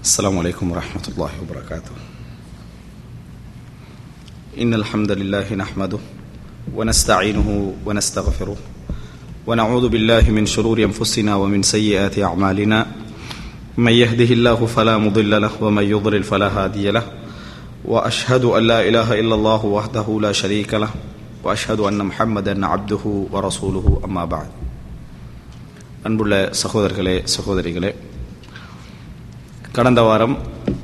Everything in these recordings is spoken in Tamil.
السلام عليكم ورحمة الله وبركاته إن الحمد لله نحمده ونستعينه ونستغفره ونعوذ بالله من شرور أنفسنا ومن سيئات أعمالنا من يهده الله فلا مضل له ومن يضلل فلا هادي له وأشهد أن لا إله إلا الله وحده لا شريك له وأشهد أن محمدا عبده ورسوله أما بعد அன்புள்ள சகோதரர்களே சகோதரிகளே கடந்த வாரம்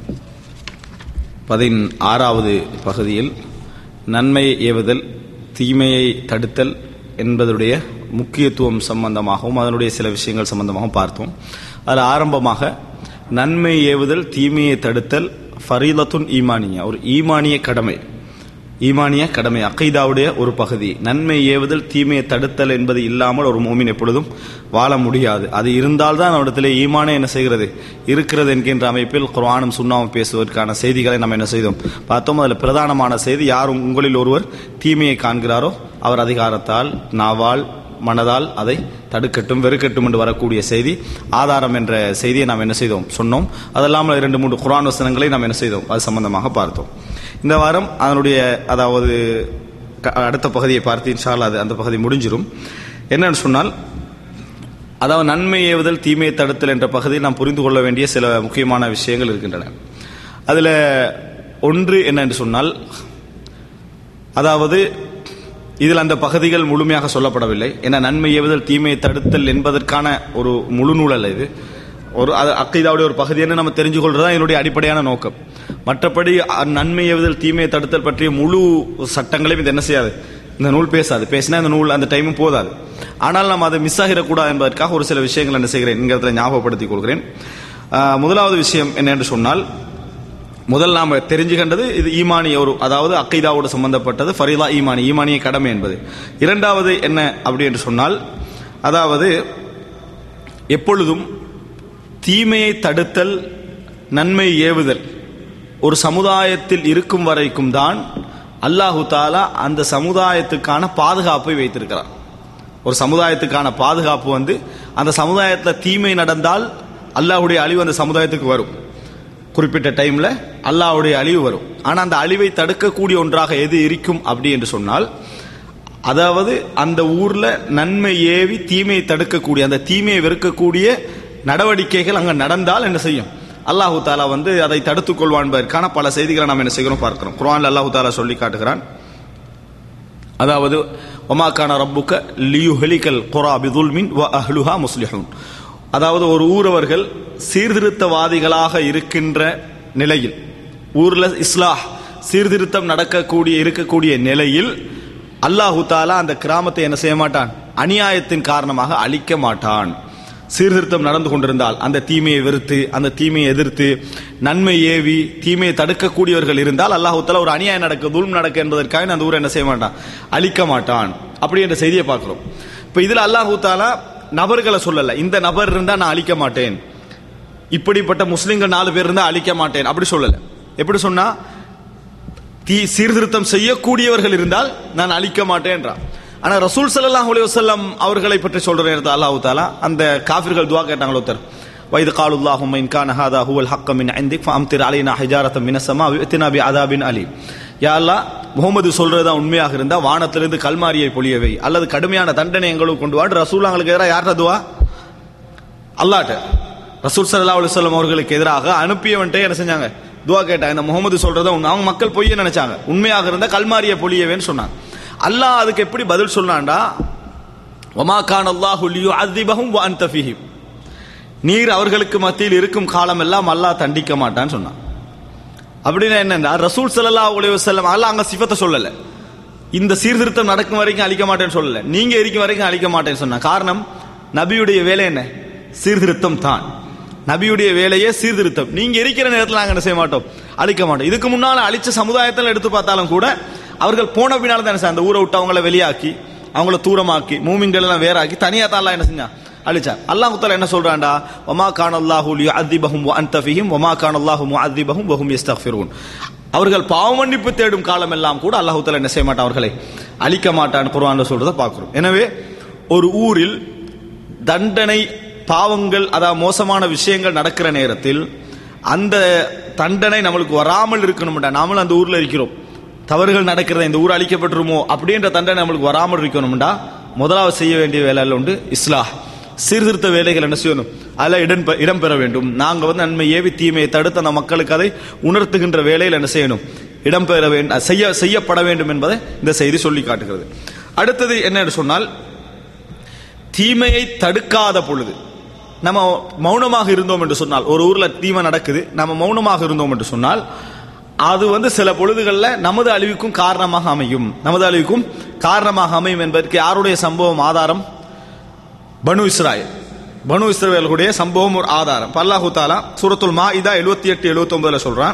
பதினாறாவது பகுதியில் நன்மை ஏவுதல் தீமையை தடுத்தல் என்பதுடைய முக்கியத்துவம் சம்பந்தமாகவும் அதனுடைய சில விஷயங்கள் சம்பந்தமாகவும் பார்த்தோம் அதில் ஆரம்பமாக நன்மை ஏவுதல் தீமையை தடுத்தல் ஃபரீலத்துன் ஈமானியா ஒரு ஈமானிய கடமை ஈமானிய கடமை அகைதாவுடைய ஒரு பகுதி நன்மை ஏவுதல் தீமையை தடுத்தல் என்பது இல்லாமல் ஒரு மோமின் எப்பொழுதும் வாழ முடியாது அது இருந்தால்தான் அவரிடத்தில் ஈமானே என்ன செய்கிறது இருக்கிறது என்கின்ற அமைப்பில் குர்ஆனும் சுண்ணாவும் பேசுவதற்கான செய்திகளை நம்ம என்ன செய்தோம் பார்த்தோம் அதில் பிரதானமான செய்தி யார் உங்களில் ஒருவர் தீமையை காண்கிறாரோ அவர் அதிகாரத்தால் நாவால் மனதால் அதை தடுக்கட்டும் வெறுக்கட்டும் என்று வரக்கூடிய செய்தி ஆதாரம் என்ற செய்தியை நாம் என்ன செய்தோம் சொன்னோம் அதெல்லாமல் இரண்டு மூன்று குரான் வசனங்களை நாம் என்ன செய்தோம் அது சம்பந்தமாக பார்த்தோம் இந்த வாரம் அதனுடைய அதாவது அடுத்த பகுதியை பார்த்து இன்ஷால் அது அந்த பகுதி முடிஞ்சிடும் என்னன்னு சொன்னால் அதாவது நன்மை ஏவுதல் தீமையை தடுத்தல் என்ற பகுதியில் நாம் புரிந்து கொள்ள வேண்டிய சில முக்கியமான விஷயங்கள் இருக்கின்றன அதில் ஒன்று என்னென்று சொன்னால் அதாவது இதில் அந்த பகுதிகள் முழுமையாக சொல்லப்படவில்லை ஏன்னா நன்மை ஏவுதல் தீமையை தடுத்தல் என்பதற்கான ஒரு முழு நூல் அல்ல இது ஒரு அது அக்கைதாவுடைய ஒரு பகுதின்னு நம்ம தெரிஞ்சு கொள்றதா என்னுடைய அடிப்படையான நோக்கம் மற்றபடி நன்மை ஏவுதல் தீமையை தடுத்தல் பற்றிய முழு சட்டங்களையும் இது என்ன செய்யாது இந்த நூல் பேசாது பேசினா இந்த நூல் அந்த டைமும் போதாது ஆனால் நம்ம அதை மிஸ் ஆகிடக்கூடாது என்பதற்காக ஒரு சில விஷயங்கள் என்ன செய்கிறேன் இங்கிறதுல ஞாபகப்படுத்திக் கொள்கிறேன் முதலாவது விஷயம் என்ன என்று சொன்னால் முதல் நாம் தெரிஞ்சுகின்றது இது ஈமானிய ஒரு அதாவது அக்கைதாவோடு சம்பந்தப்பட்டது ஃபரீலா ஈமானி ஈமானிய கடமை என்பது இரண்டாவது என்ன அப்படி என்று சொன்னால் அதாவது எப்பொழுதும் தீமையை தடுத்தல் நன்மை ஏவுதல் ஒரு சமுதாயத்தில் இருக்கும் வரைக்கும் தான் அல்லாஹு தாலா அந்த சமுதாயத்துக்கான பாதுகாப்பை வைத்திருக்கிறார் ஒரு சமுதாயத்துக்கான பாதுகாப்பு வந்து அந்த சமுதாயத்தில் தீமை நடந்தால் அல்லாஹுடைய அழிவு அந்த சமுதாயத்துக்கு வரும் குறிப்பிட்ட டைம்ல அல்லாவுடைய அழிவு வரும் ஆனா அந்த அழிவை தடுக்கக்கூடிய ஒன்றாக எது இருக்கும் அப்படி என்று சொன்னால் அதாவது அந்த ஊர்ல நன்மை ஏவி தீமையை தடுக்கக்கூடிய அந்த தீமையை வெறுக்கக்கூடிய நடவடிக்கைகள் அங்க நடந்தால் என்ன செய்யும் அல்லாஹு தாலா வந்து அதை தடுத்துக் கொள்வான் என்பதற்கான பல செய்திகளை நாம் என்ன செய்கிறோம் பார்க்கிறோம் குரான் அல்லாஹு தாலா சொல்லி காட்டுகிறான் அதாவது ஒமாக்கான ரப்புக்க லியுஹலிகல் குரா பிதுல்மின் வ அஹ்லுஹா முஸ்லிஹூன் அதாவது ஒரு ஊரவர்கள் சீர்திருத்தவாதிகளாக இருக்கின்ற நிலையில் ஊர்ல இஸ்லாஹ் சீர்திருத்தம் நடக்கக்கூடிய இருக்கக்கூடிய நிலையில் அல்லாஹு தாலா அந்த கிராமத்தை என்ன செய்ய மாட்டான் அநியாயத்தின் காரணமாக அழிக்க மாட்டான் சீர்திருத்தம் நடந்து கொண்டிருந்தால் அந்த தீமையை வெறுத்து அந்த தீமையை எதிர்த்து நன்மை ஏவி தீமையை தடுக்கக்கூடியவர்கள் இருந்தால் அல்லாஹு தாலா ஒரு அநியாயம் நடக்க துல்ம் நடக்க என்பதற்காக அந்த ஊரை என்ன செய்ய மாட்டான் அழிக்க மாட்டான் அப்படி என்ற செய்தியை பார்க்கிறோம் இப்ப இதுல அல்லாஹு தாலா நபர்களை சொல்லல இந்த நபர் இருந்தா நான் அழிக்க மாட்டேன் இப்படிப்பட்ட முஸ்லிம்கள் நாலு பேர் இருந்தா அழிக்க மாட்டேன் அப்படி சொல்லல எப்படி சொன்னா தீ சீர்திருத்தம் செய்யக்கூடியவர்கள் இருந்தால் நான் அழிக்க மாட்டேன்றான் ஆனா ரசூல் சல்லாஹ் அலி வசல்லம் அவர்களை பற்றி சொல்ற நேரத்தில் அல்லாஹு தாலா அந்த காஃபிர்கள் துவா கேட்டாங்களோ ஒருத்தர் வைது காலுல்லாஹும் இன் கான ஹாதா ஹுவல் ஹக்க மின் இந்திக் ஃபஅம்திர் அலைனா ஹிஜாரத்தம் மின ஸமா விஅத்தினா பி அதாபின் அலி யா அல்லாஹ் முகமது சொல்றதா உண்மையாக இருந்தா வானத்திலிருந்து கல்மாரியை பொழியவை அல்லது கடுமையான தண்டனை எங்களுக்கு கொண்டு வாடு ரசூலாங்களுக்கு எதிராக யார்கிட்ட துவா அல்லாட்ட ரசூல் சல்லா அலுவலம் அவர்களுக்கு எதிராக அனுப்பியவன்ட்டே என்ன செஞ்சாங்க துவா கேட்டாங்க இந்த முகமது சொல்றத அவங்க மக்கள் பொய்ய நினைச்சாங்க உண்மையாக இருந்தா கல்மாரியை பொழியவேன்னு சொன்னாங்க அல்லாஹ் அதுக்கு எப்படி பதில் சொன்னான்டா ஒமா கான் அல்லாஹு லியு அதிபகும் அந்த ஃபிஹிம் நீர் அவர்களுக்கு மத்தியில் இருக்கும் காலம் எல்லாம் அல்லாஹ் தண்டிக்க மாட்டான்னு சொன்னான் அப்படின்னா என்னன்னா ரசூல் சல்லா அலி வசல்லம் அல்லாஹ் அங்க சிவத்தை சொல்லல இந்த சீர்திருத்தம் நடக்கும் வரைக்கும் அழிக்க மாட்டேன்னு சொல்லல நீங்க இருக்கும் வரைக்கும் அழிக்க மாட்டேன்னு சொன்ன காரணம் நபியுடைய வேலை என்ன சீர்திருத்தம் தான் நபியுடைய வேலையே சீர்திருத்தம் நீங்க இருக்கிற நேரத்தில் நாங்க என்ன செய்ய மாட்டோம் அழிக்க மாட்டோம் இதுக்கு முன்னால அழிச்ச சமுதாயத்தில் எடுத்து பார்த்தாலும் கூட அவர்கள் போன பின்னால தான் அந்த ஊரை விட்டு அவங்கள வெளியாக்கி அவங்கள தூரமாக்கி மூமின்கள் எல்லாம் வேறாக்கி தனியா தான் என்ன செஞ்சான் அழிச்சார் அல்லாஹ் தாலா என்ன சொல்றான்டா ஒமா கான் அல்லாஹு அதிபஹும் அன்தஃபிஹிம் ஒமா கான் அல்லாஹு அதிபஹும் வஹும் யஸ்தக்ஃபிரூன் அவர்கள் பாவமன்னிப்பு தேடும் காலம் எல்லாம் கூட அல்லாஹு தாலா என்ன செய்ய மாட்டான் அவர்களை அழிக்க மாட்டான் குர்ஆன்ல சொல்றதை பார்க்கிறோம் எனவே ஒரு ஊரில் தண்டனை பாவங்கள் அதாவது மோசமான விஷயங்கள் நடக்கிற நேரத்தில் அந்த தண்டனை நம்மளுக்கு வராமல் இருக்கணும்டா நாமளும் அந்த ஊர்ல இருக்கிறோம் தவறுகள் நடக்கிறத இந்த ஊர் அழிக்கப்பட்டுருமோ அப்படின்ற தண்டனை நம்மளுக்கு வராமல் இருக்கணும்டா முதலாவது செய்ய வேண்டிய வேலையில் உண்டு இஸ்லாஹ் சீர்திருத்த வேலைகள் என்ன செய்யணும் அதில் இடம் பெ- இடம்பெற வேண்டும் நாங்கள் வந்து நன்மை ஏவி தீமையை தடுத்து அந்த மக்களுக்கு அதை உணர்த்துகின்ற வேலையில் என்ன செய்யணும் இடம்பெற வேண்டும் செய்ய செய்யப்பட வேண்டும் என்பதை இந்த செய்தி சொல்லி காட்டுகிறது அடுத்தது என்ன சொன்னால் தீமையை தடுக்காத பொழுது நம்ம மௌனமாக இருந்தோம் என்று சொன்னால் ஒரு ஊர்ல தீமை நடக்குது நம்ம மௌனமாக இருந்தோம் என்று சொன்னால் அது வந்து சில பொழுதுகளில் நமது அழிவுக்கும் காரணமாக அமையும் நமது அழிவுக்கும் காரணமாக அமையும் என்பதற்கு யாருடைய சம்பவம் ஆதாரம் பனு இஸ்ராயல் பனு இஸ்ரவேலுடைய சம்பவம் ஒரு ஆதாரம் பல்லாஹு தாலா சூரத்துல் மாஇதா எழுபத்தி எட்டு எழுபத்தி ஒன்பதுல சொல்றான்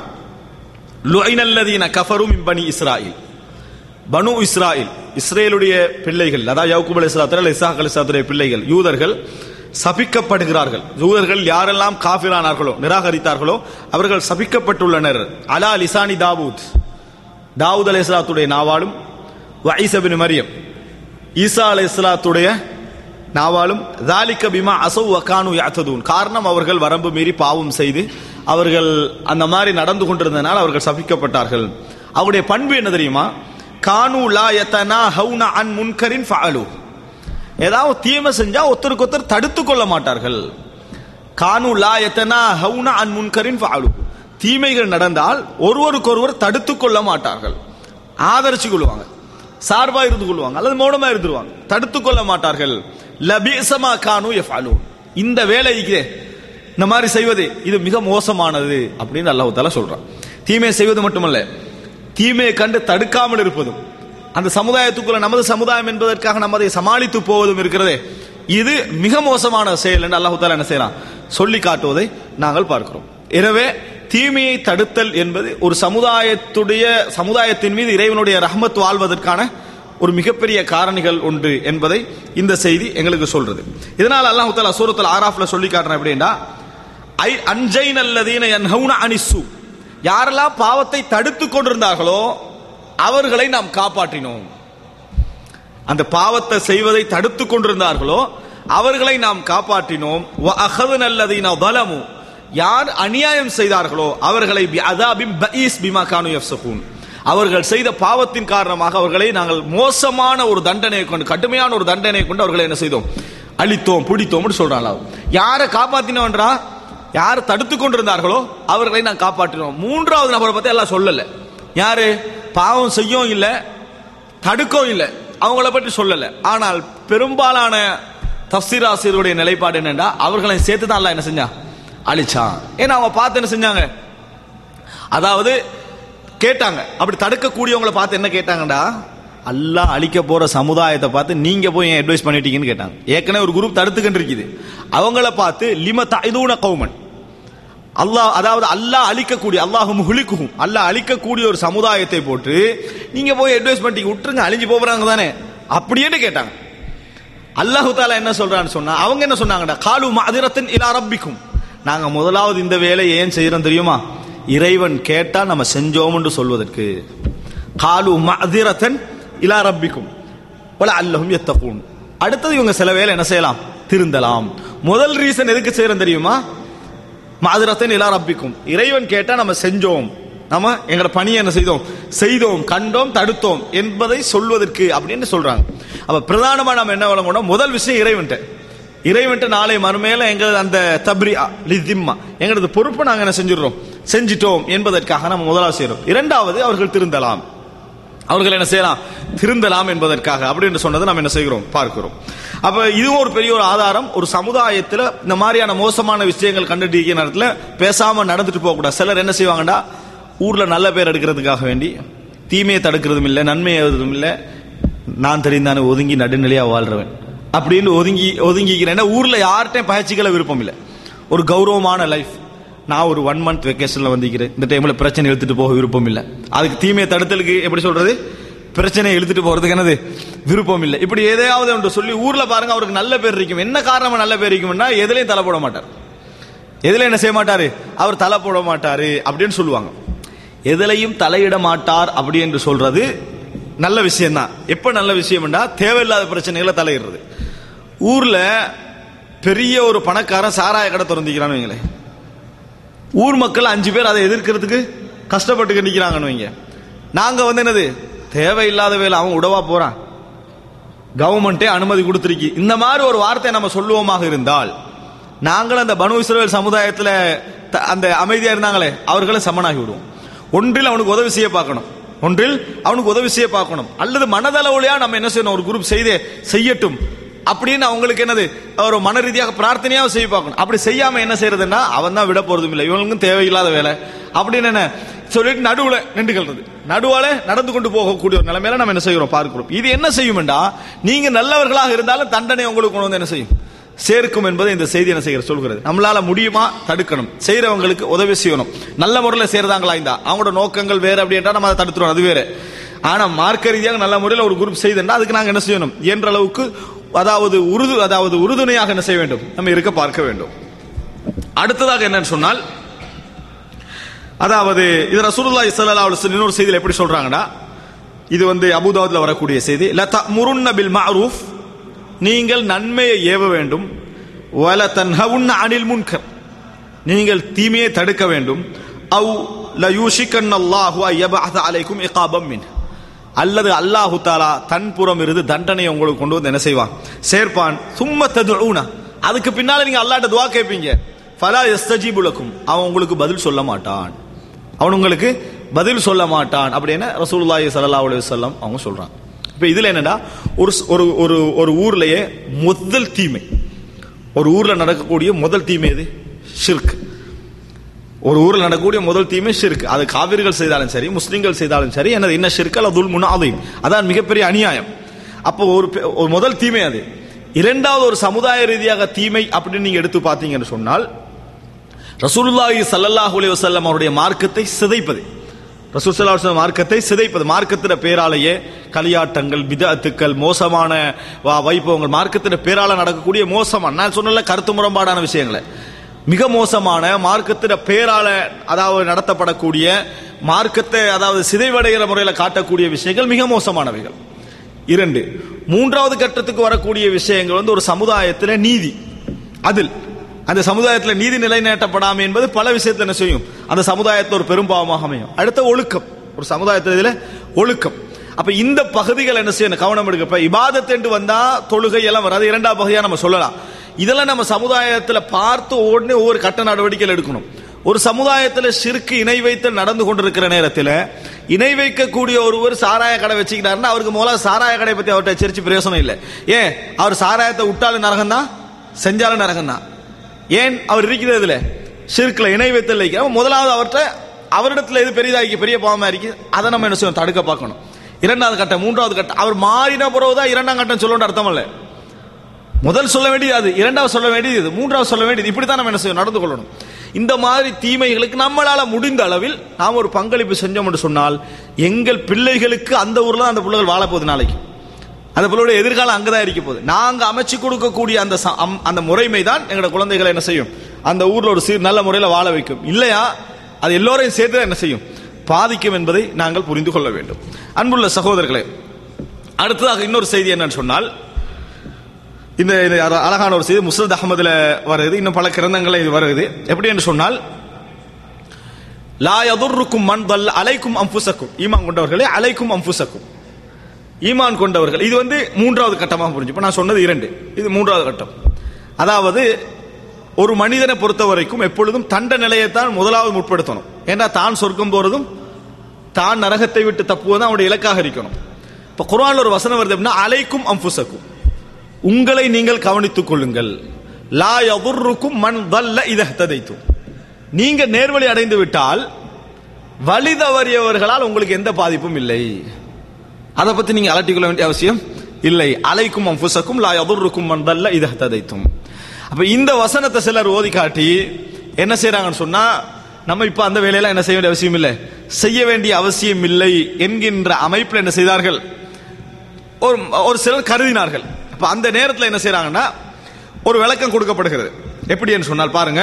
லுஐனல்லதீன கஃபரும் மின் பனி இஸ்ராயில் பனு இஸ்ராயில் இஸ்ரேலுடைய பிள்ளைகள் அதாவது யவுக்குப் அலி இஸ்லாத்துல இசாக் அலி இஸ்லாத்துடைய பிள்ளைகள் யூதர்கள் சபிக்கப்படுகிறார்கள் யூதர்கள் யாரெல்லாம் காஃபிரானார்களோ நிராகரித்தார்களோ அவர்கள் சபிக்கப்பட்டுள்ளனர் அலா லிசானி தாவூத் தாவூத் அலி இஸ்லாத்துடைய நாவாலும் வைசபின் மரியம் ஈசா அலி இஸ்லாத்துடைய நாவாலும் தாலிக்க பிமா அசௌ வக்கானு யாத்ததூன் காரணம் அவர்கள் வரம்பு மீறி பாவம் செய்து அவர்கள் அந்த மாதிரி நடந்து கொண்டிருந்தனால் அவர்கள் சபிக்கப்பட்டார்கள் அவருடைய பண்பு என்ன தெரியுமா கானு லா யத்தனா ஹவுன அன் முன்கரின் ஃபஅலு ஏதாவது தீமை செஞ்சா ஒருத்தருக்கு ஒருத்தர் தடுத்து கொள்ள மாட்டார்கள் கானு லா யத்தனா ஹவுன அன் முன்கரின் ஃபஅலு தீமைகள் நடந்தால் ஒருவருக்கொருவர் தடுத்து கொள்ள மாட்டார்கள் ஆதரிச்சு கொள்வாங்க சார்பா இருந்து கொள்வாங்க அல்லது மௌனமா இருந்துருவாங்க தடுத்து கொள்ள மாட்டார்கள் லபீசமா கானு எஃபாலூன் இந்த வேலைக்கு இந்த மாதிரி செய்வது இது மிக மோசமானது அப்படின்னு அல்லாஹ் தாலா சொல்றான் தீமையை செய்வது மட்டுமல்ல தீமையை கண்டு தடுக்காமல் இருப்பதும் அந்த சமுதாயத்துக்குள்ள நமது சமுதாயம் என்பதற்காக நம்ம அதை சமாளித்து போவதும் இருக்கிறதே இது மிக மோசமான செயல் என்று அல்லாஹு தாலா என்ன செய்யலாம் சொல்லி காட்டுவதை நாங்கள் பார்க்கிறோம் எனவே தீமையை தடுத்தல் என்பது ஒரு சமுதாயத்துடைய சமுதாயத்தின் மீது இறைவனுடைய ரஹ்மத் வாழ்வதற்கான ஒரு மிகப்பெரிய காரணிகள் உண்டு என்பதை இந்த செய்தி எங்களுக்கு சொல்றது இதனால் அல்லாஹு தாலா சூரத்துல் ஆராஃப்ல சொல்லி காட்டுறேன் எப்படின்னா ஐ அன்ஜைன் அல்லதீன யன்ஹவுன அனிசு யாரெல்லாம் பாவத்தை தடுத்து கொண்டிருந்தார்களோ அவர்களை நாம் காப்பாற்றினோம் அந்த பாவத்தை செய்வதை தடுத்து கொண்டிருந்தார்களோ அவர்களை நாம் காப்பாற்றினோம் வ அகதுன அல்லதீன பலமு யார் அநியாயம் செய்தார்களோ அவர்களை பி அதாபிம் பஈஸ் பிமா கானு யஃப்சகூன் அவர்கள் செய்த பாவத்தின் காரணமாக அவர்களை நாங்கள் மோசமான ஒரு தண்டனையை கொண்டு கடுமையான ஒரு தண்டனையை கொண்டு அவர்களை என்ன செய்தோம் அழித்தோம் பிடித்தோம்னு சொல்றாங்க யாரை காப்பாத்தினோன்றா யார் தடுத்து கொண்டிருந்தார்களோ அவர்களை நான் காப்பாற்றினோம் மூன்றாவது நபரை பத்தி எல்லாம் சொல்லல யாரு பாவம் செய்யும் இல்ல தடுக்கவும் இல்லை அவங்கள பற்றி சொல்லல ஆனால் பெரும்பாலான தப்சீர் ஆசிரியருடைய நிலைப்பாடு என்னன்னா அவர்களை சேர்த்து தான் அல்லாஹ் என்ன செஞ்சான் அழிச்சான் ஏன்னா அவங்க பார்த்து என்ன செஞ்சாங்க அதாவது கேட்டாங்க அப்படி தடுக்கக்கூடியவங்கள பார்த்து என்ன கேட்டாங்கடா அல்லாஹ் அழிக்க போற சமுதாயத்தை பார்த்து நீங்க போய் ஏன் அட்வைஸ் பண்ணிட்டீங்கன்னு கேட்டாங்க ஏற்கனவே ஒரு குரூப் தடுத்துக்கிட்டு இருக்குது அவங்கள பார்த்து லிம தைதூன கௌமன் அல்லாஹ் அதாவது அல்லாஹ் அழிக்கக்கூடிய அல்லாஹ் முஹ்லிக்குஹும் அல்லாஹ் அழிக்கக்கூடிய ஒரு சமுதாயத்தை போட்டு நீங்க போய் அட்வைஸ் பண்ணிட்டீங்க விட்டுருங்க அழிஞ்சு போறாங்க தானே அப்படியே கேட்டாங்க அல்லாஹு தாலா என்ன சொல்றான்னு சொன்னா அவங்க என்ன சொன்னாங்கடா காலு மாதிரத்தின் இலா ரப்பிக்கும் நாங்க முதலாவது இந்த வேலையை ஏன் செய்யறோம் தெரியுமா இறைவன் கேட்டா நம்ம செஞ்சோம்னு சொல்வதற்கு காலு மாதிரத்தன் இலா ரப்பிக்கும் வல அல்லஹும் எத்தகூன் அடுத்தது இவங்க சில வேலை என்ன செய்யலாம் திருந்தலாம் முதல் ரீசன் எதுக்கு செய்யறோம் தெரியுமா மாதிரத்தின் இலா ரப்பிக்கும் இறைவன் கேட்டா நம்ம செஞ்சோம் நம்ம எங்களோட பணியை என்ன செய்தோம் செய்தோம் கண்டோம் தடுத்தோம் என்பதை சொல்வதற்கு அப்படின்னு சொல்றாங்க அப்ப பிரதானமா நம்ம என்ன வழங்கணும் முதல் விஷயம் இறைவன்ட்ட இறைவன்ட்ட நாளை மறுமையில எங்களது அந்த தப்ரி லிதிம்மா எங்களது பொறுப்பை நாங்க என்ன செஞ்சிடறோம் செஞ்சிட்டோம் என்பதற்காக நம்ம முதலாவது செய்யறோம் இரண்டாவது அவர்கள் திருந்தலாம் அவர்கள் என்ன செய்யலாம் திருந்தலாம் என்பதற்காக அப்படின்னு சொன்னதை நம்ம என்ன செய்கிறோம் பார்க்கிறோம் அப்ப இதுவும் ஒரு பெரிய ஒரு ஆதாரம் ஒரு சமுதாயத்துல இந்த மாதிரியான மோசமான விஷயங்கள் கண்டுட்டு இருக்கிற நேரத்துல பேசாம நடந்துட்டு போக கூடாது சிலர் என்ன செய்வாங்கடா ஊர்ல நல்ல பேர் எடுக்கிறதுக்காக வேண்டி தீமையை தடுக்கிறதும் இல்லை நன்மையை எழுதுறதும் இல்லை நான் தெரிந்தானே ஒதுங்கி நடுநிலையா வாழ்றவன் அப்படின்னு ஒதுங்கி ஒதுங்கிக்கிறேன் ஊர்ல யார்கிட்டையும் பயிற்சிகளை விருப்பம் இல்லை ஒரு கௌரவமான லைஃப் நான் ஒரு ஒன் மந்த் வெக்கேஷன்ல வந்திருக்கிறேன் இந்த டைம்ல பிரச்சனை எடுத்துட்டு போக விருப்பம் இல்லை அதுக்கு தீமையை தடுத்தலுக்கு எப்படி சொல்றது பிரச்சனையை இழுத்துட்டு போறதுக்கு என்னது விருப்பம் இல்லை இப்படி எதையாவது ஒன்று சொல்லி ஊர்ல பாருங்க அவருக்கு நல்ல பேர் இருக்கும் என்ன காரணமா நல்ல பேர் இருக்கும்னா எதுலையும் தலை போட மாட்டார் எதுல என்ன செய்ய மாட்டாரு அவர் தலை போட மாட்டாரு அப்படின்னு சொல்லுவாங்க எதுலையும் தலையிட மாட்டார் அப்படி என்று சொல்றது நல்ல விஷயம் தான் எப்ப நல்ல விஷயம்னா தேவையில்லாத பிரச்சனைகளை தலையிடுறது ஊர்ல பெரிய ஒரு பணக்காரன் சாராய கடை திறந்திக்கிறான்னு வைங்களேன் ஊர் மக்கள் அஞ்சு பேர் அதை எதிர்க்கிறதுக்கு கஷ்டப்பட்டு நிக்கிறாங்கன்னு வைங்க நாங்க வந்து என்னது தேவையில்லாத வேலை அவன் உடவா போறான் கவர்மெண்ட்டே அனுமதி கொடுத்திருக்கு இந்த மாதிரி ஒரு வார்த்தை நம்ம சொல்லுவோமாக இருந்தால் நாங்கள் அந்த பனு இஸ்ரவேல் சமுதாயத்தில் த- அந்த அமைதியா இருந்தாங்களே அவர்களை சமனாகி விடுவோம் ஒன்றில் அவனுக்கு உதவி செய்ய பார்க்கணும் ஒன்றில் அவனுக்கு உதவி செய்ய பார்க்கணும் அல்லது மனதளவுலையா நம்ம என்ன செய்யணும் ஒரு குரூப் செய்து செய்யட்டும் அப்படின்னு அவங்களுக்கு என்னது ஒரு மன ரீதியாக பிரார்த்தனையாக செய்ய பார்க்கணும் அப்படி செய்யாம என்ன செய்யறதுன்னா அவன் தான் விட போறதும் இல்லை இவங்களுக்கும் தேவையில்லாத வேலை அப்படின்னு என்ன சொல்லிட்டு நடுவுல நின்றுகிறது நடுவால நடந்து கொண்டு போகக்கூடிய ஒரு நிலைமையில நம்ம என்ன செய்கிறோம் பார்க்கிறோம் இது என்ன செய்யும்டா நீங்க நல்லவர்களாக இருந்தாலும் தண்டனை உங்களுக்கு கொண்டு வந்து என்ன செய்யும் சேர்க்கும் என்பதை இந்த செய்தி என்ன செய்கிற சொல்கிறது நம்மளால முடியுமா தடுக்கணும் செய்யறவங்களுக்கு உதவி செய்யணும் நல்ல முறையில் செய்யறதாங்களா இந்த அவங்களோட நோக்கங்கள் வேற அப்படின்றா நம்ம அதை தடுத்துறோம் அது வேற ஆனா மார்க்க ரீதியாக நல்ல முறையில் ஒரு குரூப் செய்தா அதுக்கு நாங்க என்ன செய்யணும் என்ற அளவுக்கு அதாவது உறுது அதாவது உறுதுணையாக என்ன செய்ய வேண்டும் நம்ம இருக்க பார்க்க வேண்டும் அடுத்ததாக என்னன்னு சொன்னால் அதாவது இது ரசூலுல்லாஹி ஸல்லல்லாஹு அலைஹி வஸல்லம் இன்னொரு செய்தியில் எப்படி சொல்றாங்கடா இது வந்து அபூதாவுதுல வரக்கூடிய செய்தி ல தமுருன்ன பில் மஅரூஃப் நீங்கள் நன்மையை ஏவ வேண்டும் வல தன்ஹவுன்ன அனில் முன்கர் நீங்கள் தீமையை தடுக்க வேண்டும் அவு ல யூஷிகன் அல்லாஹு ஐயபஅத அலைக்கும் இகாபம் மின் அல்லது அல்லாஹு தாலா தன் புறம் இருந்து தண்டனையை உங்களுக்கு கொண்டு வந்து என்ன செய்வான் சேர்ப்பான் சும்ம ததுஊன அதுக்கு பின்னால நீங்க அல்லாஹ்ட்ட துவா கேட்பீங்க ஃபலா யஸ்தஜீபு லக்கும் அவன் உங்களுக்கு பதில் சொல்ல மாட்டான் அவன் உங்களுக்கு பதில் சொல்ல மாட்டான் அப்படின்னு ரசூலுல்லாஹி ஸல்லல்லாஹு அலைஹி வஸல்லம் அவங்க சொல்றாங்க இப்போ இதுல என்னன்னா ஒரு ஸ்- ஒரு ஒரு ஒரு ஊர்லயே முதல் தீமை ஒரு ஊர்ல நடக்கக்கூடிய முதல் தீமை எது ஷிர்க் ஒரு ஊரில் நடக்கக்கூடிய முதல் தீமை ஷிர்க் அது காவிர்கள் செய்தாலும் சரி முஸ்லிம்கள் செய்தாலும் சரி என்னது என்ன ஷிர்க் அல்ல துல் முனாதையும் அதான் மிகப்பெரிய அநியாயம் அப்போ ஒரு பெ- ஒரு முதல் தீமை அது இரண்டாவது ஒரு சமுதாய ரீதியாக தீமை அப்படின்னு நீங்க எடுத்து பார்த்தீங்கன்னு சொன்னால் ரசூலுல்லாஹி ஸல்லல்லாஹு அலைஹி வஸல்லம் அவருடைய மார்க்கத்தை சிதைப்பது ரசூல் ஸல்லல்லாஹு அலைஹி வஸல்லம் மார்க்கத்தை சிதைப்பது மார்க்கத்தின் பேராலேயே களியாட்டங்கள் பிதஅத்துக்கள் மோசமான வா- வைபவங்கள் மார்க்கத்தின் பேரால நடக்கக்கூடிய மோசமான நான் சொன்னல கருத்து முரண்பாடான விஷயங்களை மிக மோசமான மார்க்கத்தின் பேரால அதாவது நடத்தப்படக்கூடிய மார்க்கத்தை அதாவது சிதைவடைகிற முறையில் காட்டக்கூடிய விஷயங்கள் மிக மோசமானவைகள் இரண்டு மூன்றாவது கட்டத்துக்கு வரக்கூடிய விஷயங்கள் வந்து ஒரு சமுதாயத்தில் நீதி அதில் அந்த சமுதாயத்தில் நீதி நிலைநாட்டப்படாமை என்பது பல விஷயத்துல என்ன செய்யும் அந்த சமுதாயத்தில் ஒரு பெரும்பாவமாக அமையும் அடுத்த ஒழுக்கம் ஒரு சமுதாயத்தில் இதுல ஒழுக்கம் அப்ப இந்த பகுதிகள் என்ன செய்யணும் கவனம் எடுக்க இப்ப இபாதத் என்று வந்தா தொழுகை எல்லாம் வராது இரண்டாவது பகுதியா நம்ம சொல்லலாம் இதெல்லாம் நம்ம சமுதாயத்தில் பார்த்து உடனே ஒவ்வொரு கட்ட நடவடிக்கைகள் எடுக்கணும் ஒரு சமுதாயத்தில் சிறுக்கு இணை வைத்தல் நடந்து கொண்டிருக்கிற நேரத்தில் இணை வைக்கக்கூடிய ஒருவர் சாராய கடை வச்சுக்கிட்டாருன்னா அவருக்கு முதல்ல சாராய கடை பத்தி அவர்கிட்ட எச்சரிச்சு பிரயோசனம் இல்லை ஏன் அவர் சாராயத்தை விட்டாலும் நரகம் தான் செஞ்சாலும் நரகம் தான் ஏன் அவர் இருக்கிறது இதுல ஷிர்க்ல இணை வைத்தல் வைக்கிறோம் முதலாவது அவர்கிட்ட அவரிடத்துல எது பெரியதா இருக்கு பெரிய பாவமா இருக்கு அதை நம்ம என்ன செய்யணும் தடுக்க பார்க்கணும் இரண்டாவது கட்டம் மூன்றாவது கட்டம் அவர் மாறின பிறகுதான் இரண்டாம் கட்டம் சொல்லணும்னு அர்த்தம் இல்லை முதல் சொல்ல வேண்டியது அது இரண்டாவது சொல்ல வேண்டியது இது மூன்றாவது சொல்ல வேண்டியது இப்படித்தான் நம்ம என்ன செய்யணும் நடந்து கொள்ளணும் இந்த மாதிரி தீமைகளுக்கு நம்மளால முடிந்த அளவில் நாம் ஒரு பங்களிப்பு செஞ்சோம் என்று சொன்னால் எங்கள் பிள்ளைகளுக்கு அந்த ஊர்ல தான் அந்த பிள்ளைகள் வாழ போகுது நாளைக்கு அந்த பிள்ளையோட எதிர்காலம் அங்கதான் இருக்க போகுது நாங்க அமைச்சு கொடுக்கக்கூடிய அந்த ச- அம்- அந்த முறைமை தான் எங்களோட குழந்தைகளை என்ன செய்யும் அந்த ஊர்ல ஒரு சீர் நல்ல முறையில் வாழ வைக்கும் இல்லையா அது எல்லோரையும் சேர்த்து தான் என்ன செய்யும் பாதிக்கும் என்பதை நாங்கள் புரிந்து கொள்ள வேண்டும் அன்புள்ள சகோதரர்களே அடுத்ததாக இன்னொரு செய்தி என்னன்னு சொன்னால் இந்த இது அர- அழகான ஒரு செய்தி முஸ்ரத் அகமதுல வருது இன்னும் பல கிரந்தங்கள்ல இது வருது எப்படி என்று சொன்னால் லா யதுர்ருக்கும் மன் தல் அலைக்கும் அம்புசக்கும் ஈமான் கொண்டவர்களே அலைக்கும் அம்புசக்கும் ஈமான் கொண்டவர்கள் இது வந்து மூன்றாவது கட்டமாக புரிஞ்சு இப்ப நான் சொன்னது இரண்டு இது மூன்றாவது கட்டம் அதாவது ஒரு மனிதனை பொறுத்த வரைக்கும் எப்பொழுதும் தண்ட நிலையத்தான் முதலாவது முற்படுத்தணும் ஏன்னா தான் சொர்க்கம் போறதும் தான் நரகத்தை விட்டு தப்புவதும் அவனுடைய இலக்காக இருக்கணும் இப்ப குர்ஆன்ல ஒரு வசனம் வருது அப்படின்னா அலைக்கும் அம்புசக்கும் உங்களை நீங்கள் கவனித்துக் கொள்ளுங்கள் லா யதுர்ருக்கும் மன் தல்ல இதஹ்ததைத்தும் நீங்க நேர்வழி அடைந்து விட்டால் வழி தவறியவர்களால் உங்களுக்கு எந்த பாதிப்பும் இல்லை அதை பத்தி நீங்க அலட்டிக் கொள்ள வேண்டிய அவசியம் இல்லை அலைக்கும் அம்புசக்கும் லா யதுர்ருக்கும் மன் தல்ல இதஹ்ததைத்தும் அப்ப இந்த வசனத்தை சிலர் ஓதி காட்டி என்ன செய்றாங்கன்னு சொன்னா நம்ம இப்ப அந்த வேலையெல்லாம் என்ன செய்ய வேண்டிய அவசியம் இல்லை செய்ய வேண்டிய அவசியம் இல்லை என்கின்ற அமைப்பில் என்ன செய்தார்கள் ஒரு ஒரு சிலர் கருதினார்கள் அப்ப அந்த நேரத்தில் என்ன செய்றாங்கன்னா ஒரு விளக்கம் கொடுக்கப்படுகிறது எப்படி என்று சொன்னால் பாருங்க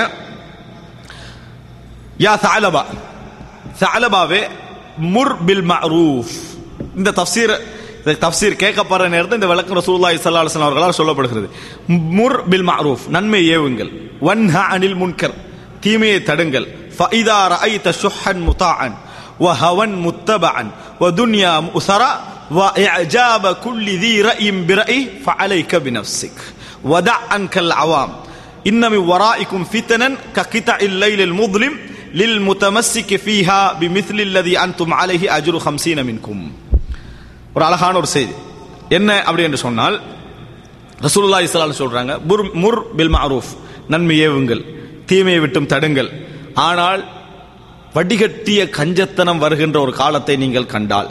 யா சாலபா சாலபாவே முர் பில் மஅரூஃப் இந்த தஃப்சீர் இந்த தஃப்சீர் கேட்கப்படுற நேரத்தில் இந்த விளக்கம் ரசூலுல்லாஹி ஸல்லல்லாஹு அலைஹி வஸல்லம் அவர்களால் சொல்லப்படுகிறது முர் பில் மஅரூஃப் நன்மை ஏவுங்கள் வன்ஹ அனில் முன்கர் தீமையை தடுங்கள் فإذا رأيت شحا مطاعا وهوى متبعا ودنيا مؤثرا وإعجاب كل ذي رأي برأي فعليك بنفسك ودع عنك العوام إن من ورائكم فتنا كقطع الليل المظلم للمتمسك فيها بمثل الذي أنتم عليه أجر خمسين منكم ஒரு அழகான ஒரு செய்தி என்ன அப்படி என்று சொன்னால் ரசூலுல்லாஹி ஸல்லல்லாஹு அலைஹி சொல்றாங்க முர் முர் பில் மஅரூஃப் நன்மை ஏவுங்கள் தீமையை விட்டும் தடுங்கள் ஆனால் வடிகட்டிய கஞ்சத்தனம் வருகின்ற ஒரு காலத்தை நீங்கள் கண்டால்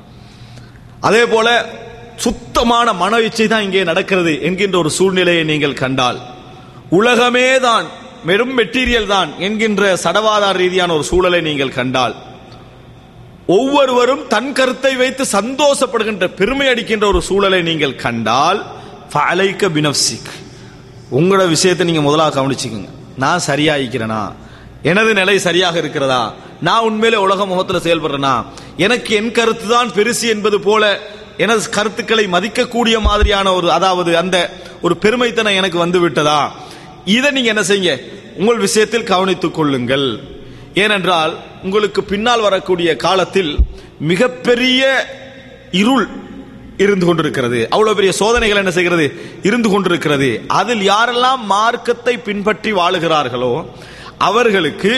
அதே போல சுத்தமான மன இச்சை தான் இங்கே நடக்கிறது என்கின்ற ஒரு சூழ்நிலையை நீங்கள் கண்டால் உலகமே தான் வெறும் மெட்டீரியல் தான் என்கின்ற சடவாதார ரீதியான ஒரு சூழலை நீங்கள் கண்டால் ஒவ்வொருவரும் தன் கருத்தை வைத்து சந்தோஷப்படுகின்ற பெருமை அடிக்கின்ற ஒரு சூழலை நீங்கள் கண்டால் ஃபலைக்க பினப்சிக் உங்களோட விஷயத்தை நீங்க முதலாக கவனிச்சுக்கோங்க நான் சரியா இருக்கிறேனா எனது நிலை சரியாக இருக்கிறதா நான் உண்மையிலே உலக முகத்தில் செயல்படுறேனா எனக்கு என் கருத்து தான் பெருசு என்பது போல எனது கருத்துக்களை மதிக்கக்கூடிய மாதிரியான ஒரு அதாவது அந்த ஒரு பெருமைத்தனம் எனக்கு வந்து விட்டதா இதை நீங்க என்ன செய்யுங்க உங்கள் விஷயத்தில் கவனித்துக் கொள்ளுங்கள் ஏனென்றால் உங்களுக்கு பின்னால் வரக்கூடிய காலத்தில் மிகப்பெரிய இருள் இருந்து கொண்டிருக்கிறது அவ்வளவு பெரிய சோதனைகள் என்ன செய்கிறது இருந்து கொண்டிருக்கிறது அதில் யாரெல்லாம் மார்க்கத்தை பின்பற்றி வாழுகிறார்களோ அவர்களுக்கு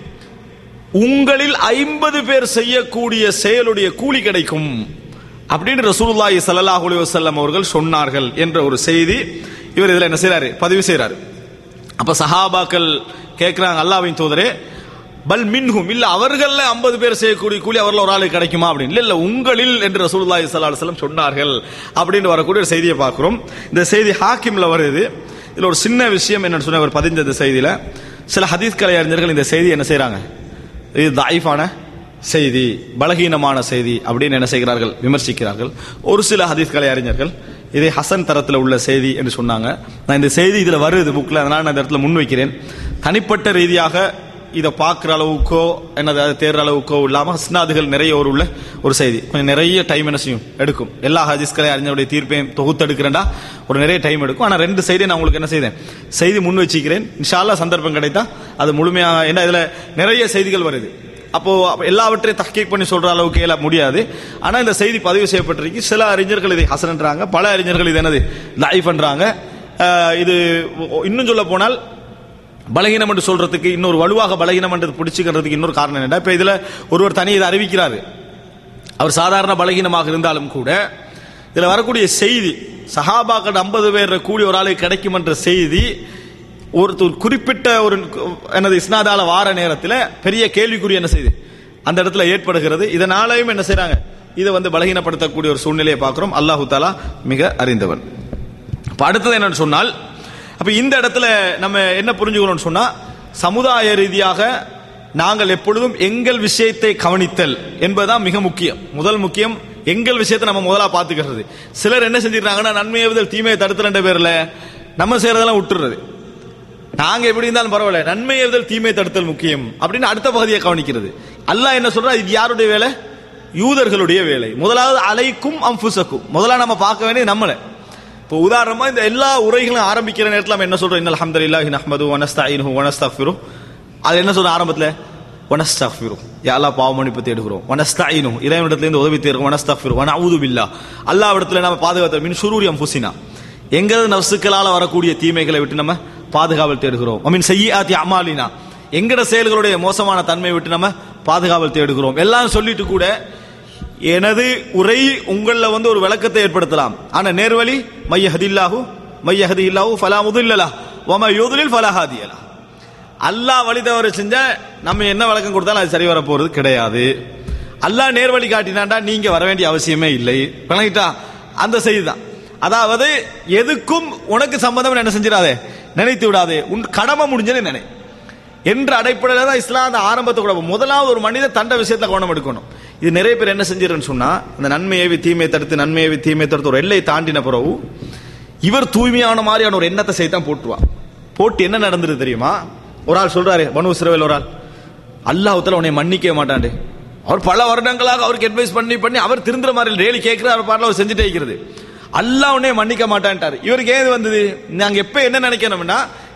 உங்களில் ஐம்பது பேர் செய்யக்கூடிய செயலுடைய கூலி கிடைக்கும் அப்படின்னு ரசூலுல்லாஹி ஸல்லல்லாஹு அலைஹி வஸல்லம் அவர்கள் சொன்னார்கள் என்ற ஒரு செய்தி இவர் இதுல என்ன செய்றாரு பதிவு செய்றாரு அப்ப சஹாபாக்கள் கேட்கிறாங்க அல்லாஹ்வின் தூதரே பல் மின்ஹும் இல்ல அவர்கள்ல 50 பேர் செய்யக்கூடிய கூலி அவர்ல ஒரு ஆளுக்கு கிடைக்குமா அப்படின்னு இல்ல இல்ல உங்களில் என்று ரசூலுல்லாஹி ஸல்லல்லாஹு அலைஹி வஸல்லம் சொன்னார்கள் அப்படின்னு வரக்கூடிய ஒரு செய்தியை பார்க்கிறோம் இந்த செய்தி ஹாக்கிம்ல வருது இதுல ஒரு சின்ன விஷயம் என்னன்னு சொன்ன அவர் பதிஞ்ச இந்த செய்தியில சில ஹதீஸ் கலை அறிஞர்கள் இந்த செய்தி என்ன செய்றாங்க இது தாயிஃபான செய்தி பலகீனமான செய்தி அப்படின்னு என்ன செய்கிறார்கள் விமர்சிக்கிறார்கள் ஒரு சில ஹதீஸ் கலை அறிஞர்கள் இதை ஹசன் தரத்தில் உள்ள செய்தி என்று சொன்னாங்க நான் இந்த செய்தி இதுல வருது புக்ல அதனால நான் இந்த இடத்துல முன்வைக்கிறேன் தனிப்பட்ட ரீதியாக இதை பார்க்குற அளவுக்கோ என்னது அதை தேர்ற அளவுக்கோ இல்லாமல் ஹஸ்னாதுகள் நிறைய ஒரு உள்ள ஒரு செய்தி கொஞ்சம் நிறைய டைம் என்ன செய்யும் எடுக்கும் எல்லா ஹதீஸ்களையும் அறிஞருடைய தீர்ப்பையும் தொகுத்து எடுக்கிறேன்டா ஒரு நிறைய டைம் எடுக்கும் ஆனால் ரெண்டு செய்தியை நான் உங்களுக்கு என்ன செய்தேன் செய்தி முன் வச்சிக்கிறேன் இன்ஷால்லா சந்தர்ப்பம் கிடைத்தா அது முழுமையாக ஏன்னா இதில் நிறைய செய்திகள் வருது அப்போ அப்ப எல்லாவற்றையும் தஹ்கீக் பண்ணி சொல்ற அளவுக்கு எல்லாம் முடியாது ஆனா இந்த செய்தி பதிவு செய்யப்பட்டிருக்கு சில அறிஞர்கள் இதை ஹசன்ன்றாங்க பல அறிஞர்கள் இது என்னது லைஃப்ன்றாங்க இது இன்னும் சொல்ல போனால் பலகீனம் என்று சொல்றதுக்கு இன்னொரு வலுவாக பலகீனம் என்று பிடிச்சுக்கிறதுக்கு இன்னொரு காரணம் என்ன இப்ப இதுல ஒருவர் தனி இதை அறிவிக்கிறாரு அவர் சாதாரண பலகீனமாக இருந்தாலும் கூட இதுல வரக்கூடிய செய்தி சஹாபாக்கள் ஐம்பது பேர் கூடி ஒரு ஆளுக்கு கிடைக்கும் என்ற செய்தி ஒரு ஒரு குறிப்பிட்ட ஒரு எனது இஸ்னாதால வார நேரத்தில் பெரிய கேள்விக்குறி என்ன செய்யுது அந்த இடத்துல ஏற்படுகிறது இதனாலையும் என்ன செய்றாங்க இதை வந்து பலகீனப்படுத்தக்கூடிய ஒரு சூழ்நிலையை பார்க்கிறோம் அல்லாஹு தாலா மிக அறிந்தவன் இப்ப அடுத்தது என்னன்னு சொன்னால் அப்ப இந்த இடத்துல நம்ம என்ன புரிஞ்சுக்கணும்னு சொன்னா சமுதாய ரீதியாக நாங்கள் எப்பொழுதும் எங்கள் விஷயத்தை கவனித்தல் என்பதுதான் மிக முக்கியம் முதல் முக்கியம் எங்கள் விஷயத்தை நம்ம முதலா பாத்துக்கிறது சிலர் என்ன செஞ்சிருக்காங்கன்னா நன்மை ஏவுதல் தீமையை தடுத்தல் பேர்ல நம்ம செய்யறதெல்லாம் விட்டுறது நாங்க எப்படி இருந்தாலும் பரவாயில்ல நன்மை ஏவுதல் தீமை தடுத்தல் முக்கியம் அப்படின்னு அடுத்த பகுதியை கவனிக்கிறது அல்லாஹ் என்ன சொல்றா இது யாருடைய வேலை யூதர்களுடைய வேலை முதலாவது அலைக்கும் அம்புசக்கும் முதல்ல நம்ம பார்க்க வேண்டியது நம்மளை இப்போ உதாரணமா இந்த எல்லா உரைகளும் ஆரம்பிக்கிற நேரத்தில் நம்ம என்ன சொல்றோம் இன்னல் அல்ஹம்துலில்லாஹி நஹ்மது வனஸ்தஈனுஹு வனஸ்தக்ஃபிரு அது என்ன சொல்ற ஆரம்பத்துல வனஸ்தக்ஃபிரு யா அல்லாஹ் பாவ மன்னிப்பு தேடுகிறோம் வனஸ்தஈனு இறைவனிடத்துல இருந்து உதவி தேடுகிறோம் வனஸ்தக்ஃபிரு வனஊது பில்லா அல்லாஹ் இடத்துல நம்ம பாதுகாத்து மின் ஷுரூரி அம்புசினா எங்களது நஃப்சுக்களால வரக்கூடிய தீமைகளை விட்டு நம்ம பாதுகாவல் தேடுகிறோம் அமீன் செய்யாத்தி அமாலினா எங்கட செயல்களுடைய மோசமான தன்மை விட்டு நம்ம பாதுகாவல் தேடுகிறோம் எல்லாம் சொல்லிட்டு கூட எனது உரை உங்களில் வந்து ஒரு விளக்கத்தை ஏற்படுத்தலாம் ஆனா நேர்வழி மைய ஹதில்லாஹு மைய ஹதி இல்லாஹு ஃபலா முதுல்லலா ஒம யுதுலில் ஃபலா ஹாதியலா அல்லாஹ் வழி தவறு செஞ்சா நம்ம என்ன விளக்கம் கொடுத்தாலும் அது சரி வர போறது கிடையாது அல்லாஹ் நேர்வழி காட்டினாண்டா நீங்க வர வேண்டிய அவசியமே இல்லை விளங்கிட்டா அந்த செய்தி தான் அதாவது எதுக்கும் உனக்கு சம்பந்தம் என்ன செஞ்சிடாதே நினைத்து விடாதே உன் கடமை முடிஞ்சது நினை என்ற அடைப்படையில் தான் இஸ்லாம் அந்த ஆரம்பத்தை கூட முதலாவது ஒரு மனிதன் தண்ட விஷயத்துல கவனம் எடுக்கணும் இது நிறைய பேர் என்ன செஞ்சிருன்னு சொன்னா இந்த நன்மையை தீமையை தடுத்து நன்மையை தீமையை தடுத்து ஒரு எல்லை தாண்டின பிறகு இவர் தூய்மையான மாதிரியான ஒரு எண்ணத்தை செய்தான் போட்டுருவா போட்டு என்ன நடந்தது தெரியுமா ஒரு ஆள் சொல்றாரு பனு சிறுவையில் ஒரு ஆள் அல்லாஹத்துல உன்னை மன்னிக்க மாட்டாண்டு அவர் பல வருடங்களாக அவருக்கு அட்வைஸ் பண்ணி பண்ணி அவர் திருந்துற மாதிரி டெய்லி கேட்கிறார் அவர் பாடல அவர் செஞ்சுட்டே இருக்கிறது அல்லாஹ் உன்னை மன்னிக்க மாட்டான்ட்டார் இவருக்கு ஏது வந்தது நாங்க எப்ப என்ன நினைக்கணும்னா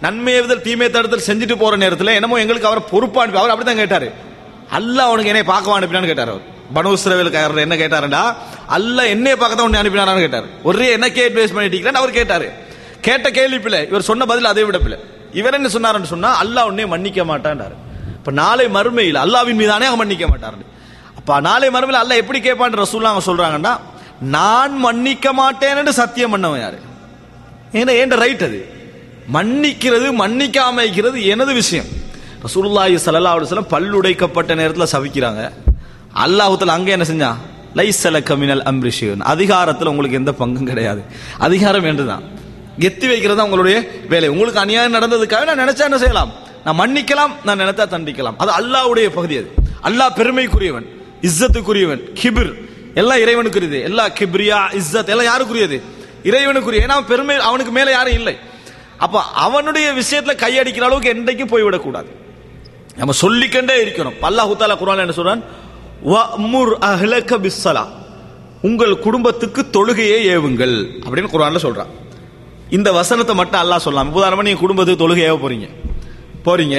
நன்மை ஏவுதல் தீமை தடுத்தல் செஞ்சுட்டு போற நேரத்தில் என்னமோ எங்களுக்கு அவர் பொறுப்பா அனுப்பி அவர் அப்படிதான் கேட்டாரு அல்லாஹ் அவனுக்கு என்னை பார்க்க அனுப்பினான்னு கேட்டார் அவர் பனுஸ்ரவேலுக்காரர் என்ன கேட்டாருடா அல்லாஹ் என்னைய பார்க்க தான் உன்னை அனுப்பினாரான்னு கேட்டார் ஒரே எனக்கே அட்வைஸ் பண்ணிட்டீங்கன்னு அவர் கேட்டாரு கேட்ட கேள்வி பிள்ளை இவர் சொன்ன பதில் அதை விட பிள்ளை இவர் என்ன சொன்னாருன்னு சொன்னா அல்லாஹ் உன்னை மன்னிக்க மாட்டான்டாரு இப்ப நாளை மறுமையில் அல்லாவின் மீதானே அவன் மன்னிக்க மாட்டாரு அப்ப நாளை மறுமையில் அல்லாஹ் எப்படி கேட்பான் ரசூல்லா அவங்க சொல்றாங்கன்னா நான் மன்னிக்க மாட்டேன்னு சத்தியம் பண்ணவன் யாரு ஏன்னா ஏண்ட ரைட் அது மன்னிக்கிறது மன்னிக்காம இருக்கிறது எனது விஷயம் ரசூலுல்லாஹி ஸல்லல்லாஹு அலைஹி வஸல்லம் பல்லுடைக்கப்பட்ட நேரத்தில் சவிக்கிறாங்க அல்லாஹ்வுத்தல அங்க என்ன செஞ்சான் லைஸல கமினல் அம்ரிஷியன் அதிகாரத்தில் உங்களுக்கு எந்த பங்கும் கிடையாது அதிகாரம் என்றுதான் எத்தி வைக்கிறது தான் உங்களுடைய வேலை உங்களுக்கு அநியாயம் நடந்ததுக்காக நான் நினைச்சா என்ன செய்யலாம் நான் மன்னிக்கலாம் நான் நினைத்தா தண்டிக்கலாம் அது அல்லாஹ்வுடைய பகுதி அது அல்லாஹ் பெருமைக்குரியவன் இஸ்ஸத்துக்குரியவன் கிபிர் எல்லாம் இறைவனுக்குரியது எல்லா கிப்ரியா இஸ்ஸத் எல்லாம் யாருக்குரியது இறைவனுக்குரிய ஏன்னா அவன் பெருமை அவனுக்கு மேல யாரும் இல்லை அப்ப அவனுடைய விஷயத்துல கையடிக்கிற அளவுக்கு என்றைக்கும் போய்விடக்கூடாது நம்ம சொல்லிக்கண்டே இருக்கணும் அல்லாஹ் தாலா குரான் என்ன சொல்றான் வஅமுர் அஹ்லக பிஸ்ஸலா உங்கள் குடும்பத்துக்கு தொழுகையை ஏவுங்கள் அப்படின்னு குரான்ல சொல்றான் இந்த வசனத்தை மட்டும் அல்லாஹ் சொல்லலாம் உதாரணமா நீங்க குடும்பத்துக்கு தொழுகை ஏவ போறீங்க போறீங்க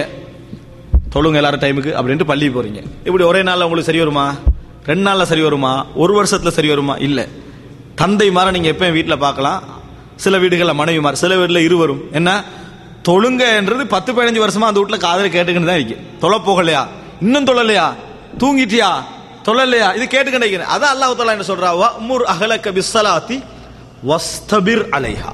தொழுங்க எல்லாரும் டைமுக்கு அப்படின்ட்டு பள்ளி போறீங்க இப்படி ஒரே நாள்ல உங்களுக்கு சரி வருமா ரெண்டு நாள்ல சரி வருமா ஒரு வருஷத்துல சரி வருமா இல்ல தந்தை மாற நீங்க எப்பயும் வீட்டுல பார்க்கலாம் சில வீடுகளில் மனைவி மாற சில வீட்டில் இருவரும் என்ன தொழுங்கன்றது பத்து பதினஞ்சு வருஷமா அந்த வீட்டுல காதல கேட்டுக்கிட்டு தான் இருக்கு தொலை போகலையா இன்னும் தொழலையா தூங்கிட்டியா தொழலையா இது கேட்டுக்கிட்டு இருக்கிறேன் அதான் அல்லாஹ் தாலா என்ன சொல்றா வமுர் அஹலக பிஸ்ஸலாத்தி வஸ்தபிர் அலைஹா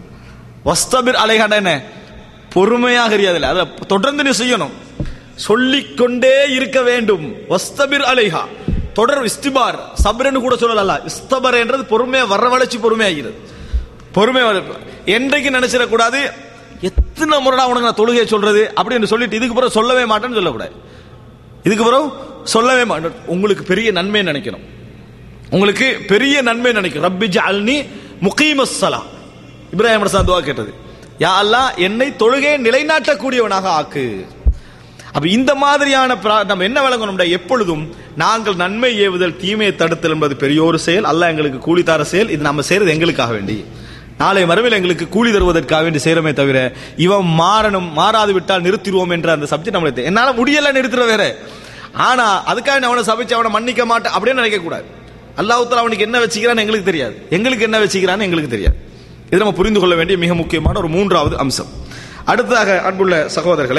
வஸ்தபிர் அலைஹாண்டா என்ன பொறுமையாக அறியாதுல அதை தொடர்ந்து நீ செய்யணும் சொல்லிக்கொண்டே இருக்க வேண்டும் வஸ்தபிர் அலைஹா தொடர் இஸ்திபார் சப்ரன்னு கூட சொல்லல இஸ்தபர் என்றது பொறுமையா வரவழைச்சு பொறுமையாகிறது பொறுமை என்றைக்கு நினைச்சிடக்கூடாது எத்தனை முறைடா உனக்கு நான் தொழுகையை சொல்றது அப்படின்னு சொல்லிட்டு இதுக்கு பிறகு சொல்லவே மாட்டேன்னு சொல்லக்கூடாது இதுக்கு பிறகு சொல்லவே மாட்டேன் உங்களுக்கு பெரிய நன்மை நினைக்கணும் உங்களுக்கு பெரிய நன்மை நினைக்கும் ரப்பி ஜஅல்னி முகீமஸ்ஸலா இப்ராஹிம் ரசா துவா கேட்டது யா அல்லாஹ் என்னை தொழுகையை நிலைநாட்டக்கூடியவனாக ஆக்கு அப்ப இந்த மாதிரியான பிரா- நம்ம என்ன விளங்கணும் எப்பொழுதும் நாங்கள் நன்மை ஏவுதல் தீமையை தடுத்தல் என்பது பெரிய ஒரு செயல் அல்லாஹ் எங்களுக்கு கூலி தர செயல் இது நம்ம செய்யறது எங்களுக்காக வேண்டி நாளை மறுமையில் எங்களுக்கு கூலி தருவதற்காக வேண்டி செய்யறமே தவிர இவன் மாறணும் மாறாது விட்டால் நிறுத்திடுவோம் என்ற அந்த சப்ஜெக்ட் நம்மளுக்கு என்னால முடியல நிறுத்துற வேற ஆனா அதுக்காக நான் அவனை சபிச்சு அவனை மன்னிக்க மாட்டேன் அப்படின்னு நினைக்க கூடாது அல்லாஹ்வுத்தாலா அவனுக்கு என்ன வச்சுக்கிறான்னு எங்களுக்கு தெரியாது எங்களுக்கு என்ன வச்சுக்கிறான்னு எங்களுக்கு தெரியாது இது நம்ம புரிந்து கொள்ள வேண்டிய மிக முக்கியமான ஒரு மூன்றாவது அம்சம் அடுத்ததாக அன்புள்ள சகோதரர்களே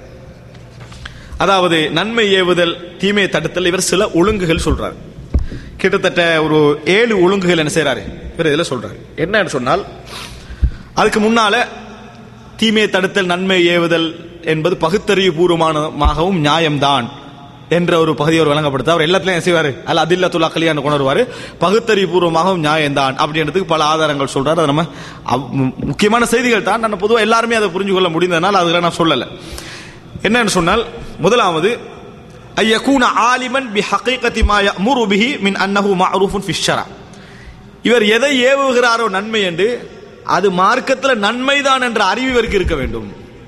அதாவது நன்மை ஏவுதல் தீமையை தடுத்தல் இவர் சில ஒழுங்குகள் சொல்றார் கிட்டத்தட்ட ஒரு ஏழு ஒழுங்குகள் என்ன செய்றாரு இவர் இதுல சொல்றாரு என்னன்னு சொன்னால் அதுக்கு முன்னால தீமையை தடுத்தல் நன்மை ஏவுதல் என்பது பகுத்தறிவு பூர்வமானமாகவும் நியாயம்தான் என்ற ஒரு பகுதியை அவர் வழங்கப்படுத்த அவர் எல்லாத்துலயும் என்ன செய்வாரு அல்ல அதில்லத்துல் அக்கலியான்னு கொண்டு வருவாரு பகுத்தறிவு பூர்வமாகவும் நியாயம்தான் அப்படின்றதுக்கு பல ஆதாரங்கள் சொல்றாரு அது நம்ம அவ்- மு- முக்கியமான செய்திகள் தான் நான் பொதுவாக எல்லாருமே அதை புரிஞ்சு கொள்ள முடிந்ததுனால அதுல நான் சொல்லலை என்னன்னு சொன்னால் முதலாவது ஐயகூன ஆலிமன் பி ஹகீகத்தி மா யஅமுரு பிஹி மின் அன்னஹு மஅரூஃபுன் ஃபி ஷரா இவர் எதை ஏவுகிறாரோ நன்மை என்று அது மார்க்கத்தில் நன்மைதான் என்ற அறிவு இவருக்கு இருக்க வேண்டும்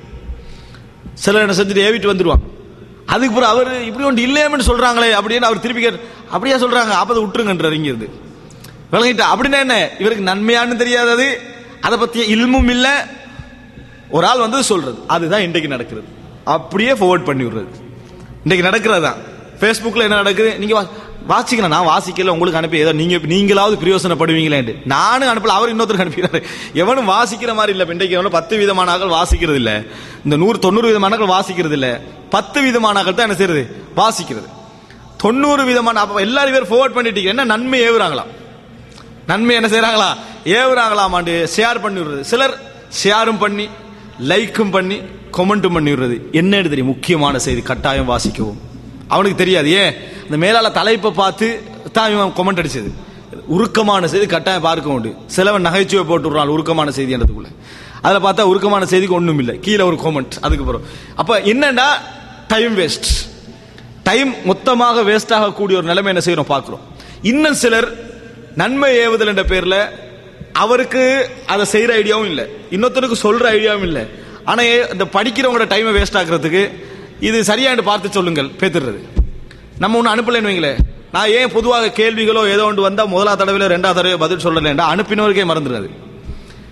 சிலர் என்ன செஞ்சுட்டு ஏவிட்டு வந்துருவாங்க அதுக்கு பிறகு அவர் இப்படி ஒன்று இல்லையேன்னு சொல்றாங்களே அப்படின்னு அவர் திருப்பி கேட்டு அப்படியா சொல்றாங்க அப்ப அதை விட்டுருங்கன்றார் இங்க இருந்து விளங்கிட்டா அப்படின்னா என்ன இவருக்கு நன்மையான்னு தெரியாதது அதை பத்திய இல்மும் இல்ல ஒரு ஆள் வந்து சொல்றது அதுதான் இன்றைக்கு நடக்கிறது அப்படியே forward பண்ணி விடுறது இன்றைக்கு நடக்கிறது தான் ஃபேஸ்புக்கில் என்ன நடக்குது நீங்க வா- வாசிக்கலாம் நான் வாசிக்கல உங்களுக்கு அனுப்பி ஏதோ நீங்க நீங்களாவது பிரயோசனப்படுவீங்களேன்ட்டு நானும் அனுப்பல அவர் இன்னொருத்தருக்கு அனுப்பிடுறாரு எவனும் வாசிக்கிற மாதிரி இல்ல இன்றைக்கு எவனும் பத்து விதமான ஆட்கள் வாசிக்கிறது இல்ல இந்த நூறு தொண்ணூறு விதமான ஆட்கள் வாசிக்கிறது இல்ல பத்து விதமான ஆட்கள் தான் என்ன செய்யறது வாசிக்கிறது தொண்ணூறு விதமான அப்ப எல்லாரும் பேர் forward பண்ணிட்டீங்க என்ன நன்மை ஏவுறாங்களாம் நன்மை என்ன செய்றாங்களா ஏவுறாங்களாமாண்டு ஷேர் பண்ணி விடுறது சிலர் ஷேரும் பண்ணி லைக்கும் பண்ணி கொமெண்ட்டும் பண்ணி விடுறது என்னன்னு தெரியும் முக்கியமான செய்தி கட்டாயம் வாசிக்கவும் அவனுக்கு தெரியாது ஏன் இந்த மேலால தலைப்பை பார்த்து தான் இவன் கொமெண்ட் அடிச்சது உருக்கமான செய்தி கட்டாயம் பார்க்க உண்டு சிலவன் நகைச்சுவை போட்டு விடுறான் உருக்கமான செய்தி என்றதுக்குள்ள அதில் பார்த்தா உருக்கமான செய்திக்கு ஒண்ணும் இல்லை கீழே ஒரு கொமெண்ட் அதுக்கு பிறகு அப்ப என்னன்னா டைம் வேஸ்ட் டைம் மொத்தமாக வேஸ்ட் ஆகக்கூடிய ஒரு நிலைமை என்ன செய்யறோம் பார்க்கிறோம் இன்னும் சிலர் நன்மை ஏவுதல் என்ற பேர்ல அவருக்கு அதை செய்யற ஐடியாவும் இல்லை இன்னொருத்தருக்கு சொல்ற ஐடியாவும் இல்லை ஆனா ஏ- இந்த படிக்கிறவங்களோட டைமை வேஸ்ட் ஆக்குறதுக்கு இது சரியான்னு பார்த்து சொல்லுங்கள் பேத்துறது நம்ம ஒன்று அனுப்பலைன்னு வைங்களேன் நான் ஏன் பொதுவாக கேள்விகளோ ஏதோ ஒன்று வந்தா முதலா தடவையில ரெண்டாவது தடவை பதில் சொல்லலைண்டா அனுப்பினவருக்கே மறந்துடுறது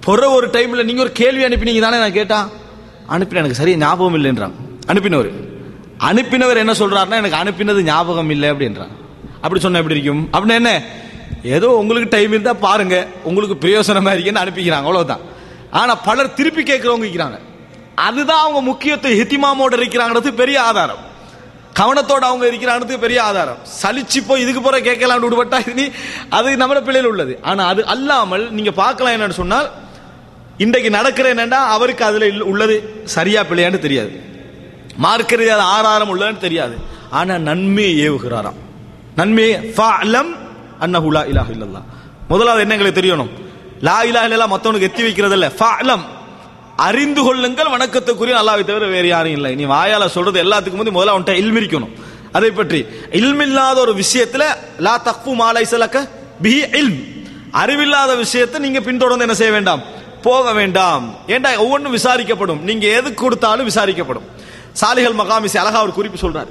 பொற ஒரு டைம்ல நீங்க ஒரு கேள்வி அனுப்பினீங்க தானே நான் கேட்டா அனுப்பின எனக்கு சரியா ஞாபகம் இல்லைன்றான் அனுப்பினவர் அனுப்பினவர் என்ன சொல்றாருன்னா எனக்கு அனுப்பினது ஞாபகம் இல்லை அப்படின்றான் அப்படி சொன்னா எப்படி இருக்கும் அப்படின்னு என்ன ஏதோ உங்களுக்கு டைம் இருந்தா பாருங்க உங்களுக்கு பிரயோசனமா இருக்கேன்னு அனுப்பிக்கிறாங்க அவ்வளவுதான் ஆனா பலர் திருப்பி கேட்கிறவங்க இருக்கிறாங்க அதுதான் அவங்க முக்கியத்துவ ஹித்திமாமோட இருக்கிறாங்கிறது பெரிய ஆதாரம் கவனத்தோட அவங்க இருக்கிறாங்கிறது பெரிய ஆதாரம் சலிச்சு போய் இதுக்கு போற கேட்கலாம் விடுபட்டா இது நீ அது நம்ம பிள்ளையில் உள்ளது ஆனா அது அல்லாமல் நீங்க பார்க்கலாம் என்னன்னு சொன்னால் இன்றைக்கு நடக்கிற என்னன்னா அவருக்கு அதுல இல்ல- உள்ளது சரியா பிள்ளையான்னு தெரியாது மார்க்க ரீதியான ஆதாரம் உள்ளதுன்னு தெரியாது ஆனா நன்மையை ஏவுகிறாராம் நன்மையை ஃபஅலம் அன்னஹு லா இலாஹ இல்லல்லாஹ் முதலாவது என்ன எங்களுக்கு தெரியணும் லா இலாஹ இல்லல்லாஹ் மத்தவனுக்கு எத்தி வைக்கிறது இல்ல ஃபஅலம் அறிந்து கொள்ளுங்கள் வணக்கத்துக்குரிய அல்லாஹ்வை தவிர வேறு யாரும் இல்லை நீ வாயால சொல்றது எல்லாத்துக்கும் முந்தி முதல்ல அவன்கிட்ட இல்மு இருக்கணும் அதை பற்றி இல்மில்லாத ஒரு விஷயத்துல லா தக்ஃபு மா லைஸ லக பிஹி இல்ம் அறிவில்லாத விஷயத்தை நீங்க பின்தொடர்ந்து என்ன செய்ய வேண்டாம் போக வேண்டாம் ஏண்டா ஒவ்வொன்றும் விசாரிக்கப்படும் நீங்க எது கொடுத்தாலும் விசாரிக்கப்படும் சாலிகள் மகாமிசி அழகா ஒரு குறிப்பு சொல்றாரு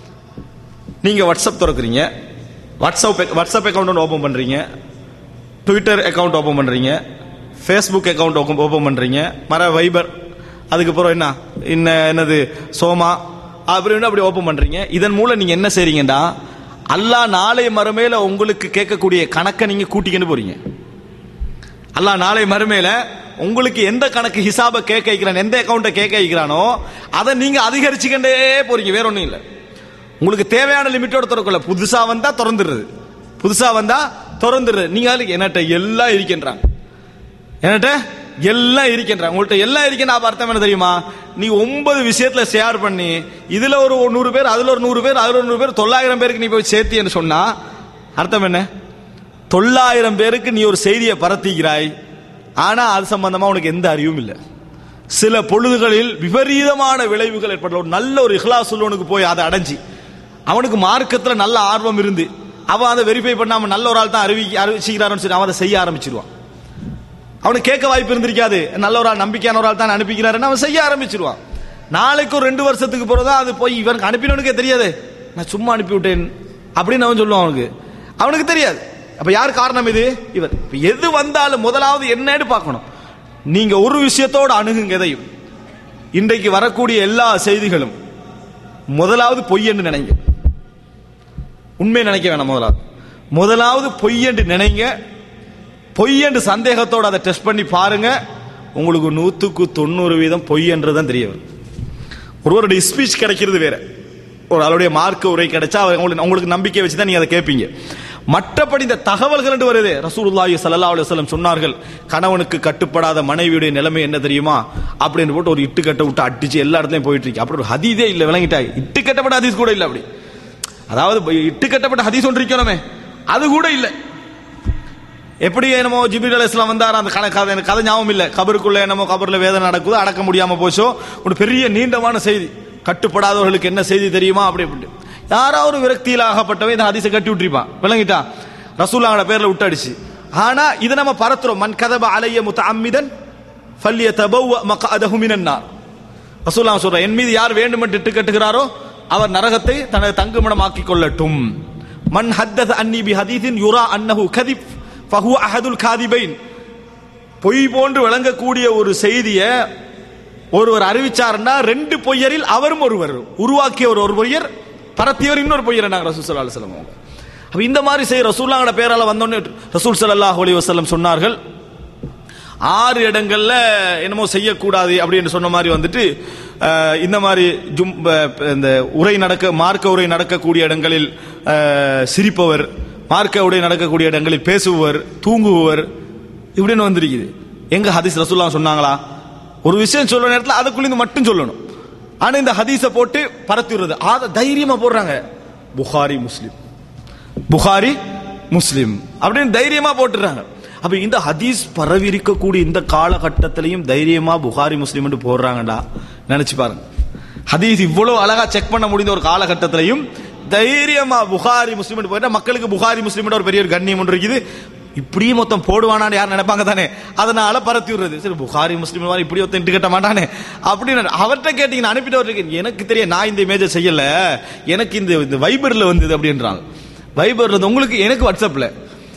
நீங்க வாட்ஸ்அப் திறக்கிறீங்க வாட்ஸ்அப் வாட்ஸ்அப் அக்கௌண்ட் ஒன்று ஓப்பன் பண்றீங்க ட்விட்டர் அக்கௌண்ட் ஓப்பன் பண்றீங்க ஃபேஸ்புக் அக்கௌண்ட் ஓப்பன் பண்றீங்க மர வைபர் அதுக்கப்புறம் என்ன இன்ன என்னது சோமா அப்படின்னு அப்படி ஓப்பன் பண்றீங்க இதன் மூலம் நீங்க என்ன செய்றீங்கடா அல்லாஹ் நாளை மறுமையில உங்களுக்கு கேட்கக்கூடிய கணக்கை நீங்க கூட்டிக்கிட்டு போறீங்க அல்லாஹ் நாளை மறுமையில உங்களுக்கு எந்த கணக்கு ஹிசாப கேட்க வைக்கிறான் எந்த அக்கௌண்ட்டை கேட்க வைக்கிறானோ அதை நீங்க அதிகரிச்சுக்கிட்டே போறீங்க வேற ஒண்ணும் இல்லை உங்களுக்கு தேவையான லிமிட்டோட திறக்கல புதுசா வந்தா திறந்துடுறது புதுசா வந்தா திறந்துடுறது நீங்க அதுக்கு என்னட்ட எல்லாம் இருக்கின்றாங்க என்னட்ட எல்லாம் இருக்கின்றாங்க உங்கள்ட்ட எல்லாம் இருக்கின்ற அப்ப அர்த்தம் என்ன தெரியுமா நீ ஒன்பது விஷயத்துல ஷேர் பண்ணி இதுல ஒரு நூறு பேர் அதுல ஒரு நூறு பேர் அதுல ஒரு நூறு பேர் தொள்ளாயிரம் பேருக்கு நீ போய் சேர்த்தின்னு சொன்னா அர்த்தம் என்ன தொள்ளாயிரம் பேருக்கு நீ ஒரு செய்தியை பரத்திக்கிறாய் ஆனா அது சம்பந்தமா உனக்கு எந்த அறிவும் இல்லை சில பொழுதுகளில் விபரீதமான விளைவுகள் ஏற்பட ஒரு நல்ல ஒரு இஹ்லாஸ் உள்ளவனுக்கு போய் அதை அடைஞ்சி அவனுக்கு மார்க்கத்துல நல்ல ஆர்வம் இருந்து அவன் அதை வெரிஃபை பண்ணாம நல்ல ஒரு ஆள் தான் அறிவி அறிவிச்சுக்கிறாருன்னு சொல்லி அவன் அதை செய்ய ஆரம்பிச்சிருவான் அவனுக்கு கேட்க வாய்ப்பு இருந்திருக்காது நல்ல ஒரு ஆள் நம்பிக்கையான ஒரு ஆள் தான் அனுப்பிக்கிறாருன்னு அவன் செய்ய ஆரம்பிச்சிருவான் நாளைக்கு ஒரு ரெண்டு வருஷத்துக்கு பிறகுதான் அது போய் இவனுக்கு அனுப்பினவனுக்கே தெரியாது நான் சும்மா அனுப்பி விட்டேன் அப்படின்னு அவன் சொல்லுவான் அவனுக்கு அவனுக்கு தெரியாது அப்ப யார் காரணம் இது இவர் இப்ப எது வந்தாலும் முதலாவது என்னன்னு பார்க்கணும் நீங்க ஒரு விஷயத்தோட அணுகுங்க எதையும் இன்றைக்கு வரக்கூடிய எல்லா செய்திகளும் முதலாவது பொய் என்று நினைங்க உண்மை நினைக்க வேணாம் முதலாவது முதலாவது பொய் என்று நினைங்க பொய் என்று சந்தேகத்தோட அதை டெஸ்ட் பண்ணி பாருங்க உங்களுக்கு நூத்துக்கு தொண்ணூறு வீதம் பொய் என்றுதான் தெரிய வரும் ஒருவருடைய ஸ்பீச் கிடைக்கிறது வேற ஒரு ஆளுடைய மார்க்க உரை கிடைச்சா அவர் உங்களுக்கு உங்களுக்கு நம்பிக்கை வச்சு தான் நீங்க அதை கேட்பீங்க மற்றபடி இந்த தகவல்கள் என்று வருது ரசூலுல்லாஹி ஸல்லல்லாஹு அலைஹி வஸல்லம் சொன்னார்கள் கணவனுக்கு கட்டுப்படாத மனைவியுடைய நிலைமை என்ன தெரியுமா அப்படின்னு போட்டு ஒரு இட்டு கட்ட விட்டு அடிச்சு எல்லா இடத்துலயும் போயிட்டு இருக்கு அப்படி ஒரு ஹதீஸே இல்ல விளங்கிட்டாய் இட்டு கட்டப்பட்ட ஹதீஸ் கூட இல்ல அப்படி அதாவது இட்டு கட்டப்பட்ட ஹதீஸ் ஒன்று இருக்கணுமே அது கூட இல்லை எப்படி என்னமோ ஜிபிர் அலி இஸ்லாம் வந்தார் அந்த கதை கதை எனக்கு கதை ஞாபகம் இல்லை கபருக்குள்ள என்னமோ கபர்ல வேதனை நடக்குது அடக்க முடியாம போச்சோ ஒரு பெரிய நீண்டமான செய்தி கட்டுப்படாதவர்களுக்கு என்ன செய்தி தெரியுமா அப்படி அப்படி யாராவது ஒரு விரக்தியில் ஆகப்பட்டவன் இந்த ஹதீஸை கட்டி விட்டுருப்பான் விளங்கிட்டான் ரசூல்லாவோட பேர்ல விட்டடிச்சு ஆனா இதை நம்ம பரத்துறோம் மன் கதப அலைய முத்த அம்மிதன் ஃபல்லிய தபவ் மகஅதஹு மினன் நார் ரசூல்லா சொல்ற என் மீது யார் வேண்டும் என்று இட்டு கட்டுகிறாரோ அவர் நரகத்தை தனது தங்குமிடமாக்கிக் கொள்ளட்டும் மன் ஹத்தத் அன்னி பி ஹதீஸின் யுரா அன்னஹு கதிப் ஃபஹு அஹதுல் காதிபைன் பொய் போன்று விளங்கக்கூடிய ஒரு செய்தியை ஒருவர் அறிவிச்சாருன்னா ரெண்டு பொய்யரில் அவரும் ஒருவர் உருவாக்கியவர் ஒரு பொய்யர் பரத்தியவர் இன்னொரு பொய்யர் நாங்க ரசூல் சல்லா அலுவலம் அவங்க அப்ப இந்த மாதிரி செய்ய ரசூல்லாங்கட பேரால வந்தோடனே ரசூல் ஸல்லல்லாஹு அலைஹி வஸல்லம் சொன்னார்கள் ஆறு இடங்கள்ல என்னமோ செய்யக்கூடாது அப்படின்னு சொன்ன மாதிரி வந்துட்டு அஹ், இந்த மாதிரி ஜும் அஹ், இந்த உரை நடக்க மார்க்க உரை நடக்கக்கூடிய இடங்களில் அஹ், சிரிப்பவர் மார்க்க உரை நடக்கக்கூடிய இடங்களில் பேசுபவர் தூங்குபவர் இப்படின்னு வந்திருக்குது எங்க ஹதீஸ் ரசூல்லா சொன்னாங்களா ஒரு விஷயம் சொல்ற நேரத்தில் அதுக்குள்ள மட்டும் சொல்லணும் ஆனா இந்த ஹதீஸை போட்டு பரத்தி விடுறது அத தைரியமா போடுறாங்க புகாரி முஸ்லிம் புகாரி முஸ்லிம் அப்படின்னு தைரியமா போட்டுறாங்க அப்ப இந்த ஹதீஸ் பரவி இருக்கக்கூடிய இந்த காலகட்டத்திலையும் தைரியமா புகாரி முஸ்லிம் போடுறாங்கடா நினைச்சு பாருங்க ஹதீஸ் இவ்வளவு அழகா செக் பண்ண முடிந்த ஒரு காலகட்டத்திலையும் தைரியமா புகாரி முஸ்லிம் போயிட்டா மக்களுக்கு புகாரி முஸ்லிம் ஒரு பெரிய ஒரு கண்ணியம் ஒன்று இருக்குது இப்படியே மொத்தம் போடுவானான்னு யார் நினைப்பாங்க தானே அதனால பரத்தி விடுறது சரி புகாரி முஸ்லிம் மாதிரி இப்படி ஒருத்தன் இட்டு கட்ட மாட்டானே அப்படின்னு அவர்கிட்ட கேட்டீங்கன்னா அனுப்பிட்டு அவருக்கு எனக்கு தெரியும் நான் இந்த இமேஜை செய்யல எனக்கு இந்த இந்த வைபர்ல வந்தது அப்படின்றாங்க வைபர்ல வந்து உங்களுக்கு எனக்கு வாட்ஸ்அப்ல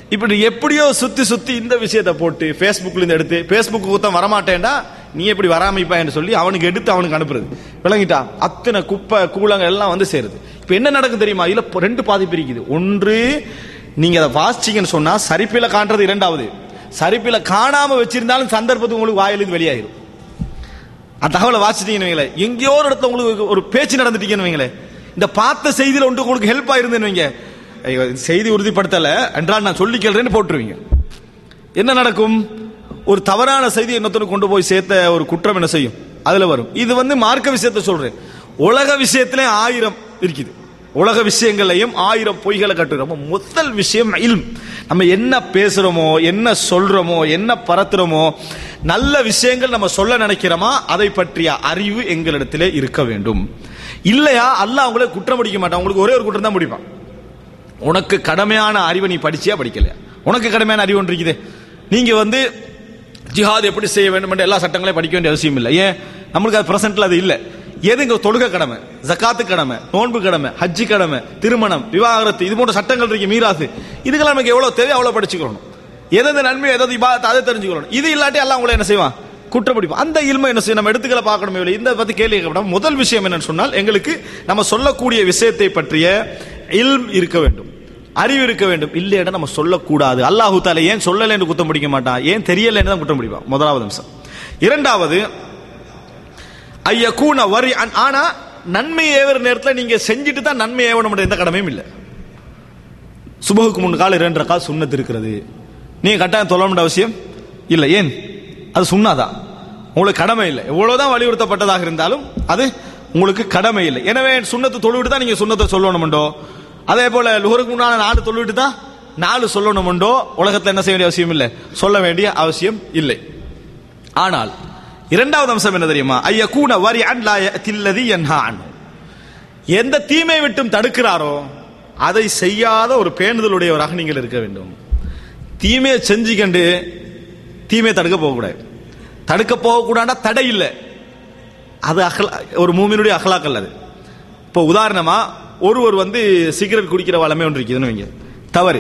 இப்படி எப்படியோ சுத்தி சுத்தி இந்த விஷயத்தை போட்டு ஃபேஸ்புக்ல இருந்து எடுத்து ஃபேஸ்புக் கூத்தம் வரமாட்டேன்டா நீ எப்படி வராமைப்பா என்று சொல்லி அவனுக்கு எடுத்து அவனுக்கு அனுப்புறது விளங்கிட்டா அத்தனை குப்பை கூலங்கள் எல்லாம் வந்து சேருது இப்ப என்ன நடக்கும் தெரியுமா இதுல பொ- ரெண்டு பாதிப்பு இருக்குது ஒன்று நீங்க அதை வாசிச்சீங்கன்னு சொன்னா சரிப்பில காண்றது இரண்டாவது சரிப்பில காணாம வச்சிருந்தாலும் சந்தர்ப்பத்துக்கு உங்களுக்கு வாயிலிருந்து வெளியாயிரும் அந்த தகவலை வாசிட்டீங்கன்னு வைங்களேன் எங்கேயோ ஒரு இடத்துல உங்களுக்கு ஒரு பேச்சு நடந்துட்டீங்கன்னு வைங்களேன் இந்த பார்த்த செய்தியில ஒன்று உங்களுக்கு ஹெல்ப் ஆயிருந்துன்னு வைங்க ஐயோ, செய்தி உறுதிப்படுத்தல என்றால் நான் சொல்லி கேள்றேன்னு போட்டுருவீங்க என்ன நடக்கும் ஒரு தவறான செய்தி இன்னொருத்தருக்கு கொண்டு போய் சேர்த்த ஒரு குற்றம் என்ன செய்யும் அதுல வரும் இது வந்து மார்க்க விஷயத்தை சொல்றேன் உலக விஷயத்திலே ஆயிரம் இருக்குது உலக விஷயங்களையும் ஆயிரம் பொய்களை கட்டுறோம் அப்ப முதல் விஷயம் இல்ம் நம்ம என்ன பேசுறோமோ என்ன சொல்றோமோ என்ன பரத்துறோமோ நல்ல விஷயங்கள் நம்ம சொல்ல நினைக்கிறோமா அதை பற்றிய அறிவு எங்களிடத்திலே இருக்க வேண்டும் இல்லையா அல்லாஹ் உங்களை குற்றம் பிடிக்க மாட்டான் உங்களுக்கு ஒரே ஒரு குற்றம் தான் முடிப்பான் உனக்கு கடமையான அறிவை நீ படிச்சியா படிக்கலையா உனக்கு கடமையான அறிவு ஒன்று இருக்குது நீங்க வந்து ஜிஹாத் எப்படி செய்ய வேண்டும் என்று எல்லா சட்டங்களையும் படிக்க வேண்டிய அவசியம் இல்லை ஏன் நம்மளுக்கு அது பிரசன்ட்ல அது இல்லை எது இங்க தொழுகை கடமை ஜக்காத்து கடமை நோன்பு கடமை ஹஜ்ஜி கடமை திருமணம் விவாகரத்து இது போன்ற சட்டங்கள் இருக்கு மீராசு இதுக்கெல்லாம் நமக்கு எவ்வளவு தேவை அவ்வளவு படிச்சுக்கணும் எதாவது நன்மை எதாவது இபாதத் அதை தெரிஞ்சுக்கணும் இது இல்லாட்டி எல்லாம் உங்களை என்ன செய்வான் குற்றப்பிடிப்பு அந்த இல்மை என்ன செய்யும் நம்ம எடுத்துக்கல பார்க்கணுமே இல்லை இந்த பத்தி கேள்வி கேட்கப்படும் முதல் விஷயம் என்னன்னு சொன்னால் எங்களுக்கு நம்ம சொல்லக்கூடிய விஷயத்தை பற்றிய இல்ம் இருக்க வேண்டும் அறிவு இருக்க வேண்டும் இல்லையா நம்ம சொல்லக்கூடாது அல்லாஹு தாலா ஏன் சொல்லலை என்று குத்தம் பிடிக்க மாட்டான் ஏன் தெரியலைன்னு தான் குற்றம் பிடிப்பான் முதலாவது அம்சம் இரண்டாவது ஐயக்கூன வரி அன்- ஆனா நன்மை ஏவுற நேரத்தில் நீங்க செஞ்சுட்டு தான் நன்மை ஏவணும் எந்த கடமையும் இல்லை சுபகுக்கு முன் கால இரண்டு ரக்கா சுண்ணத்து இருக்கிறது நீங்க கட்டாயம் தொழ அவசியம் இல்லை ஏன் அது சுண்ணாதான் உங்களுக்கு கடமை இல்லை எவ்வளவுதான் வலியுறுத்தப்பட்டதாக இருந்தாலும் அது உங்களுக்கு கடமை இல்லை எனவே சுண்ணத்து தொழுவிட்டு தான் நீங்க சுண்ணத்தை சொல்லணுமுண்டோ அதே போல லுகருக்கு முன்னால நாலு தொழுவிட்டு தான் நாலு சொல்லணுமுண்டோ உலகத்துல என்ன செய்ய வேண்டிய அவசியம் இல்லை சொல்ல வேண்டிய அவசியம் இல்லை ஆனால் இரண்டாவது அம்சம் என்ன தெரியுமா ஐயக்கூன வரி அன் லா தில்லதி என்ஹா அன்ஹு. எந்த தீமை விட்டும் தடுக்கிறாரோ அதை செய்யாத ஒரு பேணுதலுடையவராக நீங்கள் இருக்க வேண்டும் தீமையை செஞ்சுக்கண்டு தீமையை தடுக்க போகக்கூடாது தடுக்க போகக்கூடாண்டா தடை இல்லை அது அகலா ஒரு மூமினுடைய அகலாக்கல் அது இப்போ உதாரணமா ஒருவர் வந்து சிகரெட் குடிக்கிற வளமே ஒன்று இருக்குதுன்னு வைங்க தவறு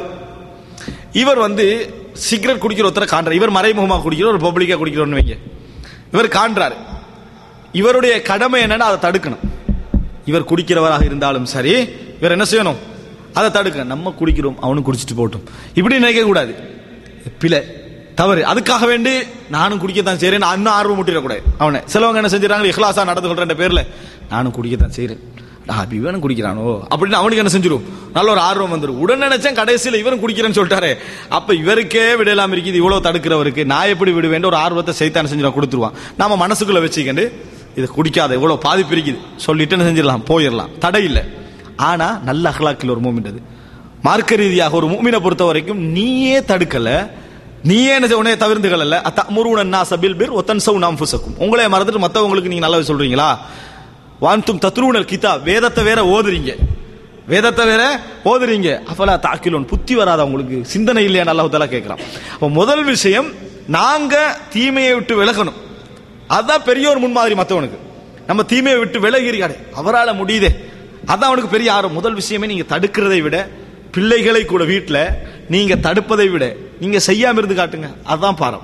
இவர் வந்து சிகரெட் குடிக்கிற ஒருத்தரை காண்றார் இவர் மறைமுகமாக குடிக்கிற ஒரு பப்ளிக்கா குடிக்கிறோன்னு வைங்க இவர் காண்றாரு இவருடைய கடமை என்னன்னா அதை தடுக்கணும் இவர் குடிக்கிறவராக இருந்தாலும் சரி இவர் என்ன செய்யணும் அதை தடுக்க நம்ம குடிக்கிறோம் அவனும் குடிச்சிட்டு போட்டும் இப்படி நினைக்க கூடாது பிழை தவறு அதுக்காக வேண்டி நானும் குடிக்கத்தான் செய்றேன் நான் இன்னும் ஆர்வம் முட்டிடக்கூடாது அவனை சிலவங்க என்ன செஞ்சுறாங்க இஹ்லாசா நடந்து கொள்ற பேர்ல நானும் குடிக்கத்தான் செய்றேன் அப்ப இவனும் குடிக்கிறானோ அப்படின்னு அவனுக்கு என்ன செஞ்சிடும் நல்ல ஒரு ஆர்வம் வந்துடும் உடன் நினைச்சேன் கடைசியில் இவரும் குடிக்கிறேன்னு சொல்லிட்டாரு அப்ப இவருக்கே விடலாம் இருக்குது இவ்வளவு தடுக்கிறவருக்கு நான் எப்படி விடுவேன் ஒரு ஆர்வத்தை செய்தான் செஞ்சு கொடுத்துருவான் நாம மனசுக்குள்ள வச்சுக்கிண்டு இது குடிக்காத இவ்வளவு பாதிப்பு இருக்குது சொல்லிட்டு என்ன செஞ்சிடலாம் போயிடலாம் தடை இல்லை ஆனா நல்ல அகலாக்கில் ஒரு மூமெண்ட் அது மார்க்க ரீதியாக ஒரு மூமினை பொறுத்த வரைக்கும் நீயே தடுக்கல நீயே என்ன செய்ய, உன்னைய தவிர்த்துக்கல அத்தமுருவனா சபில் பிர் ஒத்தன் சவு நாம் ஃபுசக்கும் உங்களே மறந்துட்டு மத்தவங்களுக்கு நீங்க நல்லது சொல்றீங்களா வான்தும் தத்ரூனல் கிதா வேதத்தை வேற ஓதுறீங்க வேதத்தை வேற ஓதுறீங்க அஃபலா தாக்கிலோன் புத்தி வராதா உங்களுக்கு சிந்தனை இல்லையா அல்லாஹ் தஆலா கேட்கிறான் அப்ப முதல் விஷயம் நாங்க தீமையை விட்டு விலகணும் அதுதான் பெரிய ஒரு முன்மாதிரி மத்தவனுக்கு நம்ம தீமையை விட்டு விலகிறீங்க அவரால முடியுதே அதான் அவனுக்கு பெரிய ஆர்வம் முதல் விஷயமே நீங்க தடுக்கிறதை விட பிள்ளைகளை கூட வீட்டில் நீங்க தடுப்பதை விட நீங்க செய்யாம இருந்து காட்டுங்க அதுதான் பாரம்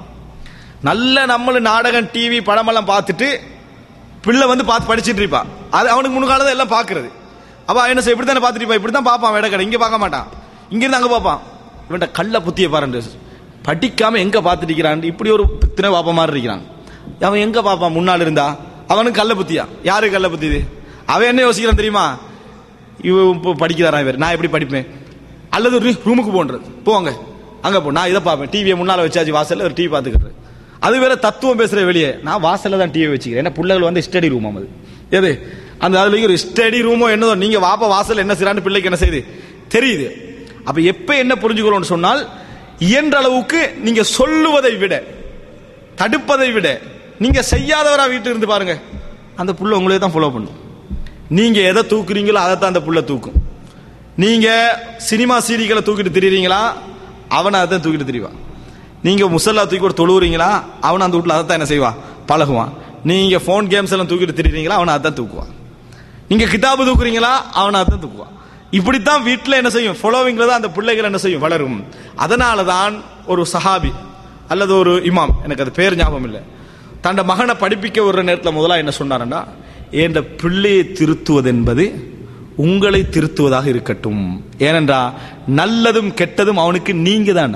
நல்ல நம்மள நாடகம் டிவி படமெல்லாம் பார்த்துட்டு பிள்ளை வந்து பார்த்து படிச்சிட்டு இருப்பா அது அவனுக்கு முன்காலதான் எல்லாம் பார்க்கிறது அப்ப அவன் என்ன செய்ய இப்படி தானே பார்த்துட்டு இருப்பா இப்படி தான் பார்ப்பான் வேட கடை இங்க பார்க்க மாட்டான் இங்க இருந்து அங்க பார்ப்பான் இவன்ட்ட கள்ள புத்திய பாருண்டு படிக்காம எங்க பார்த்துட்டு இருக்கிறான் இப்படி ஒரு தின பாப்ப மாதிரி இருக்கிறான் அவன் எங்க பார்ப்பான் முன்னால் இருந்தா அவனுக்கு கள்ள புத்தியா யாருக்கு கள்ள புத்தி இது அவன் என்ன யோசிக்கிறான் தெரியுமா இவன் இப்போ படிக்கிறாரான் இவர் நான் எப்படி படிப்பேன் அல்லது ஒரு ரூமுக்கு போன்றது போங்க அங்க போ நான் இதை பார்ப்பேன் டிவியை முன்னால வச்சாச்சு வாசல்ல ஒரு டிவி பார்த்துக்கிறேன் அது வேற தத்துவம் பேசுற வெளியே நான் வாசல்ல தான் டிவி வச்சுக்கிறேன் ஏன்னா பிள்ளைகள் வந்து ஸ்டடி ரூம் அது எது அந்த அதுல ஒரு ஸ்டடி ரூமோ என்னதோ நீங்க வாப்பா வாசல் என்ன செய்யறான்னு பிள்ளைக்கு என்ன செய்யுது தெரியுது அப்ப எப்ப என்ன புரிஞ்சுக்கிறோம்னு சொன்னால் இயன்ற அளவுக்கு நீங்க சொல்லுவதை விட தடுப்பதை விட நீங்க செய்யாதவரா வீட்டு இருந்து பாருங்க அந்த புள்ள உங்களே தான் ஃபாலோ பண்ணும் நீங்க எதை தூக்குறீங்களோ அதை தான் அந்த புள்ள தூக்கும் நீங்க சினிமா சீரிகளை தூக்கிட்டு திரியுறீங்களா அவனை அதை தான் தூக்கிட்டு திரிவான் நீங்க முசல்லா தூக்கி கூட தொழுவுறீங்களா அவன் அந்த வீட்டில் அதை தான் என்ன செய்வான் பழகுவான் நீங்க ஃபோன் கேம்ஸ் எல்லாம் தூக்கிட்டு திரியுறீங்களா அவனை அதை தான் தூக்குவான் நீங்க கிதாபு தூக்குறீங்களா அவனை அதை தான் தூக்குவான் இப்படித்தான் வீட்டில் என்ன செய்யும் ஃபாலோவிங்ல தான் அந்த பிள்ளைகள் என்ன செய்யும் வளரும் அதனால தான் ஒரு சஹாபி அல்லது ஒரு இமாம் எனக்கு அது பேர் ஞாபகம் இல்லை தண்ட மகனை படிப்பிக்க ஒரு நேரத்தில் முதலா என்ன சொன்னாருன்னா என்ற பிள்ளையை திருத்துவது என்பது உங்களை திருத்துவதாக இருக்கட்டும் ஏனென்றா நல்லதும் கெட்டதும் அவனுக்கு நீங்க தான்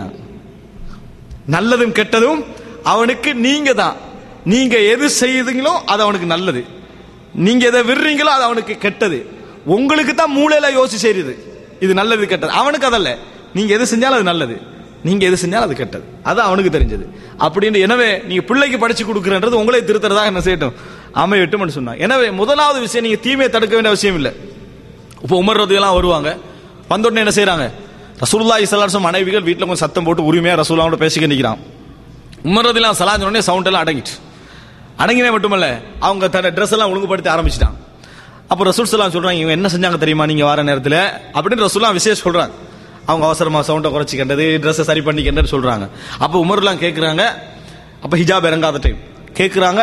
நல்லதும் கெட்டதும் அவனுக்கு நீங்க தான் நீங்க எது செய்யுதுங்களோ அது அவனுக்கு நல்லது நீங்க எதை விடுறீங்களோ அது அவனுக்கு கெட்டது உங்களுக்கு தான் மூளையில யோசி செய்யுது இது நல்லது கெட்டது அவனுக்கு அதல்ல நீங்க எது செஞ்சாலும் அது நல்லது நீங்க எது செஞ்சாலும் அது கெட்டது அது அவனுக்கு தெரிஞ்சது அப்படின்னு எனவே நீங்க பிள்ளைக்கு படிச்சு கொடுக்குறன்றது உங்களை திருத்துறதா என்ன செய்யட்டும் அமையட்டும்னு சொன்னாங்க எனவே முதலாவது விஷயம் நீங்க தீமையை தடுக்க வேண்டிய அவசியம் இல்லை இப்போ உமர் ரதியெல்லாம் வருவாங்க வந்த உடனே என்ன செய்றாங்க ரசூலுல்லாஹி ஸல்லல்லாஹு அலைஹி மனைவிகள் வீட்டில் கொஞ்சம் சத்தம் போட்டு உரிமையா ரசூலுல்லாவோட பேசிக்க நிற்கிறான் உமர் ரதியெல்லாம் சலாஞ்ச உடனே சவுண்ட் எல்லாம் அடங்கிட்டு அடங்கினே மட்டுமல்ல அவங்க தன்னை ட்ரெஸ் எல்லாம் ஒழுங்குபடுத்தி ஆரம்பிச்சிட்டாங்க அப்போ ரசூல் சலாம் சொல்றாங்க இவங்க என்ன செஞ்சாங்க தெரியுமா நீங்க வர நேரத்தில் அப்படின்னு ரசூல்லாம் விசேஷம் சொல்றாங்க அவங்க அவசரமா சவுண்டை குறைச்சிக்கின்றது ட்ரெஸ்ஸை சரி பண்ணிக்கின்றது சொல்றாங்க அப்போ உமர்லாம் கேட்குறாங்க அப்போ ஹிஜாப் இறங்காத டைம் கேட்குறாங்க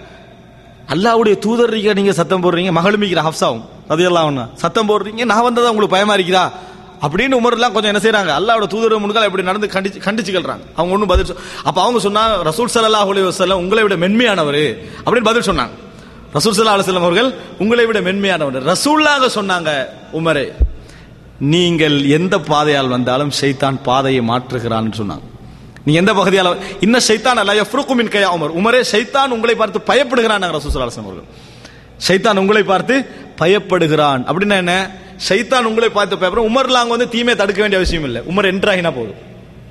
அல்லாவுடைய தூதர்றீங்க நீங்க சத்தம் போடுறீங்க மகளுமிக்கிற ஹப்சாவும் அதெல்லாம் ஒண்ணு சத்தம் போடுறீங்க நான் வந்ததா உங்களுக்கு பயமா இருக்குதா அப்படின்னு உமர்லாம் கொஞ்சம் என்ன செய்றாங்க அல்லாவோட தூதர் முன்கால இப்படி நடந்து கண்டிச்சு கண்டிச்சு கேள்றாங்க அவங்க ஒன்றும் பதில் சொ- அப்ப அவங்க சொன்னா ரசூல் ஸல்லல்லாஹு அலைஹி வஸல்லம் உங்களை விட மென்மையானவர் அப்படின்னு பதில் சொன்னாங்க ரசூல் ஸல்லல்லாஹு அலைஹி வஸல்லம் அவர்கள் உங்களை விட மென்மையானவர் ரசூல்லாக சொன்னாங்க உமரே நீங்கள் எந்த பாதையால் வந்தாலும் ஷைத்தான் பாதையை மாற்றுகிறான்னு சொன்னாங்க நீங்க எந்த பகுதியால இன்ன ஷைத்தான் அல்ல யஃப்ருகு மின் கயா உமர் உமரே ஷைத்தான் உங்களை பார்த்து பயப்படுகிறான் ரசூல் ஸல்லல்லாஹு அலைஹி வஸல்லம் அவர்கள் ஷைத்தான் உங்களை பார்த்து பயப்படுகிறான் அப்படின்னா என்ன ஷைத்தான் உங்களை பார்த்து பயப்படுற உமர்ல அங்க வந்து தீமையை தடுக்க வேண்டிய அவசியம் இல்லை உமர் என்டர் ஆகினா போதும்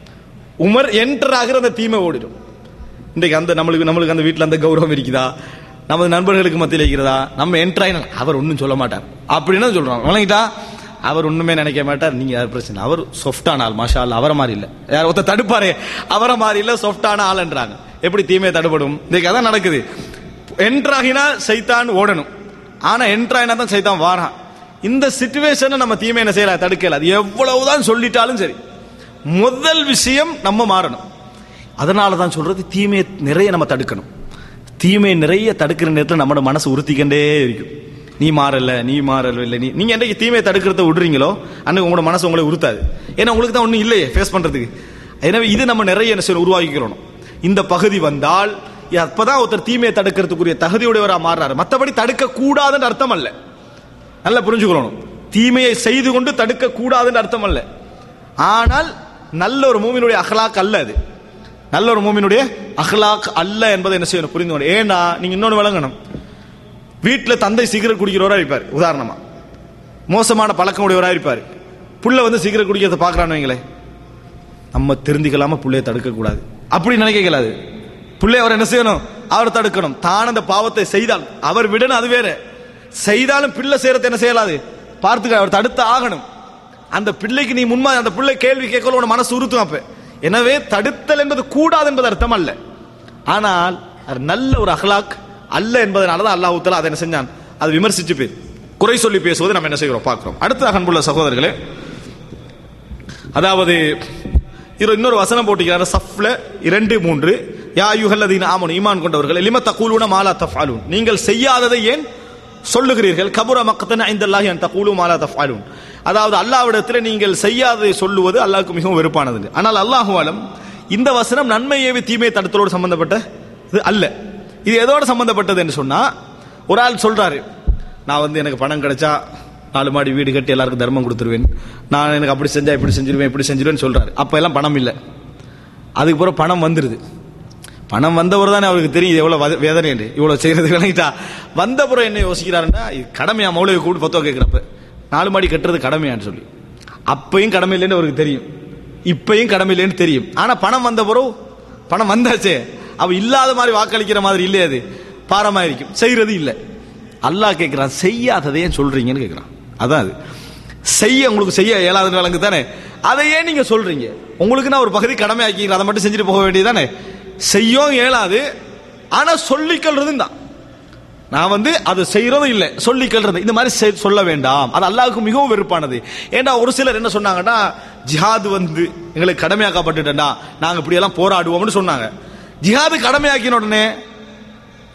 உமர் என்டர் ஆகிற அந்த தீமை ஓடிடும் இன்றைக்கு அந்த நம்மளுக்கு நம்மளுக்கு அந்த வீட்டில் அந்த கௌரவம் இருக்குதா நமது நண்பர்களுக்கு மத்தியில் இருக்கிறதா நம்ம என்டர் ஆகினா அவர் ஒன்றும் சொல்ல மாட்டார் அப்படின்னு சொல்றாங்க வழங்கிட்டா அவர் ஒண்ணுமே நினைக்க மாட்டார் நீங்க யார் பிரச்சனை அவர் சொஃப்டான ஆள் மாஷா அல்லா அவரை மாதிரி இல்ல யார் ஒருத்தர் தடுப்பாரு அவரை மாதிரி இல்ல சொஃப்டான ஆள்ன்றாங்க எப்படி தீமையை தடுபடும் இன்னைக்கு அதான் நடக்குது என்ட்ராகினா சைத்தான் ஓடணும் ஆனா என்ட்ராகினா தான் சைத்தான் வாரான் இந்த சிச்சுவேஷனை நம்ம தீமை என்ன செய்யலாம் தடுக்கல அது எவ்வளவுதான் சொல்லிட்டாலும் சரி முதல் விஷயம் நம்ம மாறணும் அதனால தான் சொல்றது தீமையை நிறைய நம்ம தடுக்கணும் தீமையை நிறைய தடுக்கிற நேரத்தில் நம்மளோட மனசு உறுத்திக்கிட்டே இருக்கும் நீ மாறல நீ மாறல இல்லை நீ நீங்க என்னைக்கு தீமையை தடுக்கிறத விடுறீங்களோ அன்னைக்கு உங்களோட மனசு உங்களை உறுத்தாது ஏன்னா உங்களுக்கு தான் ஒன்றும் இல்லையே ஃபேஸ் பண்றதுக்கு எனவே இது நம்ம நிறைய என்ன செய்யணும் உருவாக்கிக்கிறோம் இந்த பகுதி வந்தால் இது அப்பதான் ஒருத்தர் தீமையை தடுக்கிறதுக்குரிய தகுதியுடையவரா மாறுறாரு மற்றபடி தடுக்க கூடாதுன்னு அர்த்தம் அல்ல நல்லா புரிஞ்சுக்கணும் தீமையை செய்து கொண்டு தடுக்க கூடாதுன்னு அர்த்தம் அல்ல ஆனால் நல்ல ஒரு மூமினுடைய அஹ்லாக் அல்ல அது நல்ல ஒரு மூமினுடைய அஹ்லாக் அல்ல என்பதை என்ன செய்யணும் புரிந்து கொள்ளணும். ஏன்னா நீங்க இன்னொன்னு விளங்கணும் வீட்டில் தந்தை சிகரெட் குடிக்கிறவரா இருப்பார் உதாரணமா மோசமான பழக்கம் உடையவரா இருப்பார் புள்ள வந்து சிகரெட் குடிக்கிறத பார்க்கறான்னு வைங்களேன் நம்ம தெரிஞ்சுக்கலாம புள்ளைய தடுக்க கூடாது அப்படி நினைக்க கூடாது புள்ளை அவர் என்ன செய்யணும் அவர் தடுக்கணும் தான் அந்த பாவத்தை செய்தால் அவர் விடணும் அது வேற செய்தாலும் பிள்ளை செய்யறது என்ன செய்யலாது பார்த்துக்க அவர் தடுத்து ஆகணும் அந்த பிள்ளைக்கு நீ முன்மா அந்த பிள்ளை கேள்வி கேட்கல உன மனசு உறுத்தும் அப்ப எனவே தடுத்தல் என்பது கூடாது என்பது அர்த்தம் அல்ல ஆனால் அது நல்ல ஒரு அஹ்லாக் அல்ல என்பதனால தான் அல்லாஹ் தஆலா அதை என்ன செஞ்சான் அதை விமர்சிச்சு பே குறை சொல்லி பேசுவது நம்ம என்ன செய்கிறோம் பார்க்கிறோம் அடுத்த அன்புள்ள சகோதரர்களே அதாவது இது இன்னொரு வசனம் போட்டிருக்கிறார் சஃப்ல இரண்டு மூன்று யா யுகல்லதீன ஆமனு ஈமான் கொண்டவர்கள் லிம தகூலுன மாலா தஃபாலூன் நீங்கள் செய்யாததை ஏன் சொல்லுகிறீர்கள் கபுர மக்கத்தன ஐந்தல்லாஹி அன் தகூலு மாலா தஃபாலூன் அதாவது அல்லாஹ்விடத்தில் நீங்கள் செய்யாததை சொல்லுவது அல்லாஹ்வுக்கு மிகவும் வெறுப்பானது ஆனால் அல்லாஹு ஆலம் இந்த வசனம் நன்மை ஏவி தீமையை தடுத்தலோடு சம்பந்தப்பட்ட இது அல்ல இது எதோட சம்பந்தப்பட்டது என்று சொன்னா ஒரு ஆள் சொல்றாரு நான் வந்து எனக்கு பணம் கிடைச்சா நாலு மாடி வீடு கட்டி எல்லாருக்கும் தர்மம் கொடுத்துருவேன் நான் எனக்கு அப்படி செஞ்சா இப்படி செஞ்சிருவேன் இப்படி செஞ்சிருவேன் சொல்றாரு அப்ப எல்லாம் பணம் இல்லை அதுக்கு பிறகு பணம் வந்துருது பணம் வந்தவர் தானே அவருக்கு தெரியும் இது எவ்வளவு வத- வேதனை என்று இவ்வளவு செய்யறது விளங்கிட்டா வந்த பிறகு என்ன யோசிக்கிறாருன்னா இது கடமையா மௌலிகை கூட்டு பத்தோ கேட்கிறப்ப நாலு மாடி கட்டுறது கடமையான்னு சொல்லி அப்பயும் கடமை இல்லைன்னு அவருக்கு தெரியும் இப்பயும் கடமை இல்லைன்னு தெரியும் ஆனா பணம் வந்த பிறகு பணம் வந்தாச்சே அவ இல்லாத மாதிரி வாக்களிக்கிற மாதிரி இல்லையே அது பாரமா இருக்கும் செய்யறது இல்லை அல்லாஹ் கேட்கிறான் செய்யாததை ஏன் சொல்றீங்கன்னு கேட்கிறான் அதான் அது செய்ய உங்களுக்கு செய்ய இயலாதுன்னு விளங்கு தானே அதை ஏன் நீங்க சொல்றீங்க உங்களுக்கு நான் ஒரு பகுதி கடமை ஆக்கிக்கிறேன் அதை மட்டும் செஞ்சுட்டு போக வேண்டியதானே செய்யும் இயலாது ஆனா சொல்லிக்கல்றதும் தான் நான் வந்து அது செய்யறதும் இல்லை சொல்லிக்கல்றது இந்த மாதிரி செய்- சொல்ல வேண்டாம் அது அல்லாஹ்வுக்கு மிகவும் வெறுப்பானது ஏன்டா ஒரு சிலர் என்ன சொன்னாங்கன்னா ஜிஹாது வந்து எங்களுக்கு கடமையாக்கப்பட்டுட்டா நாங்க இப்படி எல்லாம் போராடுவோம்னு சொன்னாங்க ஜிஹாது கடமையாக்கின உடனே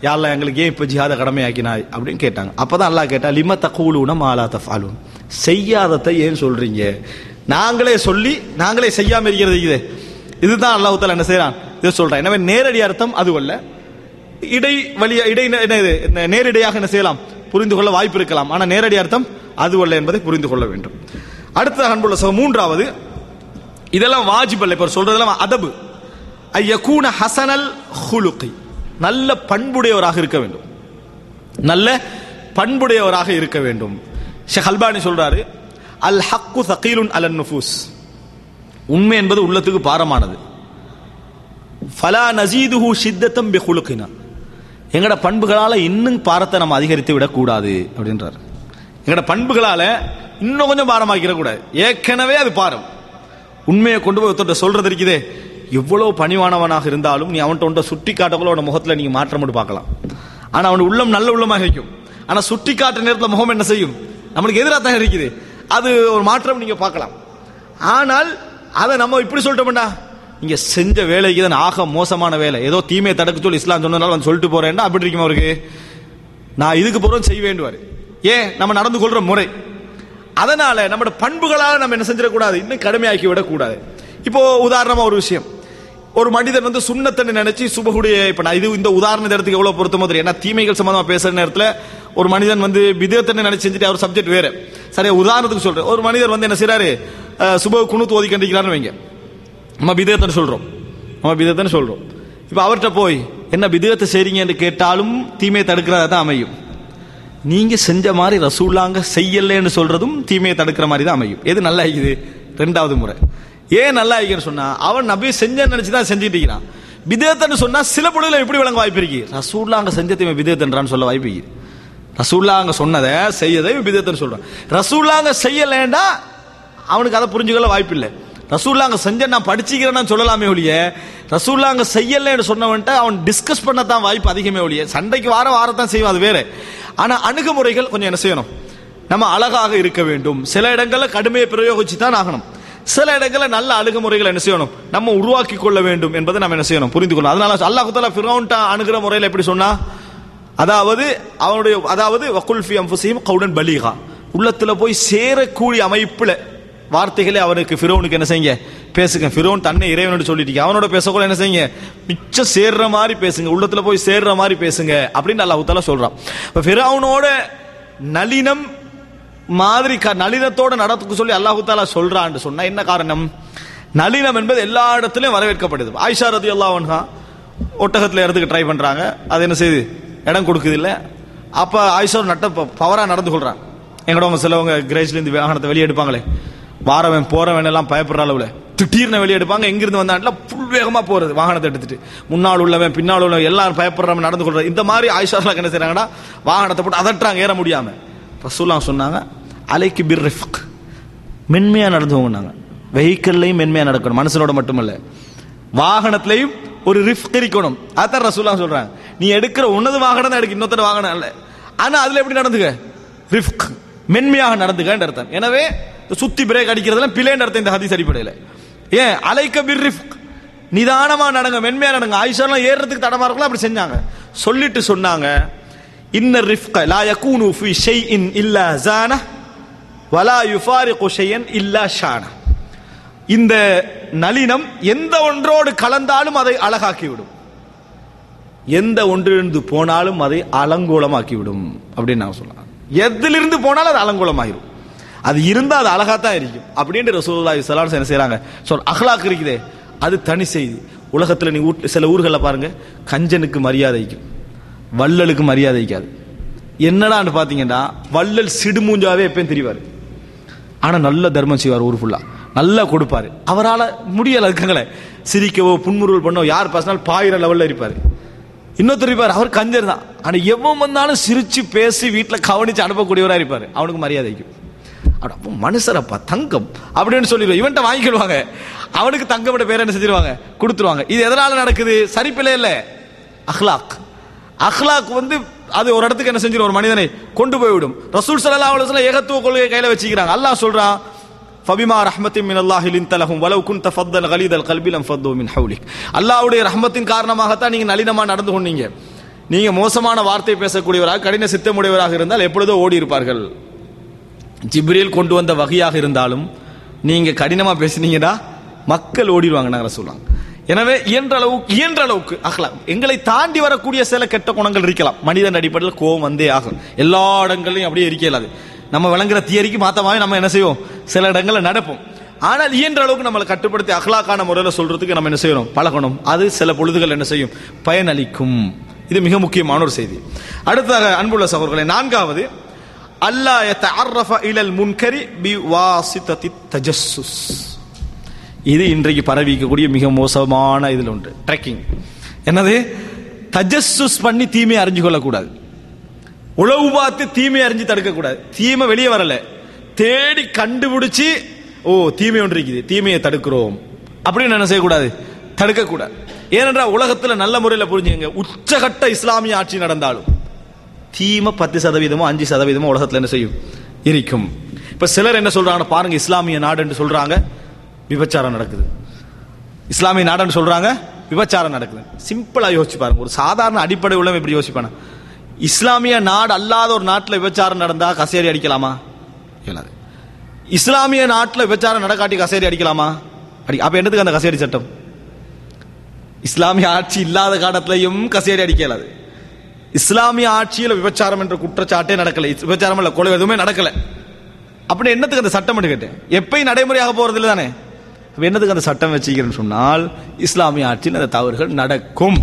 யாரெல்லாம் எங்களுக்கு ஏன் இப்போ ஜிஹாத கடமையாக்கினாய் அப்படின்னு கேட்டாங்க அப்பதான் அல்லாஹ் கேட்டா லிம தகூலுன மாலா தஃபாலுன் செய்யாததை ஏன் சொல்றீங்க நாங்களே சொல்லி நாங்களே செய்யாம இருக்கிறது இது இதுதான் அல்லாஹ் தாலா என்ன செய்றான் இதை சொல்றான் எனவே நேரடி அர்த்தம் அது அல்ல இடை வழியா இடை என்ன இது நே- நேரிடையாக என்ன செய்யலாம் புரிந்து கொள்ள வாய்ப்பு இருக்கலாம் ஆனா நேரடி அர்த்தம் அது அல்ல என்பதை புரிந்து கொள்ள வேண்டும் அடுத்த அன்புள்ள சக மூன்றாவது இதெல்லாம் வாஜிப் அல்ல இப்ப சொல்றதெல்லாம் அதபு ஐயக்கூன ஹசனல் ஹுலுகி நல்ல பண்புடையவராக இருக்க வேண்டும் நல்ல பண்புடையவராக இருக்க வேண்டும் ஷேக் அல்பானி சொல்றாரு அல் ஹக்கு சகீலுன் அலன் நுஃபூஸ் உண்மை என்பது உள்ளத்துக்கு பாரமானது ஃபலா நசீதுஹு ஷித்தத்தம் பி ஹுலுகினா எங்கட பண்புகளால இன்னும் பாரத்தை நம்ம அதிகரித்து விடக்கூடாது அப்படின்றார் எங்கட பண்புகளால இன்னும் கொஞ்சம் பாரமாக்கிட கூடாது ஏற்கனவே அது பாரம் உண்மையை கொண்டு போய் ஒருத்தர்ட்ட சொல்றது இருக்குதே எவ்வளவு பணிவானவனாக இருந்தாலும் நீ அவன்கிட்ட ஒன்றை சுட்டி காட்டக்குள்ள அவன முகத்துல நீங்க மாற்றம் மட்டும் பார்க்கலாம் ஆனா அவன் உள்ளம் நல்ல உள்ளமாக இருக்கும் ஆனா சுட்டி காட்டுற நேரத்தில் முகம் என்ன செய்யும் நம்மளுக்கு எதிராக தான் இருக்குது அது ஒரு மாற்றம் நீங்க பார்க்கலாம் ஆனால் அதை நம்ம இப்படி சொல்லிட்டோம்டா நீங்க செஞ்ச வேலைக்கு தான் ஆக மோசமான வேலை ஏதோ தீமையை தடுக்க சொல்லி இஸ்லாம் சொன்னதால வந்து சொல்லிட்டு போறேன்டா அப்படி இருக்குமா அவருக்கு நான் இதுக்கு போறோம் செய்ய வேண்டுவார் ஏன் நம்ம நடந்து கொள்ற முறை அதனால நம்மளோட பண்புகளால நம்ம என்ன செஞ்சிடக்கூடாது இன்னும் கடுமையாக்கி விடக்கூடாது இப்போ உதாரணமா ஒரு விஷயம் ஒரு மனிதன் வந்து சுண்ணத்தன்னு நினைச்சு சுபகுடைய இப்ப நான் இது இந்த உதாரண இடத்துக்கு எவ்வளவு பொருத்தமோ தெரியும் ஏன்னா தீமைகள் சம்பந்தமா பேசுற நேரத்துல ஒரு மனிதன் வந்து விதத்தன்னு நினைச்சு செஞ்சுட்டு அவர் சப்ஜெக்ட் வேற சரியா உதாரணத்துக்கு சொல்றேன் ஒரு மனிதர் வந்து என்ன செய்றாரு அஹ், சுப குணுத்து ஓதி கண்டிக்கிறான்னு வைங்க நம்ம விதத்தன்னு சொல்றோம் நம்ம விதத்தன்னு சொல்றோம் இப்ப அவர்கிட்ட போய் என்ன விதத்தை செய்றீங்கன்னு கேட்டாலும் தீமையை தடுக்கிறதா தான் அமையும் நீங்க செஞ்ச மாதிரி ரசூல்லாங்க செய்யலன்னு சொல்றதும் தீமையை தடுக்கிற மாதிரி தான் அமையும் எது நல்லா இருக்குது ரெண்டாவது முறை ஏன் நல்லா இருக்குன்னு சொன்னா அவன் நபி செஞ்சேன்னு நினைச்சு தான் செஞ்சுட்டு இருக்கிறான் விதேத்தன்னு சொன்னா சில பொழுதுல எப்படி விளங்க வாய்ப்பு இருக்கு ரசூல்லா அங்க செஞ்ச தீமை விதேத்தன்றான்னு சொல்ல வாய்ப்பு இருக்கு ரசூல்லா அங்க சொன்னதை செய்யதை விதேத்தன்னு சொல்றான் ரசூல்லா அங்க செய்யலேண்டா அவனுக்கு அதை புரிஞ்சுக்கொள்ள வாய்ப்பு இல்லை ரசூல்லா அங்க செஞ்ச நான் படிச்சுக்கிறேன்னு சொல்லலாமே ஒழிய ரசூல்லா அங்க செய்யலைன்னு சொன்னவன்ட்ட அவன் டிஸ்கஸ் பண்ணத்தான் வாய்ப்பு அதிகமே ஒழிய சண்டைக்கு வார வாரத்தான் செய்வான் அது வேற ஆனா அணுகுமுறைகள் கொஞ்சம் என்ன செய்யணும் நம்ம அழகாக இருக்க வேண்டும் சில இடங்கள்ல கடுமையை பிரயோகிச்சு தான் ஆகணும் சில இடங்கள்ல நல்ல அணுகுமுறைகள் என்ன செய்யணும் நம்ம உருவாக்கி கொள்ள வேண்டும் என்பதை நம்ம என்ன செய்யணும் புரிந்து கொள்ளணும் அதனால அல்லாஹ் குத்தாலா ஃபிரௌன்ட்ட அணுகிற முறையில் எப்படி சொன்னா அதாவது அவனுடைய அதாவது வக்குல்ஃபி அம்புசையும் கவுடன் பலீகா உள்ளத்துல போய் சேரக்கூடிய அமைப்புல வார்த்தைகளை அவனுக்கு ஃபிரோனுக்கு என்ன செய்யுங்க பேசுங்க ஃபிரோன் தன்னை இறைவனோடு சொல்லிட்டு அவனோட பேசக்கூட என்ன செய்யுங்க மிச்சம் சேர்ற மாதிரி பேசுங்க உள்ளத்துல போய் சேர்ற மாதிரி பேசுங்க அப்படின்னு அல்லாஹ் தாலா சொல்றான் இப்ப ஃபிரௌனோட நளினம் மாதிரி க- நளினத்தோட நடத்துக்கு சொல்லி அல்லாஹு தாலா சொல்றான்னு சொன்னா என்ன காரணம் நளினம் என்பது எல்லா இடத்துலயும் வரவேற்கப்படுது ஆயிஷா ரதி அல்லாஹா ஒட்டகத்துல இடத்துக்கு ட்ரை பண்றாங்க அது என்ன செய்யுது இடம் கொடுக்குது இல்ல அப்ப ஆயிஷா நட்ட பவரா நடந்து கொள்றான் எங்கடவங்க சிலவங்க கிரேஸ்ல இருந்து வாகனத்தை வெளியே எடுப்பாங்களே வாரவன் போறவன் எல்லாம் பயப்படுற அளவுல திடீர்னு வெளியே எடுப்பாங்க எங்கிருந்து வந்தான்ல புல் வேகமா போறது வாகனத்தை எடுத்துட்டு முன்னால் உள்ளவன் பின்னால் உள்ளவன் எல்லாரும் பயப்படுறவன் நடந்து கொள்றது இந்த மாதிரி ஆயிஷா என்ன செய்றாங்கன்னா வாகனத்தை போட்டு அதட்டுறாங்க ஏற முடியாம ரசூல்லா சொன்னாங்க அலைக்கு பிர் ரிஃப்க் மென்மையா நடந்துவோங்கன்னாங்க வெஹிக்கிள்லையும் மென்மையா நடக்கணும் மனுஷனோட மட்டுமல்ல வாகனத்திலையும் ஒரு ரிஃப்க் இருக்கணும் அதான் ரசூல்லா சொல்றாங்க நீ எடுக்கிற உன்னது வாகனம் தான் எடுக்க இன்னொருத்தர வாகனம் இல்ல ஆனா அதுல எப்படி நடந்துக்க ரிஃப்க் மென்மையாக நடந்துக்கன்னு அர்த்தம் எனவே இந்த சுத்தி பிரேக் அடிக்கிறதுலாம் பிள்ளைன்னு அர்த்தம் இந்த ஹதீஸ் அடிப்படையில் ஏன் அலைக்க பிர் ரிஃப்க் நிதானமா நடங்க மென்மையா நடங்க ஆயிஷாலாம் ஏறுறதுக்கு தடமா இருக்கலாம் அப்படி செஞ்சாங்க சொல்லிட்டு சொன்னாங்க இன்ன ரிஃப்க லா யகூனு ஃபி ஷைஇன் இல்லா ஜான வலா யுஃபாரிகு ஷையன் இல்லா ஷான இந்த நளினம் எந்த ஒன்றோடு கலந்தாலும் அதை அழகாக்கி விடும் எந்த ஒன்றிலிருந்து போனாலும் அதை அலங்கோலமாக்கி விடும் அப்படின்னு நான் சொல்லலாம் எதிலிருந்து போனாலும் அது அலங்கோலமாகிடும் அது இருந்தா அது அழகா தான் இருக்கும் அப்படின்ட்டு ரசூலுல்லாஹி ஸல்லல்லாஹு அலைஹி என்ன செய்றாங்க சொல் அஹ்லாக் இருக்குதே அது தனி செய்தி உலகத்துல நீ ஊட்- சில ஊர்களில் பாருங்க கஞ்சனுக்கு மரியாதை வைக்கும் வள்ளலுக்கு மரியாதை வைக்காது என்னடான்னு பாத்தீங்கன்னா வள்ளல் சிடுமூஞ்சாவே எப்பயும் தெரிவாரு ஆனா நல்ல தர்மம் செய்வார் ஊர் ஃபுல்லா நல்லா கொடுப்பாரு அவரால முடியல அதுக்காங்களே சிரிக்கவோ புன்முறுவல் பண்ணவோ யார் பேசினாலும் பாயிர லெவல்ல இருப்பாரு இன்னொருத்தர் இருப்பார் அவர் கஞ்சர் தான் ஆனா எவன் வந்தாலும் சிரிச்சு பேசி வீட்டுல கவனிச்சு அனுப்பக்கூடியவரா இருப்பாரு அவனுக்கு மரியாதை வைக்கும் அட, அப்போ மனுஷரப்பா தங்கம் அப்படின்னு சொல்லிடுவோம் இவன்ட்ட வாங்கிக்கிடுவாங்க அவனுக்கு தங்கப்பட்ட பேர் என்ன செஞ்சிருவாங்க கொடுத்துருவாங்க இது எதனால நடக்குது சரிப்பில்லை இல்ல அஹ்லாக் அஹ்லாக் வந்து அது ஒரு இடத்துக்கு என்ன செஞ்சிடும் ஒரு மனிதனை கொண்டு போய்விடும் ரசூல் ஸல்லல்லாஹு அலைஹி வஸல்லம் ஏகத்துவ கொள்கையை கையில வச்சுக்கிறாங்க அல்லாஹ் சொல்றான் ஃபபிமா ரஹ்மத்தின் மின் அல்லாஹி லின்த லஹும் வலவ் குன்த ஃபத்தல் கலீதல் கல்பி லம் ஃபத்து மின் ஹவுலிக் அல்லாஹ்வுடைய ரஹ்மத்தின் காரணமாகத்தான் நீங்க நளினமா நடந்து கொண்டீங்க நீங்க மோசமான வார்த்தை பேசக்கூடியவராக கடின சித்தமுடையவராக இருந்தால் எப்பொழுதோ ஓடி இருப்பார்கள் ஜிப்ரீல் கொண்டு வந்த வகையாக இருந்தாலும் நீங்க கடினமா பேசுனீங்கன்னா மக்கள் ஓடிடுவாங்க நாங்கள் சொல்லுவாங்க எனவே இயன்ற அளவுக்கு இயன்ற அளவுக்கு அகலாம் எங்களை தாண்டி வரக்கூடிய சில கெட்ட குணங்கள் இருக்கலாம் மனிதன் அடிப்படையில் கோபம் வந்தே ஆகும் எல்லா இடங்களையும் அப்படியே இருக்க இயலாது நம்ம விளங்குற தியரிக்கு மாத்தமாவே நம்ம என்ன செய்வோம் சில இடங்களில் நடப்போம் ஆனால் இயன்ற அளவுக்கு நம்மளை கட்டுப்படுத்தி அகலாக்கான முறையில் சொல்றதுக்கு நம்ம என்ன செய்யணும் பழகணும் அது சில பொழுதுகள் என்ன செய்யும் பயனளிக்கும் இது மிக முக்கியமான ஒரு செய்தி அடுத்ததாக அன்புள்ள சகோதரர்களை நான்காவது அல்லா யத்தஅர்ரஃப இலல் முன்கரி பி வாசித்ததி தஜஸ்ஸுஸ் இது இன்றைக்கு பரவிக்கக்கூடிய மிக மோசமான இதில் ஒன்று ட்ரெக்கிங் என்னது தஜஸ்ஸுஸ் பண்ணி தீமையை அறிஞ்சு கொள்ளக்கூடாது உளவு பார்த்து தீமையை அறிஞ்சு தடுக்கக்கூடாது தீமை வெளியே வரல தேடி கண்டுபிடிச்சு ஓ தீமை ஒன்று இருக்குது தீமையை தடுக்கிறோம் அப்படின்னு என்ன செய்யக்கூடாது தடுக்கக்கூடாது ஏனென்றால் உலகத்தில் நல்ல முறையில் புரிஞ்சுங்க உச்சகட்ட இஸ்லாமிய ஆட்சி நடந்தாலும் தீமை பத்து சதவீதமோ அஞ்சு சதவீதமோ உலகத்தில் என்ன செய்யும் இருக்கும் இப்ப சிலர் என்ன சொல்றாங்க பாருங்க இஸ்லாமிய நாடுன்னு சொல்றாங்க விபச்சாரம் நடக்குது இஸ்லாமிய நாடுன்னு சொல்றாங்க விபச்சாரம் நடக்குது சிம்பிளா யோசிச்சு பாருங்க ஒரு சாதாரண அடிப்படை உள்ளவன் எப்படி யோசிப்பான இஸ்லாமிய நாடு அல்லாத ஒரு நாட்டில் விபச்சாரம் நடந்தா கசேரி அடிக்கலாமா இயலாது இஸ்லாமிய நாட்டில் விபச்சாரம் நடக்காட்டி கசேரி அடிக்கலாமா அடி அப்ப என்னதுக்கு அந்த கசேரி சட்டம் இஸ்லாமிய ஆட்சி இல்லாத காலத்திலையும் கசேரி அடிக்க இயலாது இஸ்லாமிய ஆட்சியில் விபச்சாரம் என்ற குற்றச்சாட்டே நடக்கல விபச்சாரம் இல்ல கொலை எதுவுமே நடக்கல அப்படி என்னத்துக்கு அந்த சட்டம் கேட்டேன் எப்பயும் நடைமுறையாக போறது இல்லை தானே அப்ப என்னத்துக்கு அந்த சட்டம் வச்சுக்கிறேன்னு சொன்னால் இஸ்லாமிய ஆட்சியில் அந்த தவறுகள் நடக்கும்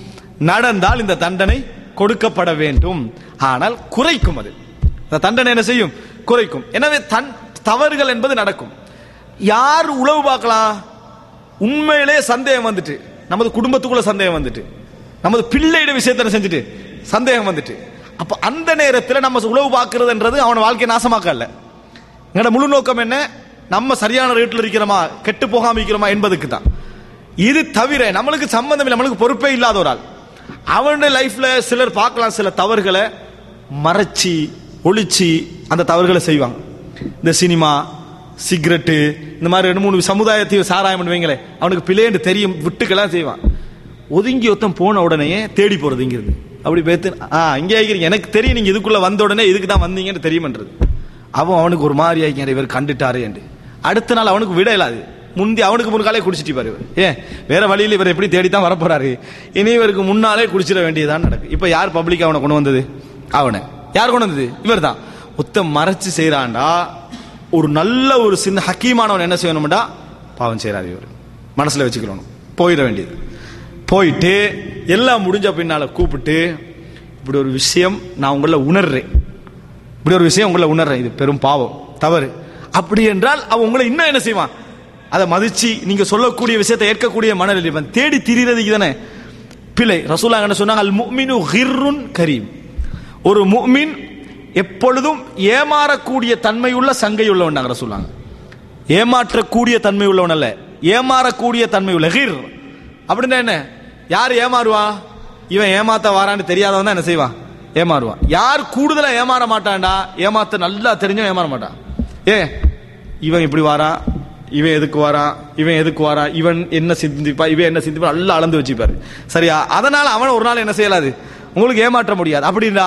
நடந்தால் இந்த தண்டனை கொடுக்கப்பட வேண்டும் ஆனால் குறைக்கும் அது அந்த தண்டனை என்ன செய்யும் குறைக்கும் எனவே தன் தவறுகள் என்பது நடக்கும் யார் உளவு பார்க்கலாம் உண்மையிலே சந்தேகம் வந்துட்டு நமது குடும்பத்துக்குள்ள சந்தேகம் வந்துட்டு நமது பிள்ளையிட விஷயத்தை என்ன செஞ்சுட்டு சந்தேகம் வந்துட்டு அப்ப அந்த நேரத்தில் நம்ம உளவு பார்க்கிறதுன்றது அவன வாழ்க்கையை நாசமாக்க இல்ல எங்களோட முழு நோக்கம் என்ன நம்ம சரியான ரேட்டில் இருக்கிறோமா கெட்டு போகாம இருக்கிறோமா என்பதுக்கு தான் இது தவிர நம்மளுக்கு சம்பந்தம் இல்லை நம்மளுக்கு பொறுப்பே இல்லாத ஒரு ஆள் அவனுடைய லைஃப்ல சிலர் பார்க்கலாம் சில தவறுகளை மறைச்சி ஒளிச்சு அந்த தவறுகளை செய்வாங்க இந்த சினிமா சிகரெட்டு இந்த மாதிரி ரெண்டு மூணு சமுதாயத்தையும் சாராயம் பண்ணுவீங்களே அவனுக்கு பிள்ளைன்னு தெரியும் விட்டுக்கெல்லாம் செய்வான் ஒதுங்கி ஒருத்தன் போன உடனே தேடி போறது இங்கிருந்து அப்படி பேத்து ஆ இங்கே ஆகிக்கிறீங்க எனக்கு தெரியும் நீங்க இதுக்குள்ள வந்த உடனே இதுக்கு தான் வந்தீங்கன்னு தெரியுமன்றது அவன் அவனுக்கு ஒரு மாதிரி ஆகிக்க இவர் கண்டுட்டாரு என்று அடுத்த நாள் அவனுக்கு விட இல்லாது முந்தி அவனுக்கு முன்காலே குடிச்சிட்டு பாரு இவர். ஏன் வேற வழியில் இவர் எப்படி தேடி தான் வரப்போறாரு இனி இவருக்கு முன்னாலே குடிச்சிட வேண்டியதான் நடக்கு இப்ப யார் பப்ளிக் அவனை கொண்டு வந்தது அவனை யார் கொண்டு வந்தது இவர் தான் ஒத்த மறைச்சு செய்யறான்டா ஒரு நல்ல ஒரு சின்ன ஹக்கீமானவன் என்ன செய்யணும்டா பாவம் செய்யறாரு இவர் மனசுல வச்சுக்கணும் போயிட வேண்டியது போயிட்டு எல்லாம் முடிஞ்ச பின்னால கூப்பிட்டு இப்படி ஒரு விஷயம் நான் உங்களை உணர்றேன் இப்படி ஒரு விஷயம் உங்களை உணர்றேன் இது பெரும் பாவம் தவறு அப்படி என்றால் அவன் உங்களை இன்னும் என்ன செய்வான் அதை மதிச்சு நீங்க சொல்லக்கூடிய விஷயத்தை ஏற்கக்கூடிய மனநிலை இவன் தேடி திரியறதுக்கு தானே பிழை ரசூலா என்ன சொன்னாங்க அல் முஃமினு ஹிர்ருன் கரீம் ஒரு முஃமின் எப்பொழுதும் ஏமாறக்கூடிய தன்மையுள்ள சங்கை உள்ளவன் ரசூலாங்க ஏமாற்றக்கூடிய தன்மை உள்ளவன் அல்ல ஏமாறக்கூடிய தன்மை உள்ள ஹிர் அப்படின்னா என்ன யார் ஏமாறுவா இவன் ஏமாத்த வாரான்னு தெரியாதவன் தான் என்ன செய்வான் ஏமாறுவான் யார் கூடுதலா ஏமாற மாட்டான்டா ஏமாத்த நல்லா தெரிஞ்சும் ஏமாற மாட்டான் ஏ இவன் இப்படி வாரான் இவன் எதுக்கு வாரான் இவன் எதுக்கு வாரான் இவன் என்ன சிந்திப்பா இவன் என்ன சிந்திப்பா நல்லா அளந்து வச்சுப்பாரு சரியா அதனால அவன் ஒரு நாள் என்ன செய்யலாது உங்களுக்கு ஏமாற்ற முடியாது அப்படின்னா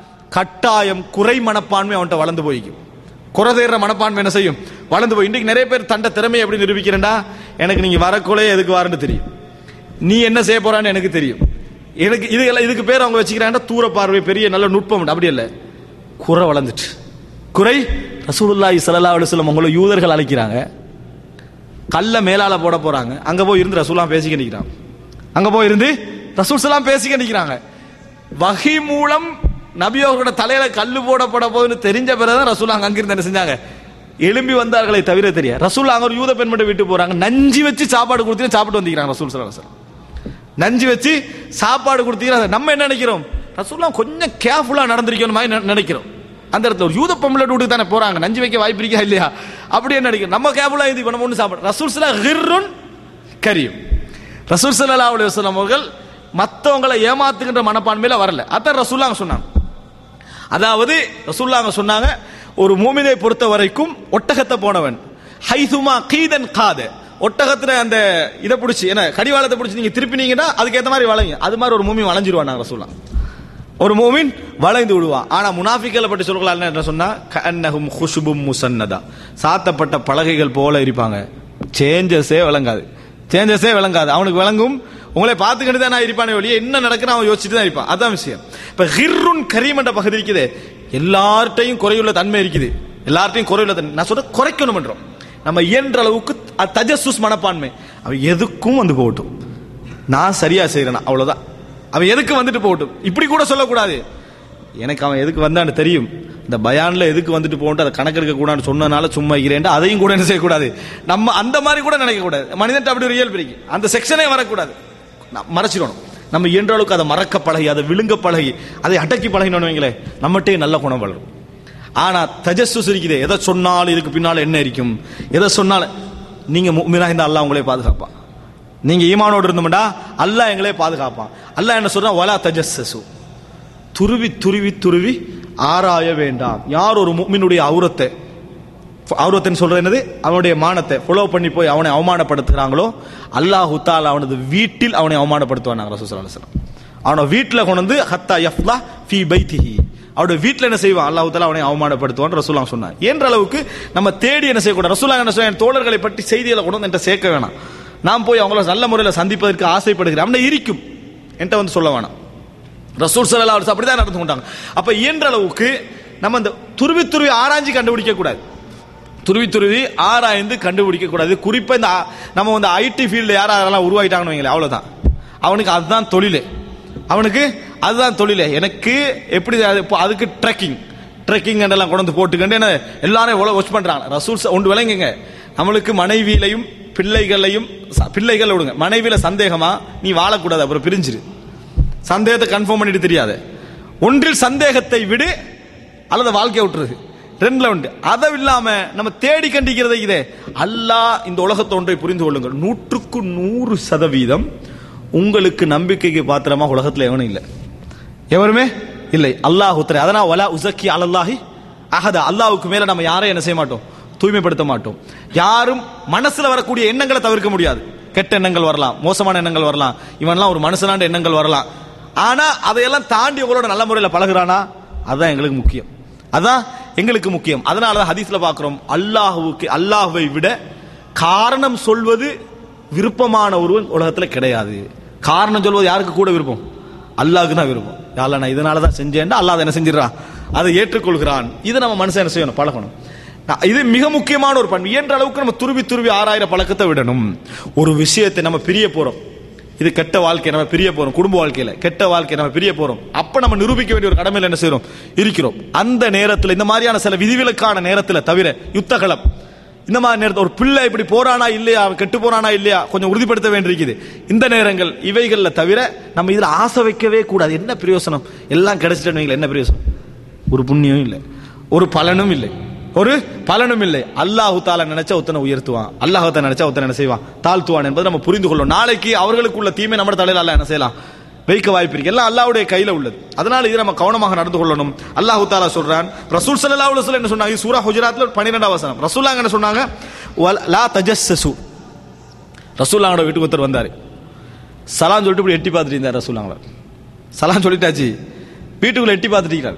கட்டாயம் குறை மனப்பான்மை அவன்கிட்ட வளர்ந்து போய்க்கும் குறை தேடுற மனப்பான்மை என்ன செய்யும் வளர்ந்து போய் இன்றைக்கு நிறைய பேர் தண்ட திறமையை எப்படி நிரூபிக்கிறேன்டா எனக்கு நீங்க வரக்குள்ளே எதுக்கு வாரன்னு தெரியும் நீ என்ன செய்ய போறான்னு எனக்கு தெரியும் எனக்கு இது எல்லாம் இதுக்கு பேர் அவங்க வச்சுக்கிறாங்கன்னா தூர பார்வை பெரிய நல்ல நுட்பம் உண்டு. அப்படி இல்லை குறை வளர்ந்துட்டு குறை ரசூலுல்லாஹி ஸல்லல்லாஹு அலைஹி வஸல்லம் உங்களை யூதர்கள் அழைக்கிறாங்க கல்ல மேலால போட போறாங்க அங்க போய் இருந்து ரசூலாம் பேசிக்க நிக்கிறாங்க அங்க போய் இருந்து ரசூல் சலாம் பேசிக்க நிக்கிறாங்க வகை மூலம் நபியோர்களோட தலையில கல்லு போடப்பட போகுதுன்னு தெரிஞ்ச பிறகுதான் ரசூல் அங்க அங்கிருந்து என்ன செஞ்சாங்க எழும்பி வந்தார்களே தவிர தெரிய ரசூல் அங்க ஒரு யூத பெண் மட்டும் விட்டு போறாங்க நஞ்சு வச்சு சாப்பாடு கொடுத்து சாப்பிட்டு வந்துக்கிறாங்க ரசூல் சலாம் சலாம் நஞ்சு வச்சு சாப்பாடு கொடுத்தீங்கன்னா நம்ம என்ன நினைக்கிறோம் ரசூல்லாம் கொஞ்சம் கேர்ஃபுல்லா நடந்திருக்கணும் மாதிரி நெ- நினைக்கிறோம் அந்த இடத்துல ஒரு யூத பொம்பளை வீட்டுக்கு தானே போறாங்க நஞ்சு வைக்க வாய்ப்பு இருக்கா இல்லையா அப்படி என்ன நினைக்கிறோம் நம்ம கேர்ஃபுல்லா இது நம்ம ஒன்று சாப்பிட ரசூல் சலா ஹிர்ருன் கரியும் ரசூல் சல்லா அலைஹி வஸல்லம் அவர்கள் மற்றவங்களை ஏமாத்துகின்ற மனப்பான்மையில வரல அதான் ரசூல்லாங்க சொன்னாங்க அதாவது ரசூல்லாங்க சொன்னாங்க ஒரு மூமினை பொறுத்த வரைக்கும் ஒட்டகத்தை போனவன் ஹைதுமா கீதன் காத ஒட்டகத்துல அந்த இதை பிடிச்சி என்ன கடிவாளத்தை பிடிச்சி நீங்க திருப்பினீங்கன்னா அதுக்கு ஏத்த மாதிரி வளைங்க அது மாதிரி ஒரு மூமி வளைஞ்சிருவான் நாங்க ரசூல்லாம் ஒரு மூமின் வளைந்து விடுவான் ஆனா முனாஃபிக்களை பற்றி சொல்கிறாள் என்ன சொன்னா கன்னஹும் குஷுபும் முசன்னதா சாத்தப்பட்ட பலகைகள் போல இருப்பாங்க சேஞ்சஸே விளங்காது சேஞ்சஸே விளங்காது அவனுக்கு விளங்கும் உங்களை பார்த்துக்கிட்டு தான் நான் இருப்பானே ஒழிய என்ன நடக்குன்னு அவன் யோசிச்சுட்டு தான் இருப்பான் அதான் விஷயம் இப்ப ஹிர்ருன் கரீம் என்ற பகுதி இருக்குது எல்லார்ட்டையும் குறையுள்ள தன்மை இருக்குது எல்லார்ட்டையும் குறையுள்ள தன்மை நான் சொல்ற குறைக்கணும் என்றோம் நம்ம இயன்ற அளவுக்கு அ- தஜஸ்ஸுஸ் மனப்பான்மை அவன் எதுக்கும் வந்து போகட்டும் நான் சரியா செய்யறேனா அவ்வளவுதான் அவன் எதுக்கு வந்துட்டு போகட்டும் இப்படி கூட சொல்லக்கூடாது எனக்கு அவன் எதுக்கு வந்தான்னு தெரியும் இந்த பயான்ல எதுக்கு வந்துட்டு போகட்டும் அதை கணக்கெடுக்க கூடாதுன்னு சொன்னனால சும்மா இருக்கிறேன் அதையும் கூட என்ன செய்யக்கூடாது நம்ம அந்த மாதிரி கூட நினைக்க கூடாது மனிதன் அப்படி ஒரு இயல்பு இருக்கு அந்த செக்ஷனே வரக்கூடாது ந- மறைச்சிடணும் நம்ம இயன்ற அளவுக்கு அதை மறக்க பழகி அதை விழுங்க பழகி அதை அடக்கி பழகினோன்னு வைங்களேன் நம்மகிட்டே நல்ல குணம் வளரும் ஆனா தஜஸ்ஸுஸ் இருக்குது எதை சொன்னாலும் இதுக்கு பின்னால என்ன இருக்கும் எதை சொன்னாலும் நீங்க முக்மினா இந்த அல்லாஹ் உங்களே பாதுகாப்பான் நீங்க ஈமானோடு இருந்தோம்டா அல்லாஹ் எங்களே பாதுகாப்பான் அல்லாஹ் என்ன சொல்றான் வலா தஜஸ்ஸு துருவி துருவி துருவி ஆராய வேண்டாம் யார் ஒரு முக்மினுடைய அவுரத்தை அவுரத்தன் சொல்றது என்னது அவனுடைய மானத்தை ஃபாலோ பண்ணி போய் அவனை அவமானப்படுத்துகிறாங்களோ அல்லாஹு தாலா அவனது வீட்டில் அவனை அவமானப்படுத்துவான் ரசூல் ஸல்லல்லாஹு அலைஹி வஸல்லம் அவனை வீட்டில் கொண்டு வந்து ஹத்தா யஃப்லா ஃபி பைத்திஹி அவருடைய வீட்டில் என்ன செய்வான் அல்லாஹ் தாலா அவனை அவமானப்படுத்துவான் ரசூலாம் சொன்னான் என்ற அளவுக்கு நம்ம தேடி என்ன செய்யக்கூடாது ரசூலா என்ன சொல்ல தோழர்களை பற்றி செய்திகளை கொண்டு வந்து என்கிட்ட சேர்க்க வேணாம் நான் போய் அவங்கள நல்ல முறையில் சந்திப்பதற்கு ஆசைப்படுகிறேன் அவனை இருக்கும் என்கிட்ட வந்து சொல்ல வேணாம் ரசூல் சல்லா அலிஸ் அப்படிதான் நடந்து கொண்டாங்க அப்ப இயன்ற அளவுக்கு நம்ம இந்த துருவி துருவி ஆராய்ச்சி கண்டுபிடிக்க கூடாது துருவி துருவி ஆராய்ந்து கண்டுபிடிக்க கூடாது குறிப்பா இந்த ஆ- நம்ம வந்து ஐடி ஃபீல்டு யாரா யாரெல்லாம் உருவாயிட்டாங்கன்னு வைங்களேன் அவ்வளவுதான் அவனுக்கு அதுதான் தொழில் அவனுக்கு அதுதான் தொழில் எனக்கு எப்படி அது இப்போ அதுக்கு ட்ரெக்கிங் ட்ரெக்கிங் எல்லாம் கொண்டு வந்து போட்டுக்கண்டு என்ன எல்லாரும் எவ்வளோ வாட்ச் பண்றாங்க ரசூல் ஒன்று விளங்குங்க நம்மளுக்கு மனைவியிலையும் பிள்ளைகளையும் ச- பிள்ளைகளை விடுங்க மனைவியில சந்தேகமா நீ வாழக்கூடாது அப்புறம் பிரிஞ்சிரு சந்தேகத்தை கன்ஃபார்ம் பண்ணிட்டு தெரியாது ஒன்றில் சந்தேகத்தை விடு அல்லது வாழ்க்கையை விட்டுறது ரெண்டுல உண்டு அதை இல்லாம நம்ம தேடி கண்டிக்கிறது இதே அல்லாஹ் இந்த உலகத்தை ஒன்றை புரிந்து கொள்ளுங்கள் நூற்றுக்கு நூறு சதவீதம் உங்களுக்கு நம்பிக்கைக்கு பாத்திரமா உலகத்துல எவனும் இல்லை எவருமே இல்லை அல்லாஹ் உத்தரை அதனால் வலா உசக்கி அலல்லாஹி அஹத அல்லாஹ்வுக்கு மேல நம்ம யாரையும் என்ன செய்ய மாட்டோம் தூய்மைப்படுத்த மாட்டோம் யாரும் மனசுல வரக்கூடிய எண்ணங்களை தவிர்க்க முடியாது கெட்ட எண்ணங்கள் வரலாம் மோசமான எண்ணங்கள் வரலாம் இவன்லாம் ஒரு மனுஷனாண்ட எண்ணங்கள் வரலாம் ஆனா அதையெல்லாம் தாண்டி உங்களோட நல்ல முறையில் பழகுறானா அதான் எங்களுக்கு முக்கியம் அதான் எங்களுக்கு முக்கியம் அதனால தான் ஹதீஸ்ல பார்க்கிறோம் அல்லாஹுவுக்கு அல்லாஹ்வை விட காரணம் சொல்வது விருப்பமான ஒருவன் உலகத்துல கிடையாது காரணம் சொல்வது யாருக்கு கூட விருப்பம் அல்லாஹ்க்கு தான் விருப்பம் யாழ்லா நான் இதனால தான் செஞ்சேன்டா அல்லாஹ் அதை என்ன செஞ்சிடறான் அதை ஏற்றுக்கொள்கிறான் இதை நம்ம மனுஷன் என்ன செய்யணும் பழகணும் நான் இது மிக முக்கியமான ஒரு பண்பு இயன்ற அளவுக்கு நம்ம துருவி துருவி ஆறாயிரம் பழக்கத்தை விடணும் ஒரு விஷயத்தை நம்ம பிரிய போறோம் இது கெட்ட வாழ்க்கை நம்ம பிரிய போறோம் குடும்ப வாழ்க்கையில கெட்ட வாழ்க்கை நம்ம பிரிய போறோம் அப்ப நம்ம நிரூபிக்க வேண்டிய ஒரு கடமையில் என்ன செய்றோம் இருக்கிறோம் அந்த நேரத்தில் இந்த மாதிரியான சில விதிவிலக்கான நேரத்தில் தவிர யுத்தகலம் இந்த மாதிரி நேரத்தில் ஒரு பிள்ளை இப்படி போறானா இல்லையா அவன் கெட்டு போறானா இல்லையா கொஞ்சம் உறுதிப்படுத்த வேண்டியிருக்குது இந்த நேரங்கள் இவைகள்ல தவிர நம்ம இதுல ஆசை வைக்கவே கூடாது என்ன பிரயோசனம் எல்லாம் கிடைச்சிட்டேன்னு வைங்களேன், என்ன பிரயோசனம் ஒரு புண்ணியம் இல்லை ஒரு பலனும் இல்லை ஒரு பலனும் இல்லை அல்லாஹு தாலா நினைச்சா ஒத்தனை உயர்த்துவான் அல்லாஹத்தை நினைச்சா ஒத்தனை என்ன செய்வான் தாழ்த்துவான் என்பதை நம்ம புரிந்து கொள்ளும் நாளைக்கு அவர்களுக்குள்ள தீமை நம்ம தலையில அல்லாஹ் என்ன செய்யலாம் வைக்க வாய்ப்பு இருக்கு எல்லாம் அல்லாஹ்வுடைய கையில உள்ளது அதனால இது நம்ம கவனமாக நடந்து கொள்ளணும் அல்லாஹு தாலா சொல்றான் ரசூல் ஸல்லல்லாஹு அலைஹி வஸல்லம் என்ன சொன்னாங்க இது சூரா ஹுஜராத்ல 12 வசனம் ரசூலுல்லாஹ் என்ன சொன்னாங்க வல்- லா தஜஸ்ஸசு ரசூலுல்லாஹோட வீட்டுக்கு ஒருத்தர் வந்தாரு சலாம் சொல்லிட்டு இப்படி எட்டி பார்த்துட்டு இருந்தார் ரசூலுல்லாஹ் சலாம் சொல்லிட்டாச்சு வீட்டுக்குள்ள எட்டி பார்த்துட்டீங்க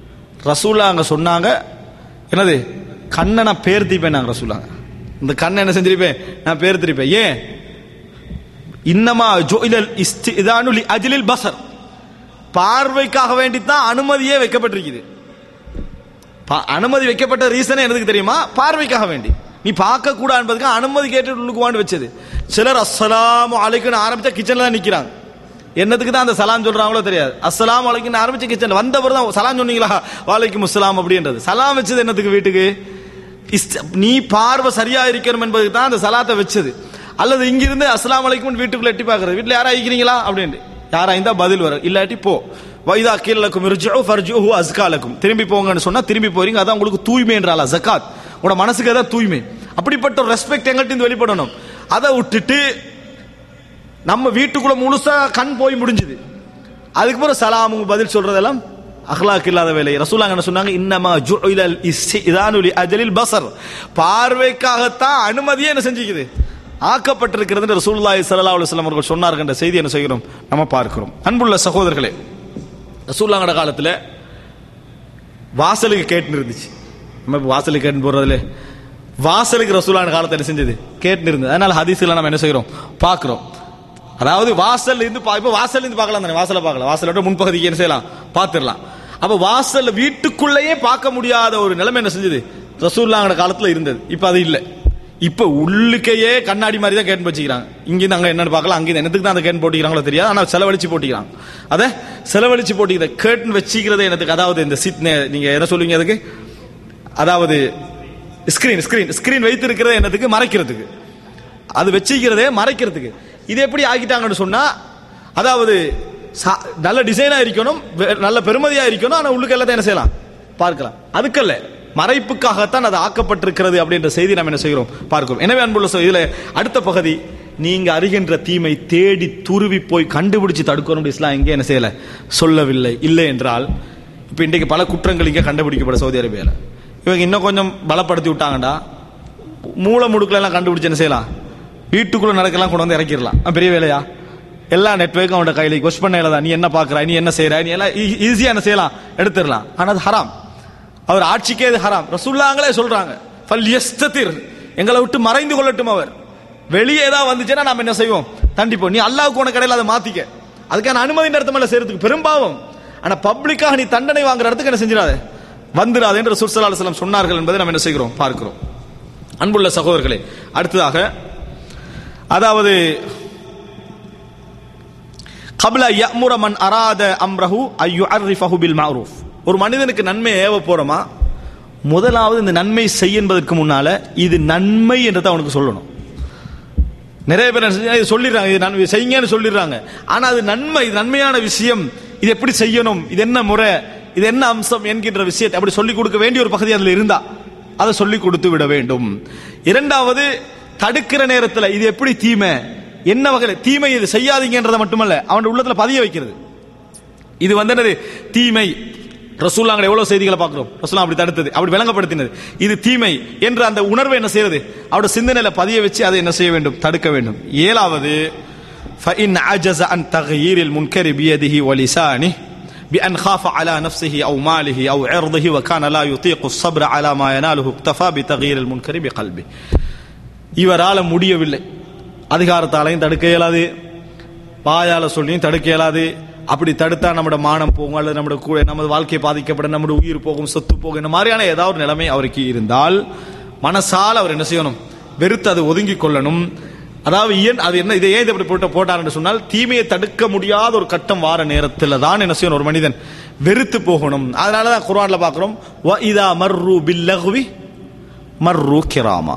ரசூலா அங்க சொன்னாங்க என்னது கண்ணை நான் பேர் தீப்பேன் நாங்க ரசூலாங்க இந்த கண்ணை என்ன செஞ்சிருப்பேன் நான் பேர் திருப்பேன் ஏன் இன்னமா ஜோயிலல் இஸ்திதானு லி அஜ்லில் பசர் பார்வைக்காக வேண்டி தான் அனுமதியே வைக்கப்பட்டிருக்குது பா- அனுமதி வைக்கப்பட்ட ரீசனே எனக்கு தெரியுமா பார்வைக்காக வேண்டி நீ பார்க்க கூட என்பதுக்கு அனுமதி கேட்டு உள்ளுக்குவான்னு வச்சது சிலர் அஸ்ஸலாமு அலைக்குன்னு ஆரம்பிச்சா கிச்சன்ல தான் நிக்கிறாங்க என்னத்துக்கு தான் அந்த சலாம் சொல்றாங்களோ தெரியாது அஸ்ஸலாமு அலைக்குன்னு ஆரம்பிச்ச கிச்சன்ல வந்தவர் தான் சலாம் சொன்னீங்களா வாலைக்கும் அஸ்ஸலாம் அப்படின்றது சலாம் வச்சது என்னத்துக்கு வீட்டுக்கு இஸ்த- நீ பார்வை சரியா இருக்கணும் என்பதுக்கு தான் அந்த சலாத்தை வச்சது அல்லது இங்கிருந்து அஸ்ஸலாமு அலைக்கும் வீட்டுக்குள்ள எட்டி பார்க்கறது வீட்டுல யாரா இருக்கிறீங்களா அப்படின்ட்டு யாரா இருந்தா பதில் வரும் இல்லாட்டி போ வைதா கீழக்கும் இருஜு ஃபர்ஜுஹு அஸ்காலக்கும் திரும்பி போங்கன்னு சொன்னா திரும்பி போறீங்க அதான் உங்களுக்கு தூய்மை என்றால ஜகாத் உங்களோட மனசுக்கு அதான் தூய்மை அப்படிப்பட்ட ஒரு ரெஸ்பெக்ட் எங்கள்கிட்ட இருந்து வெளிப்படணும் அதை விட்டுட்டு நம்ம வீட்டுக்குள்ள முழுசா கண் போய் முடிஞ்சுது அதுக்கப்புறம் சலாமுங்க பதில் சொல்றதெல்லாம் அஹ்லாக் இல்லாத வேலை ரசூலாங்க என்ன சொன்னாங்க இன்னமா ஜுஇலல் இஸ்திதானு லி அஜலில் பஸர் பார்வைக்காகத்தான் அனுமதியே என்ன செஞ்சுக்குது ஆக்கப்பட்டிருக்கிறது ரசூலுல்லாஹி ஸல்லல்லாஹு அலைஹி வஸல்லம் அவர்கள் சொன்னார்கள் என்ற செய்தி என்ன செய்கிறோம் நம்ம பார்க்கிறோம் அன்புள்ள சகோதரர்களே ரசூல்லாங்கட காலத்தில் வாசலுக்கு கேட்டுன்னு இருந்துச்சு நம்ம இப்ப வாசலுக்கு கேட்டு போறதுல வாசலுக்கு ரசூலான காலத்தை என்ன செஞ்சது கேட்டுன்னு இருந்தது அதனால ஹதீஸ்ல நம்ம என்ன செய்றோம் பார்க்கிறோம் அதாவது வாசல்ல இருந்து பா- இப்ப வாசல்ல இருந்து பார்க்கலாம் தானே வாசலை பார்க்கலாம் வாசலோட முன்பகுதிக்கு என்ன செய்யலாம் பார்த்துடலாம் அப்ப வாசல்ல வீட்டுக்குள்ளேயே பார்க்க முடியாத ஒரு நிலைமை என்ன செஞ்சது ரசூல்லாங்கட காலத்துல இருந்தது இப்ப அது இல்லை இப்ப உள்ளுக்கையே கண்ணாடி மாதிரி தான் கேட்டு வச்சுக்கிறாங்க இங்கிருந்து அங்க என்னன்னு பார்க்கலாம் அங்கிருந்து என்னத்துக்கு தான் அந்த கேட்டு போட்டிக்கிறாங்களோ தெரியாது ஆனா செலவழிச்சு போட்டிக்கிறாங்க அத செலவழிச்சு போட்டிக்கிற கேட்டு வச்சுக்கிறது என்னத்துக்கு அதாவது இந்த சித் நீங்க என்ன சொல்லுவீங்க அதுக்கு அதாவது ஸ்கிரீன் ஸ்கிரீன் ஸ்கிரீன் வைத்திருக்கிறது என்னத்துக்கு மறைக்கிறதுக்கு அது வச்சுக்கிறதே மறைக்கிறதுக்கு இது எப்படி ஆக்கிட்டாங்கன்னு சொன்னா அதாவது சா- நல்ல டிசைனா இருக்கணும் வெ- நல்ல பெருமதியா இருக்கணும் ஆனா உள்ளுக்கு எல்லாத்தையும் என்ன செய்யலாம் பார்க்கலாம் அதுக்கல்ல மறைப்புக்காகத்தான் அது ஆக்கப்பட்டிருக்கிறது அப்படின்ற செய்தி நம்ம என்ன செய்கிறோம் பார்க்கிறோம் எனவே அன்புள்ள சகோதரர்களே, இதுல அடுத்த பகுதி நீங்க அறிகின்ற தீமை தேடி துருவி போய் கண்டுபிடிச்சு தடுக்கணும் இஸ்லாம் எங்கே என்ன செய்யல சொல்லவில்லை இல்லை என்றால் இப்ப இன்றைக்கு பல குற்றங்கள் இங்கே கண்டுபிடிக்கப்பட சவுதி அரேபியால இவங்க இன்னும் கொஞ்சம் பலப்படுத்தி விட்டாங்கடா மூல முடுக்குல எல்லாம் கண்டுபிடிச்சு என்ன செய்யலாம் வீட்டுக்குள்ள நடக்கலாம் கொண்டு வந்து இறக்கிடலாம் அது பெரிய வேலையா எல்லா நெட்வொர்க்கும் அவனோட கையில கொஸ்ட் பண்ண தான் நீ என்ன பாக்குற நீ என்ன செய்யற நீ எல்லாம் ஈஸியா என்ன செய்யலாம் எடுத்துடலாம் ஆனா அது ஹராம் அவர் ஆட்சிக்கே இது ஹராம் ரசூல்லாங்களே சொல்றாங்க ஃபல் யஸ்ததிர் எங்களை விட்டு மறைந்து கொள்ளட்டும் அவர் வெளியே ஏதாவது வந்துச்சுன்னா நாம என்ன செய்வோம் தண்டிப்போம் நீ அல்லாவுக்கு உனக்கு இடையில அதை மாத்திக்க அதுக்கான அனுமதி அர்த்தம் இல்ல செய்யறதுக்கு பெரும்பாவம் ஆனா பப்ளிக்காக நீ தண்டனை வாங்குற இடத்துக்கு என்ன செஞ்சிடாத வந்துடாது என்று ரசூல் ஸல்லல்லாஹு அலைஹி வஸல்லம் சொன்னார்கள் என்பதை நம்ம என்ன செய்கிறோம் பார்க்கிறோம் அன்புள்ள சகோதரர்களே அடுத்ததாக அதாவது கபில யமுர மன் அராத அம்ரஹு ஐயு அர்ரிஃபஹு பில் மஅரூஃப் ஒரு மனிதனுக்கு நன்மை ஏவ போறோமா முதலாவது இந்த நன்மை செய் என்பதற்கு முன்னால இது நன்மை என்றதை அவனுக்கு சொல்லணும் நிறைய பேர் என்ன செஞ்சா, இது சொல்லிடுறாங்க இது நன்மை செய்யுங்கன்னு சொல்லிடுறாங்க ஆனா அது நன்மை இது நன்மையான விஷயம் இது எப்படி செய்யணும் இது என்ன முறை இது என்ன அம்சம் என்கின்ற விஷயத்தை அப்படி சொல்லிக் கொடுக்க வேண்டிய ஒரு பகுதி அதுல இருந்தா அதை சொல்லிக் கொடுத்து விட வேண்டும் இரண்டாவது தடுக்கிற நேரத்தில் இது எப்படி தீமை என்ன வகையில் தீமை இது செய்யாதீங்கன்றதை மட்டுமல்ல அவன் உள்ளத்துல பதிய வைக்கிறது இது வந்து என்னது தீமை ரசூல்லாங்க எவ்வளவு செய்திகளை பார்க்கிறோம் ரசூல்லா அப்படி தடுத்தது அப்படி விளங்கப்படுத்தினது இது தீமை என்ற அந்த உணர்வை என்ன செய்யறது அவரோட சிந்தனையில பதிய வச்சு அதை என்ன செய்ய வேண்டும் தடுக்க வேண்டும் ஏழாவது فإن عجز عن تغيير المنكر بيده ولسانه بأن خاف على نفسه أو ماله أو عرضه وكان لا يطيق الصبر على ما يناله اكتفى بتغيير المنكر بقلبه இவரால முடியவில்லை அதிகாரத்தாலையும் தடுக்க இயலாது வாயால சொல்லியும் தடுக்க இயலாது அப்படி தடுத்தா நம்மட மானம் போகும் அல்லது நம்மட கூட நமது வாழ்க்கை பாதிக்கப்படும் நம்மட உயிர் போகும் சொத்து போகும் இந்த மாதிரியான ஏதாவது ஒரு நிலைமை அவருக்கு இருந்தால் மனசால் அவர் என்ன செய்யணும் வெறுத்து அதை ஒதுங்கிக் கொள்ளணும் அதாவது ஏன் அது என்ன இதை ஏன் இதை இப்படி போட்டு போட்டார் என்று சொன்னால் தீமையை தடுக்க முடியாத ஒரு கட்டம் வார நேரத்தில் தான் என்ன செய்யணும் ஒரு மனிதன் வெறுத்து போகணும் அதனால தான் குர்ஆன்ல பார்க்கிறோம் வ இதா மர்ரு பில்லஹ்வி மர்ரு கிராமா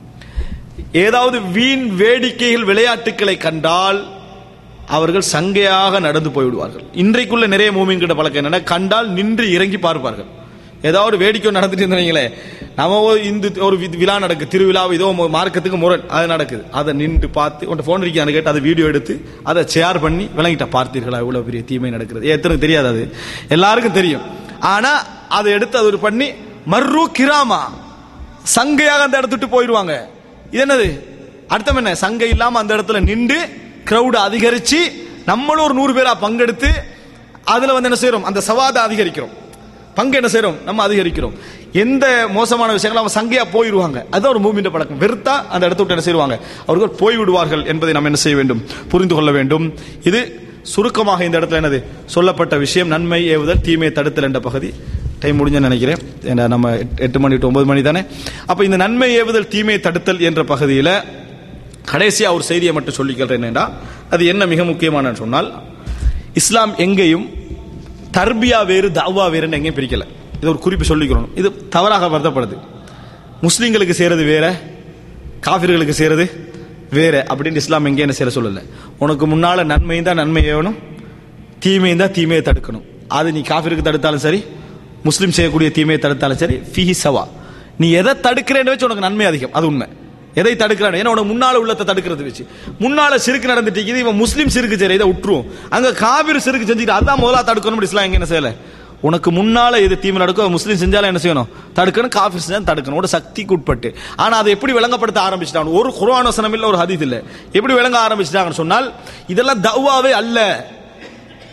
ஏதாவது வீண் வேடிக்கைகள் விளையாட்டுக்களை கண்டால் அவர்கள் சங்கையாக நடந்து போய்விடுவார்கள் இன்றைக்குள்ள நிறைய மூமிங்கிட்ட பழக்கம் என்னன்னா கண்டால் நின்று இறங்கி பார்ப்பார்கள் ஏதாவது ஒரு வேடிக்கை நடந்துட்டு இருந்தீங்களே நம்ம ஒரு இந்து ஒரு வி- விழா நடக்கு திருவிழா இதோ ஒரு மார்க்கத்துக்கு முரண் அது நடக்குது அதை நின்று பார்த்து உன்ட்ட ஃபோன் இருக்கான்னு கேட்டு அதை வீடியோ எடுத்து அதை ஷேர் பண்ணி விளங்கிட்ட பார்த்தீர்களா இவ்வளவு பெரிய தீமை நடக்கிறது எத்தனை தெரியாது அது எல்லாருக்கும் தெரியும் ஆனா அதை எடுத்து அது ஒரு பண்ணி மர்ரு கிராமா சங்கையாக அந்த இடத்துட்டு போயிடுவாங்க இது என்னது அர்த்தம் என்ன சங்கை இல்லாம அந்த இடத்துல நின்று கிரௌட் அதிகரிச்சு நம்மளும் ஒரு நூறு பேரா பங்கெடுத்து அதுல வந்து என்ன செய்றோம் அந்த சவாதை அதிகரிக்கிறோம் பங்கு என்ன செய்றோம் நம்ம அதிகரிக்கிறோம் எந்த மோசமான விஷயங்களும் அவங்க சங்கையா போயிடுவாங்க அதுதான் ஒரு மூமின்ற பழக்கம் வெறுத்தா அந்த இடத்த விட்டு என்ன செய்வாங்க அவர்கள் போய்விடுவார்கள் என்பதை நம்ம என்ன செய்ய வேண்டும் புரிந்து கொள்ள வேண்டும் இது சுருக்கமாக இந்த இடத்துல என்னது சொல்லப்பட்ட விஷயம் நன்மை ஏவுதல் தீமையை தடுத்தல் என்ற பகுதி டைம் முடிஞ்சு நினைக்கிறேன் ஏன்னா நம்ம எட்டு- எட்டு மணி டு ஒன்பது மணி தானே அப்ப இந்த நன்மை ஏவுதல் தீமையை தடுத்தல் என்ற பகுதியில கடைசியா ஒரு செய்தியை மட்டும் சொல்லிக்கிறேன் என்னடா அது என்ன மிக முக்கியமான சொன்னால் இஸ்லாம் எங்கேயும் தர்பியா வேறு தாவா வேறுன்னு எங்கேயும் பிரிக்கல இது ஒரு குறிப்பு சொல்லிக்கிறோம் இது தவறாக வருத்தப்படுது முஸ்லிம்களுக்கு செய்யறது வேற காபிர்களுக்கு செய்யறது வேற அப்படின்னு இஸ்லாம் எங்கேயும் என்ன செய்ய சொல்லல உனக்கு முன்னால நன்மையும் தான் நன்மை ஏவணும் தீமையும் தான் தீமையை தடுக்கணும் அது நீ காஃபிருக்கு தடுத்தாலும் சரி முஸ்லீம் செய்யக்கூடிய தீமையை தடுத்தாலும் சரி ஃபிஹி சவா நீ எதை தடுக்கிறேன்னு வச்சு உனக்கு நன்மை அதிகம் அது உண்மை எதை தடுக்கிறான் ஏன்னா உனக்கு முன்னால உள்ளத்தை தடுக்கிறது வச்சு முன்னால சிறுக்கு நடந்துட்டு இருக்குது இவன் முஸ்லீம் சிறுக்கு சரி இதை விட்டுருவோம் அங்க காபிர் சிறுக்கு செஞ்சுட்டு அதான் முதல்ல தடுக்கணும் இஸ்லாம் எங்க என்ன செய்யல உனக்கு முன்னால எது தீமை நடக்கும் முஸ்லீம் செஞ்சாலும் என்ன செய்யணும் தடுக்கணும் காஃபிர் செஞ்சாலும் தடுக்கணும் ஒரு சக்திக்கு உட்பட்டு ஆனா அதை எப்படி விளங்கப்படுத்த ஆரம்பிச்சிட்டாங்க ஒரு குர்ஆன் வசனம் இல்ல ஒரு ஹதீஸ் இல்ல எப்படி விளங்க ஆரம்பிச்சிட்டாங்கன்னு சொன்னால் இதெல்லாம் தவ்வாவே அல்ல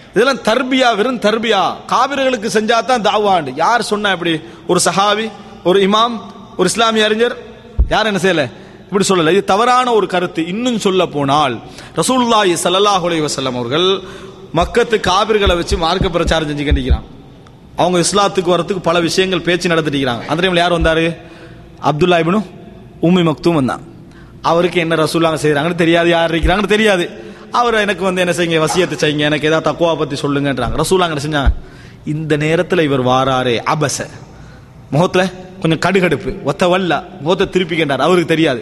இதெல்லாம் தர்பியா வெறும் தர்பியா காவிர்களுக்கு செஞ்சா தான் தாவாண்டு யார் சொன்னா இப்படி ஒரு சஹாவி ஒரு இமாம் ஒரு இஸ்லாமிய அறிஞர் யார் என்ன செய்யல இப்படி சொல்லல இது தவறான ஒரு கருத்து இன்னும் சொல்ல போனால் ரசூலுல்லாஹி ஸல்லல்லாஹு அலைஹி வஸல்லம் அவர்கள் மக்கத்து காவிர்களை வச்சு மார்க்க பிரச்சாரம் செஞ்சு கண்டிக்கிறான் அவங்க இஸ்லாத்துக்கு வரத்துக்கு பல விஷயங்கள் பேச்சு நடத்திட்டு அந்த டைம்ல யார் வந்தாரு அப்துல்லா இப்னு உம்மி மக்தூம் வந்தான் அவருக்கு என்ன ரசூலாங்க செய்யறாங்கன்னு தெரியாது யார் இருக்கிறாங்கன்னு தெரியாது அவர் எனக்கு வந்து என்ன செய்யுங்க வசியத்தை செய்யுங்க எனக்கு ஏதாவது தக்குவா பத்தி சொல்லுங்கன்றாங்க ரசூலாங்க என்ன செஞ்சாங்க இந்த நேரத்தில் இவர் வாராரே அபச முகத்துல கொஞ்சம் கடுகடுப்பு ஒத்த வல்ல முகத்தை திருப்பிக்கின்றார் அவருக்கு தெரியாது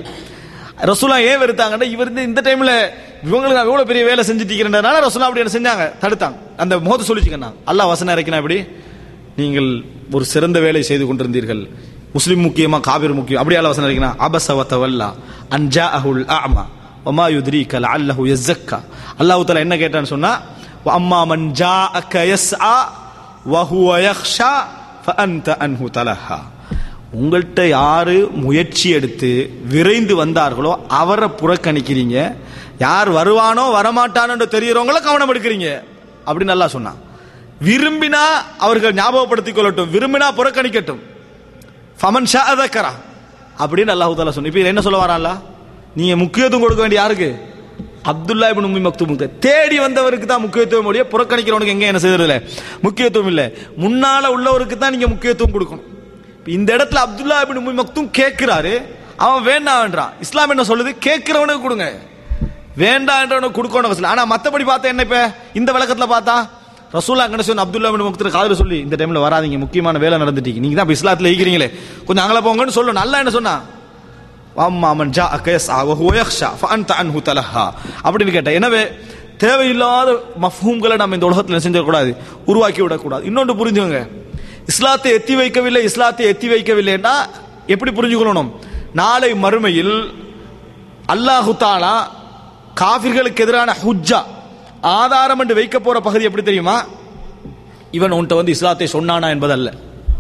ரசூலா ஏன் வெறுத்தாங்கன்னா இவர் இந்த- இந்த டைம்ல இவங்களுக்கு நான் எவ்வளவு பெரிய வேலை செஞ்சுட்டு இருக்கிறேன்றனால ரசூலா அப்படி என்ன செஞ்சாங்க தடுத்தாங்க அந்த முகத்தை சொல்லிச்சுக்கண்ணாங்க அல்லாஹ் வசனம் இறக்கினா இப்படி நீங்கள் ஒரு சிறந்த வேலை செய்து கொண்டிருந்தீர்கள் முஸ்லிம் முக்கியமா காபிர் முக்கியம் அப்படியே அல்லாஹ் வசனம் இறக்கினா அபச வத்தவல்லா அன்ஜா அஹுல் அமா ஒமா யுத்ரீக லஅல்லஹு யஸக்கா அல்லாஹ் தஆலா என்ன கேட்டான்னு சொன்னா அம்மா மன் ஜாஅக யஸ்ஆ வஹுவ யக்ஷா ஃபஅன்த அன்ஹு தலஹா உங்கள்கிட்ட யாரு முயற்சி எடுத்து விரைந்து வந்தார்களோ அவரை புறக்கணிக்கிறீங்க யார் வருவானோ வரமாட்டானோ தெரியறவங்கள கவனம் எடுக்கிறீங்க அப்படின்னு நல்லா சொன்னான் விரும்பினா அவர்கள் ஞாபகப்படுத்திக் கொள்ளட்டும் விரும்பினா புறக்கணிக்கட்டும் ஃபமன் ஷா அதக்கரா அப்படின்னு அல்லாஹு தாலா சொன்ன இப்போ என்ன சொல்ல வரான்ல நீங்க முக்கியத்துவம் கொடுக்க வேண்டிய யாருக்கு அப்துல்லா இப்னு உம்மி மக்தூம் தேடி வந்தவருக்கு தான் முக்கியத்துவம் முடிய புறக்கணிக்கிறவனுக்கு எங்க என்ன செய்யறது இல்ல முக்கியத்துவம் இல்ல முன்னால உள்ளவருக்கு தான் நீங்க முக்கியத்துவம் கொடுக்கணும் இப்ப இந்த இடத்துல அப்துல்லா இப்னு உம்மி மக்தூம் கேட்கிறாரு அவன் வேண்டாம்ன்றான் இஸ்லாம் என்ன சொல்லுது கேட்கிறவனுக்கு கொடுங்க வேண்டான்றவனுக்கு கொடுக்கணும் அவசியம் இல்ல. ஆனா மத்தபடி பார்த்தா என்ன இப்ப இந்த விளக்கத்துல பார்த்தா ரசூல்லா கணேசன் அப்துல்லா பின் முக்தர் காதல சொல்லி இந்த டைம்ல வராதீங்க முக்கியமான வேலை நடந்துட்டீங்க நீங்க தான் இப்ப இஸ்லாத்துல ஈக்கிறீங்களே கொஞ்சம் அங்கல போங்கன்னு சொல்லணும் நல்லா என்ன சொன்னா அம்மா மன் ஜா அகயஸ் அவஹு யக்ஷா ஃபஅன்த அன்ஹு தலஹா அப்படின்னு கேட்டேன் எனவே தேவையில்லாத மஃபூம்களை நம்ம இந்த உலகத்தில் செஞ்சிடக்கூடாது உருவாக்கி விடக்கூடாது இன்னொன்று புரிஞ்சுக்கோங்க இஸ்லாத்தை எத்தி வைக்கவில்லை இஸ்லாத்தை எத்தி வைக்கவில்லைன்னா எப்படி புரிஞ்சுக்கணும் நாளை மறுமையில் அல்லாஹு தாலா காஃபிர்களுக்கு எதிரான ஹுஜ்ஜா ஆதாரம் என்று வைக்க போற பகுதி எப்படி தெரியுமா இவன் உன்கிட்ட வந்து இஸ்லாத்தை சொன்னானா என்பதல்ல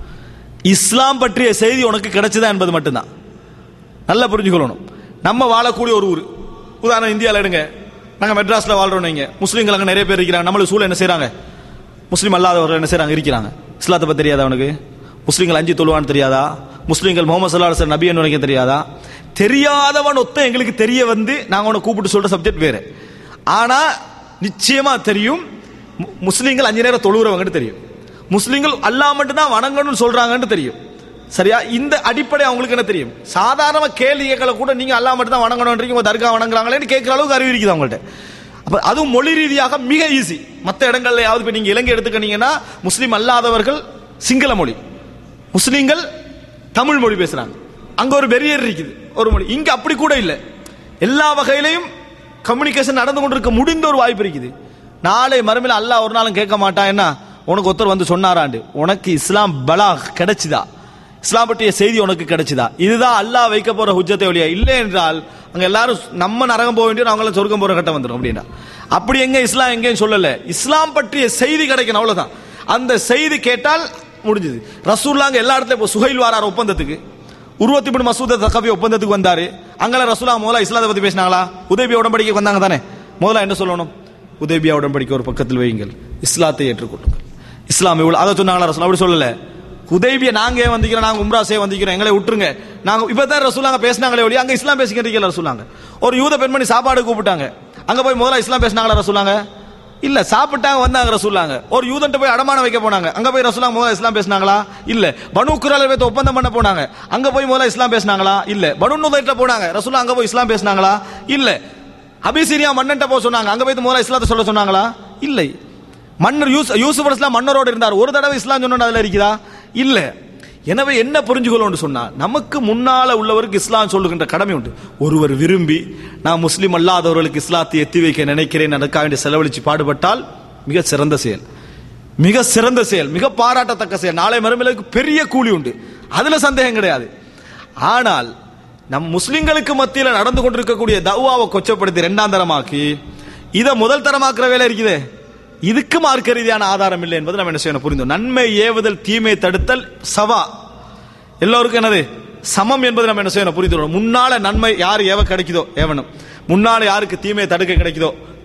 இஸ்லாம் பற்றிய செய்தி உனக்கு கிடைச்சதா என்பது மட்டும்தான் நல்லா புரிஞ்சுக்கொள்ளணும் நம்ம வாழக்கூடிய ஒரு ஊர் உதாரணம் இந்தியாவில் எடுங்க நாங்க மெட்ராஸ்ல வாழ்றோம் இங்க முஸ்லீம்கள் அங்க நிறைய பேர் இருக்கிறாங்க நம்மளுக்கு சூழல் என்ன செய்றாங்க முஸ்லீம் அல்லாதவர்கள் என்ன செய்றாங்க இருக்கிறாங்க இஸ்லாத்தை பத்தி தெரியாதா அவனுக்கு முஸ்லீம்கள் அஞ்சு தொழுவான்னு தெரியாதா முஸ்லீம்கள் முகமது சல்லா அலுவலம் நபி என்ன தெரியாதா தெரியாதவன் ஒத்த எங்களுக்கு தெரிய வந்து நாங்க உன்னை கூப்பிட்டு சொல்ற சப்ஜெக்ட் வேற ஆனா நிச்சயமா தெரியும் மு- முஸ்லீம்கள் அஞ்சு நேரம் தொழுகிறவங்கன்னு தெரியும் முஸ்லீம்கள் அல்லாஹ் மட்டும் தான் வணங்கணும்னு சொல்றாங்கன்னு தெரியும் சரியா இந்த அடிப்படை அவங்களுக்கு என்ன தெரியும் சாதாரண கேள்வி கேட்கல கூட நீங்க அல்லாஹ் மட்டும் தான் வணங்கணும்ன்றீங்க உங்க தர்கா வணங்குறாங்களேன்னு கேட்கிற அளவுக்கு அறிவு இருக்குது அவங்கள்ட்ட அப்ப அதுவும் மொழி ரீதியாக மிக ஈஸி மற்ற இடங்கள்ல யாவது இப்ப நீங்க இலங்கை எடுத்துக்கிட்டீங்கன்னா முஸ்லீம் அல்லாதவர்கள் சிங்கள மொழி முஸ்லீம்கள் தமிழ் மொழி பேசுறாங்க அங்க ஒரு பெரியர் இருக்குது ஒரு மொழி இங்க அப்படி கூட இல்ல எல்லா வகையிலையும் கம்யூனிகேஷன் நடந்து கொண்டிருக்க முடிந்த ஒரு வாய்ப்பு இருக்குது நாளை மறுமையில அல்லாஹ் ஒரு நாளும் கேட்க மாட்டான் என்ன உனக்கு ஒருத்தர் வந்து சொன்னாராண்டு உனக்கு இஸ்லாம் பலா கிடைச்சுதா இஸ்லாம் பற்றிய செய்தி உனக்கு கிடைச்சுதா இதுதான் அல்லாஹ் வைக்க போற ஹுஜ்ஜத்தை வழியா இல்லை என்றால் அங்க எல்லாரும் நம்ம நரகம் போக வேண்டிய அவங்களும் சொர்க்கம் போற கட்டம் வந்துடும் அப்படின்னா அப்படி எங்க இஸ்லாம் எங்கேயும் சொல்லல இஸ்லாம் பற்றிய செய்தி கிடைக்கணும் அவ்வளவுதான் அந்த செய்தி கேட்டால் முடிஞ்சது ரசூல்லாங்க எல்லா இடத்துலயும் இப்போ சுஹைல் வாரார் ஒப்பந்தத்துக்கு உருவத்தி பின் மசூத தகவி ஒப்பந்தத்துக்கு வந்தாரு அங்கெல்லாம் ரசூலா முதல்ல இஸ்லாத்தை பத்தி பேசினாங்களா உதவிய உடன்படிக்கை வந்தாங்க தானே முதல்ல என்ன சொல்லணும் உதவியா உடன்படிக்கை ஒரு பக்கத்தில் வையுங்கள் இஸ்லாத்தை ஏற்றுக்கொள்ளுங்கள் இஸ்லாம் இவ்வளவு அதை சொன்னாங்களா ரசூல் அப்படி சொல்லல உதவிய நாங்க ஏன் வந்திக்கிறோம் நாங்க உம்ரா செய்ய வந்திக்கிறோம் எங்களை விட்டுருங்க நாங்க இப்பதான் ரசூலாங்க பேசினாங்களே ஒழிய அங்க இஸ்லாம் பேசிக்கிறீங்களா ரசூலாங்க ஒரு யூத பெண்மணி சாப்பாடு கூப்பிட்டாங்க அங்க போய் முதல்ல இஸ்லாம் பேசினாங்களா ரசூலாங்க இல்ல சாப்பிட்டாங்க வந்தாங்க ரசூலாங்க ஒரு யூதன்ட்ட போய் அடமானம் வைக்க போனாங்க அங்க போய் ரசூலாங்க முதல்ல இஸ்லாம் பேசினாங்களா இல்ல பனு குரால வைத்து ஒப்பந்தம் பண்ண போனாங்க அங்க போய் முதல்ல இஸ்லாம் பேசினாங்களா இல்ல பனு நுதைட்ட போனாங்க ரசூலா அங்க போய் இஸ்லாம் பேசினாங்களா இல்ல அபிசீரியா மன்னன்ட்ட போக சொன்னாங்க அங்க போய் முதல்ல இஸ்லாத்தை சொல்ல சொன்னாங்களா இல்லை மன்னர் யூஸ் யூசுப் அலிஸ்லாம் மன்னரோடு இருந்தார் ஒரு தடவை இஸ்லாம் சொன்னா அதுல இருக்குதா இல்ல எனவே என்ன புரிஞ்சுக்கணும்னு சொன்னா நமக்கு முன்னால உள்ளவருக்கு இஸ்லாம் சொல்லுகின்ற கடமை உண்டு ஒருவர் விரும்பி நான் முஸ்லிம் அல்லாதவர்களுக்கு இஸ்லாத்தை எத்தி வைக்க நினைக்கிறேன் அதற்காக வேண்டி செலவழிச்சு பாடுபட்டால் மிக சிறந்த செயல் மிக சிறந்த செயல் மிக பாராட்டத்தக்க செயல் நாளை மறுமையிலுக்கு பெரிய கூலி உண்டு அதுல சந்தேகம் கிடையாது ஆனால் நம் முஸ்லிம்களுக்கு மத்தியில் நடந்து கொண்டிருக்கக்கூடிய தவ்வாவை கொச்சப்படுத்தி இரண்டாம் தரமாக்கி இதை முதல் தரமாக்குற வேலை இருக்குதே இதுக்கு மார்க்க ரீதியான ஆதாரம் இல்லை என்பது நம்ம என்ன செய்யணும் புரிந்தோம் நன்மை ஏவுதல் தீமை தடுத்தல் சவா எல்லோருக்கும் என்னது சமம் என்பது நம்ம என்ன செய்யணும் புரிந்து கொள்ளணும். முன்னால நன்மை யார் ஏவ கிடைக்குதோ ஏவனும் முன்னால யாருக்கு தீமையை தடுக்க கிடைக்குதோ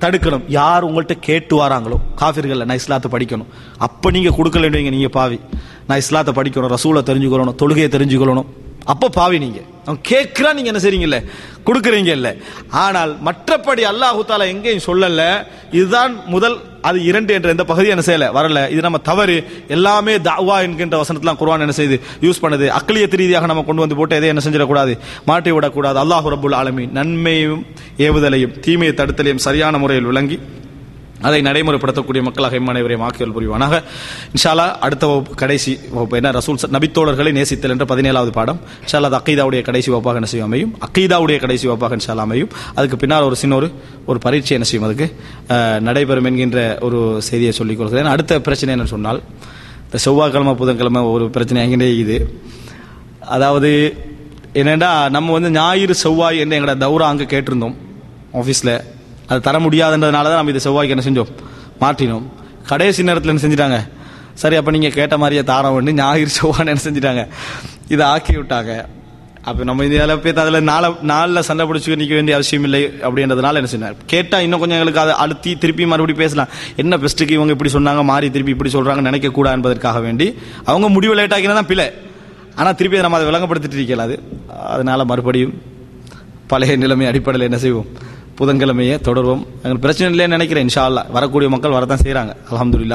தடுக்கணும் யார் உங்கள்கிட்ட கேட்டு வராங்களோ காஃபிர்கள் நான் இஸ்லாத்தை படிக்கணும் அப்போ நீங்கள் கொடுக்கலன்னு நீங்கள் பாவி நான் இஸ்லாத்தை படிக்கணும் ரசூலை தெரிஞ்சுக்கொள்ளணும் தொழுகையை தெரிஞ்சுக்கொள்ளணும் அப்போ பாவி நீங்க அவன் கேட்கிறா நீங்க என்ன செய்றீங்கல்ல கொடுக்குறீங்க இல்ல ஆனால் மற்றபடி அல்லாஹு தாலா எங்கேயும் சொல்லல இதுதான் முதல் அது இரண்டு என்ற எந்த பகுதி என்ன செய்யல வரல இது நம்ம தவறு எல்லாமே தாவா என்கின்ற வசனத்தெல்லாம் குர்ஆன் என்ன செய்யுது யூஸ் பண்ணுது அக்லியத் ரீதியாக நம்ம கொண்டு வந்து போட்டு எதை என்ன செஞ்சிடக்கூடாது மாட்டி விடக்கூடாது அல்லாஹு ரபுல் ஆலமீன் நன்மையும் ஏவுதலையும் தீமையை தடுத்தலையும் சரியான முறையில் விளங்கி அதை நடைமுறைப்படுத்தக்கூடிய மக்களாக இம்மனைவரையும் ஆக்கியல் புரிவானாக இன்ஷாலா அடுத்த வகுப்பு கடைசி வகுப்பு என்ன ரசூல் ச- நபித்தோழர்களை நேசித்தல் என்ற பதினேழாவது பாடம் இன்ஷாலா அது அக்கீதாவுடைய கடைசி வகுப்பாக என்ன செய்யும் அமையும் அக்கீதாவுடைய கடைசி வகுப்பாக இன்ஷாலா அமையும் அதுக்கு பின்னால் ஒரு சின்ன ஒரு ஒரு பரீட்சை என்ன செய்யும் அதுக்கு அஹ், நடைபெறும் என்கின்ற ஒரு செய்தியை சொல்லிக் கொடுக்கிறேன் அடுத்த பிரச்சனை என்ன சொன்னால் இந்த செவ்வாய்க்கிழமை புதன்கிழமை ஒரு பிரச்சனை எங்கிட்டே இது அதாவது என்னடா நம்ம வந்து ஞாயிறு செவ்வாய் என்று எங்களோட தௌரா அங்கே கேட்டிருந்தோம் ஆஃபீஸில் அது தர முடியாதுன்றதுனால தான் நம்ம இதை செவ்வாய்க்கு என்ன செஞ்சோம் மாற்றினோம் கடைசி நேரத்தில் என்ன செஞ்சிட்டாங்க சரி அப்போ நீங்கள் கேட்ட மாதிரியே தாரம் வந்து ஞாயிறு செவ்வாய்னு என்ன செஞ்சிட்டாங்க இதை ஆக்கி விட்டாங்க அப்போ நம்ம இதில் போய் அதில் நாளை நாளில் சண்டை பிடிச்சி நிற்க வேண்டிய அவசியம் இல்லை அப்படின்றதுனால என்ன செய்யணும் கேட்டால் இன்னும் கொஞ்சம் எங்களுக்கு அதை அழுத்தி திருப்பி மறுபடியும் பேசலாம் என்ன பெஸ்ட்டுக்கு இவங்க இப்படி சொன்னாங்க மாறி திருப்பி இப்படி சொல்கிறாங்க நினைக்கக்கூடாது என்பதற்காக வேண்டி அவங்க முடிவு லேட் ஆக்கினா தான் பிழை ஆனால் திருப்பி அதை நம்ம அதை விளங்கப்படுத்திட்டு இருக்கல அது அதனால மறுபடியும் பழைய நிலைமை அடிப்படையில் என்ன செய்வோம் புதன்கிழமையே தொடர்வோம் எங்களுக்கு பிரச்சனை இல்லைன்னு நினைக்கிறேன் இன்ஷா அல்லாஹ் வரக்கூடிய மக்கள் வரத்தான் செய்கிறாங்க அல்ஹம்துலில்லா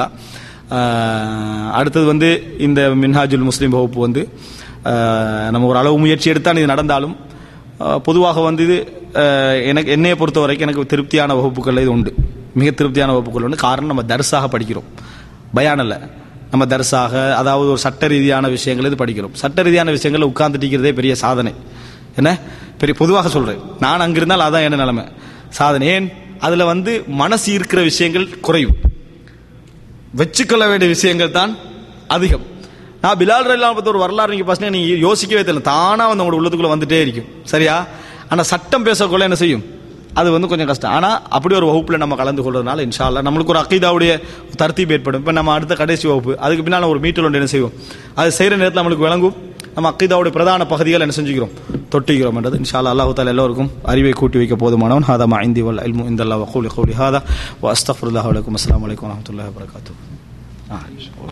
ஆஹ் அடுத்தது வந்து இந்த மின்ஹாஜுல் முஸ்லீம் வகுப்பு வந்து ஆஹ் நம்ம ஒரு அளவு முயற்சி எடுத்தான் இது நடந்தாலும் ஆஹ் பொதுவாக வந்து இது ஆஹ் எனக்கு என்னையை பொறுத்த வரைக்கும் எனக்கு திருப்தியான வகுப்புகள் இது உண்டு மிக திருப்தியான வகுப்புகள் உண்டு காரணம் நம்ம தர்ஸாக படிக்கிறோம் பயான் அல்ல நம்ம தர்ஸாக அதாவது ஒரு சட்ட ரீதியான விஷயங்கள் இது படிக்கிறோம் சட்ட ரீதியான விஷயங்கள் உட்கார்ந்துட்டிருக்கிறதே பெரிய சாதனை என்ன பெரிய பொதுவாக சொல்றேன் நான் அங்கிருந்தால் அதான் என்ன நிலைமை சாதனை ஏன் அதுல வந்து மனசு இருக்கிற விஷயங்கள் குறையும் வச்சுக்கொள்ள வேண்டிய விஷயங்கள் தான் அதிகம் நான் பிலால் ரயிலாம் பற்றி ஒரு வரலாறு நீங்க பசங்க நீங்க யோசிக்கவே தெரியல தானா வந்து உங்களோட உள்ளத்துக்குள்ள வந்துட்டே இருக்கும் சரியா ஆனா சட்டம் பேசக்குள்ள என்ன செய்யும் அது வந்து கொஞ்சம் கஷ்டம் ஆனா அப்படி ஒரு வகுப்புல நம்ம கலந்து கொள்றதுனால இன்ஷா அல்லாஹ் நம்மளுக்கு ஒரு அக்கீதாவுடைய தர்த்தீப் ஏற்படும் இப்போ நம்ம அடுத்த கடைசி வகுப்பு அதுக்கு பின்னால் ஒரு மீட்டர் ஒன்று என்ன செய்வோம் அது செய்யற நேரத்தில் நம்மளுக்கு விளங்கும் நம்ம அக்கீதாவுடைய பிரதான பகுதிகள் என்ன செஞ்சுக்கிறோம் தொட்டிக்கிறோம் என்றது இன்ஷா அல்லாஹ் அல்லாஹு தாலா எல்லோருக்கும் அறிவை கூட்டி வைக்க போதுமானவன் ஹாதா ஐந்தி வல் இல்மு இந்த அல்லாஹ் வகூலி கௌலி ஹாதா வ அஸ்தஃபுல்லாஹ் வலைக்கும் அஸ்ஸலாமு அலைக்கும் வரஹ்மத்துல்லாஹி வபரகாத்துஹு ஆ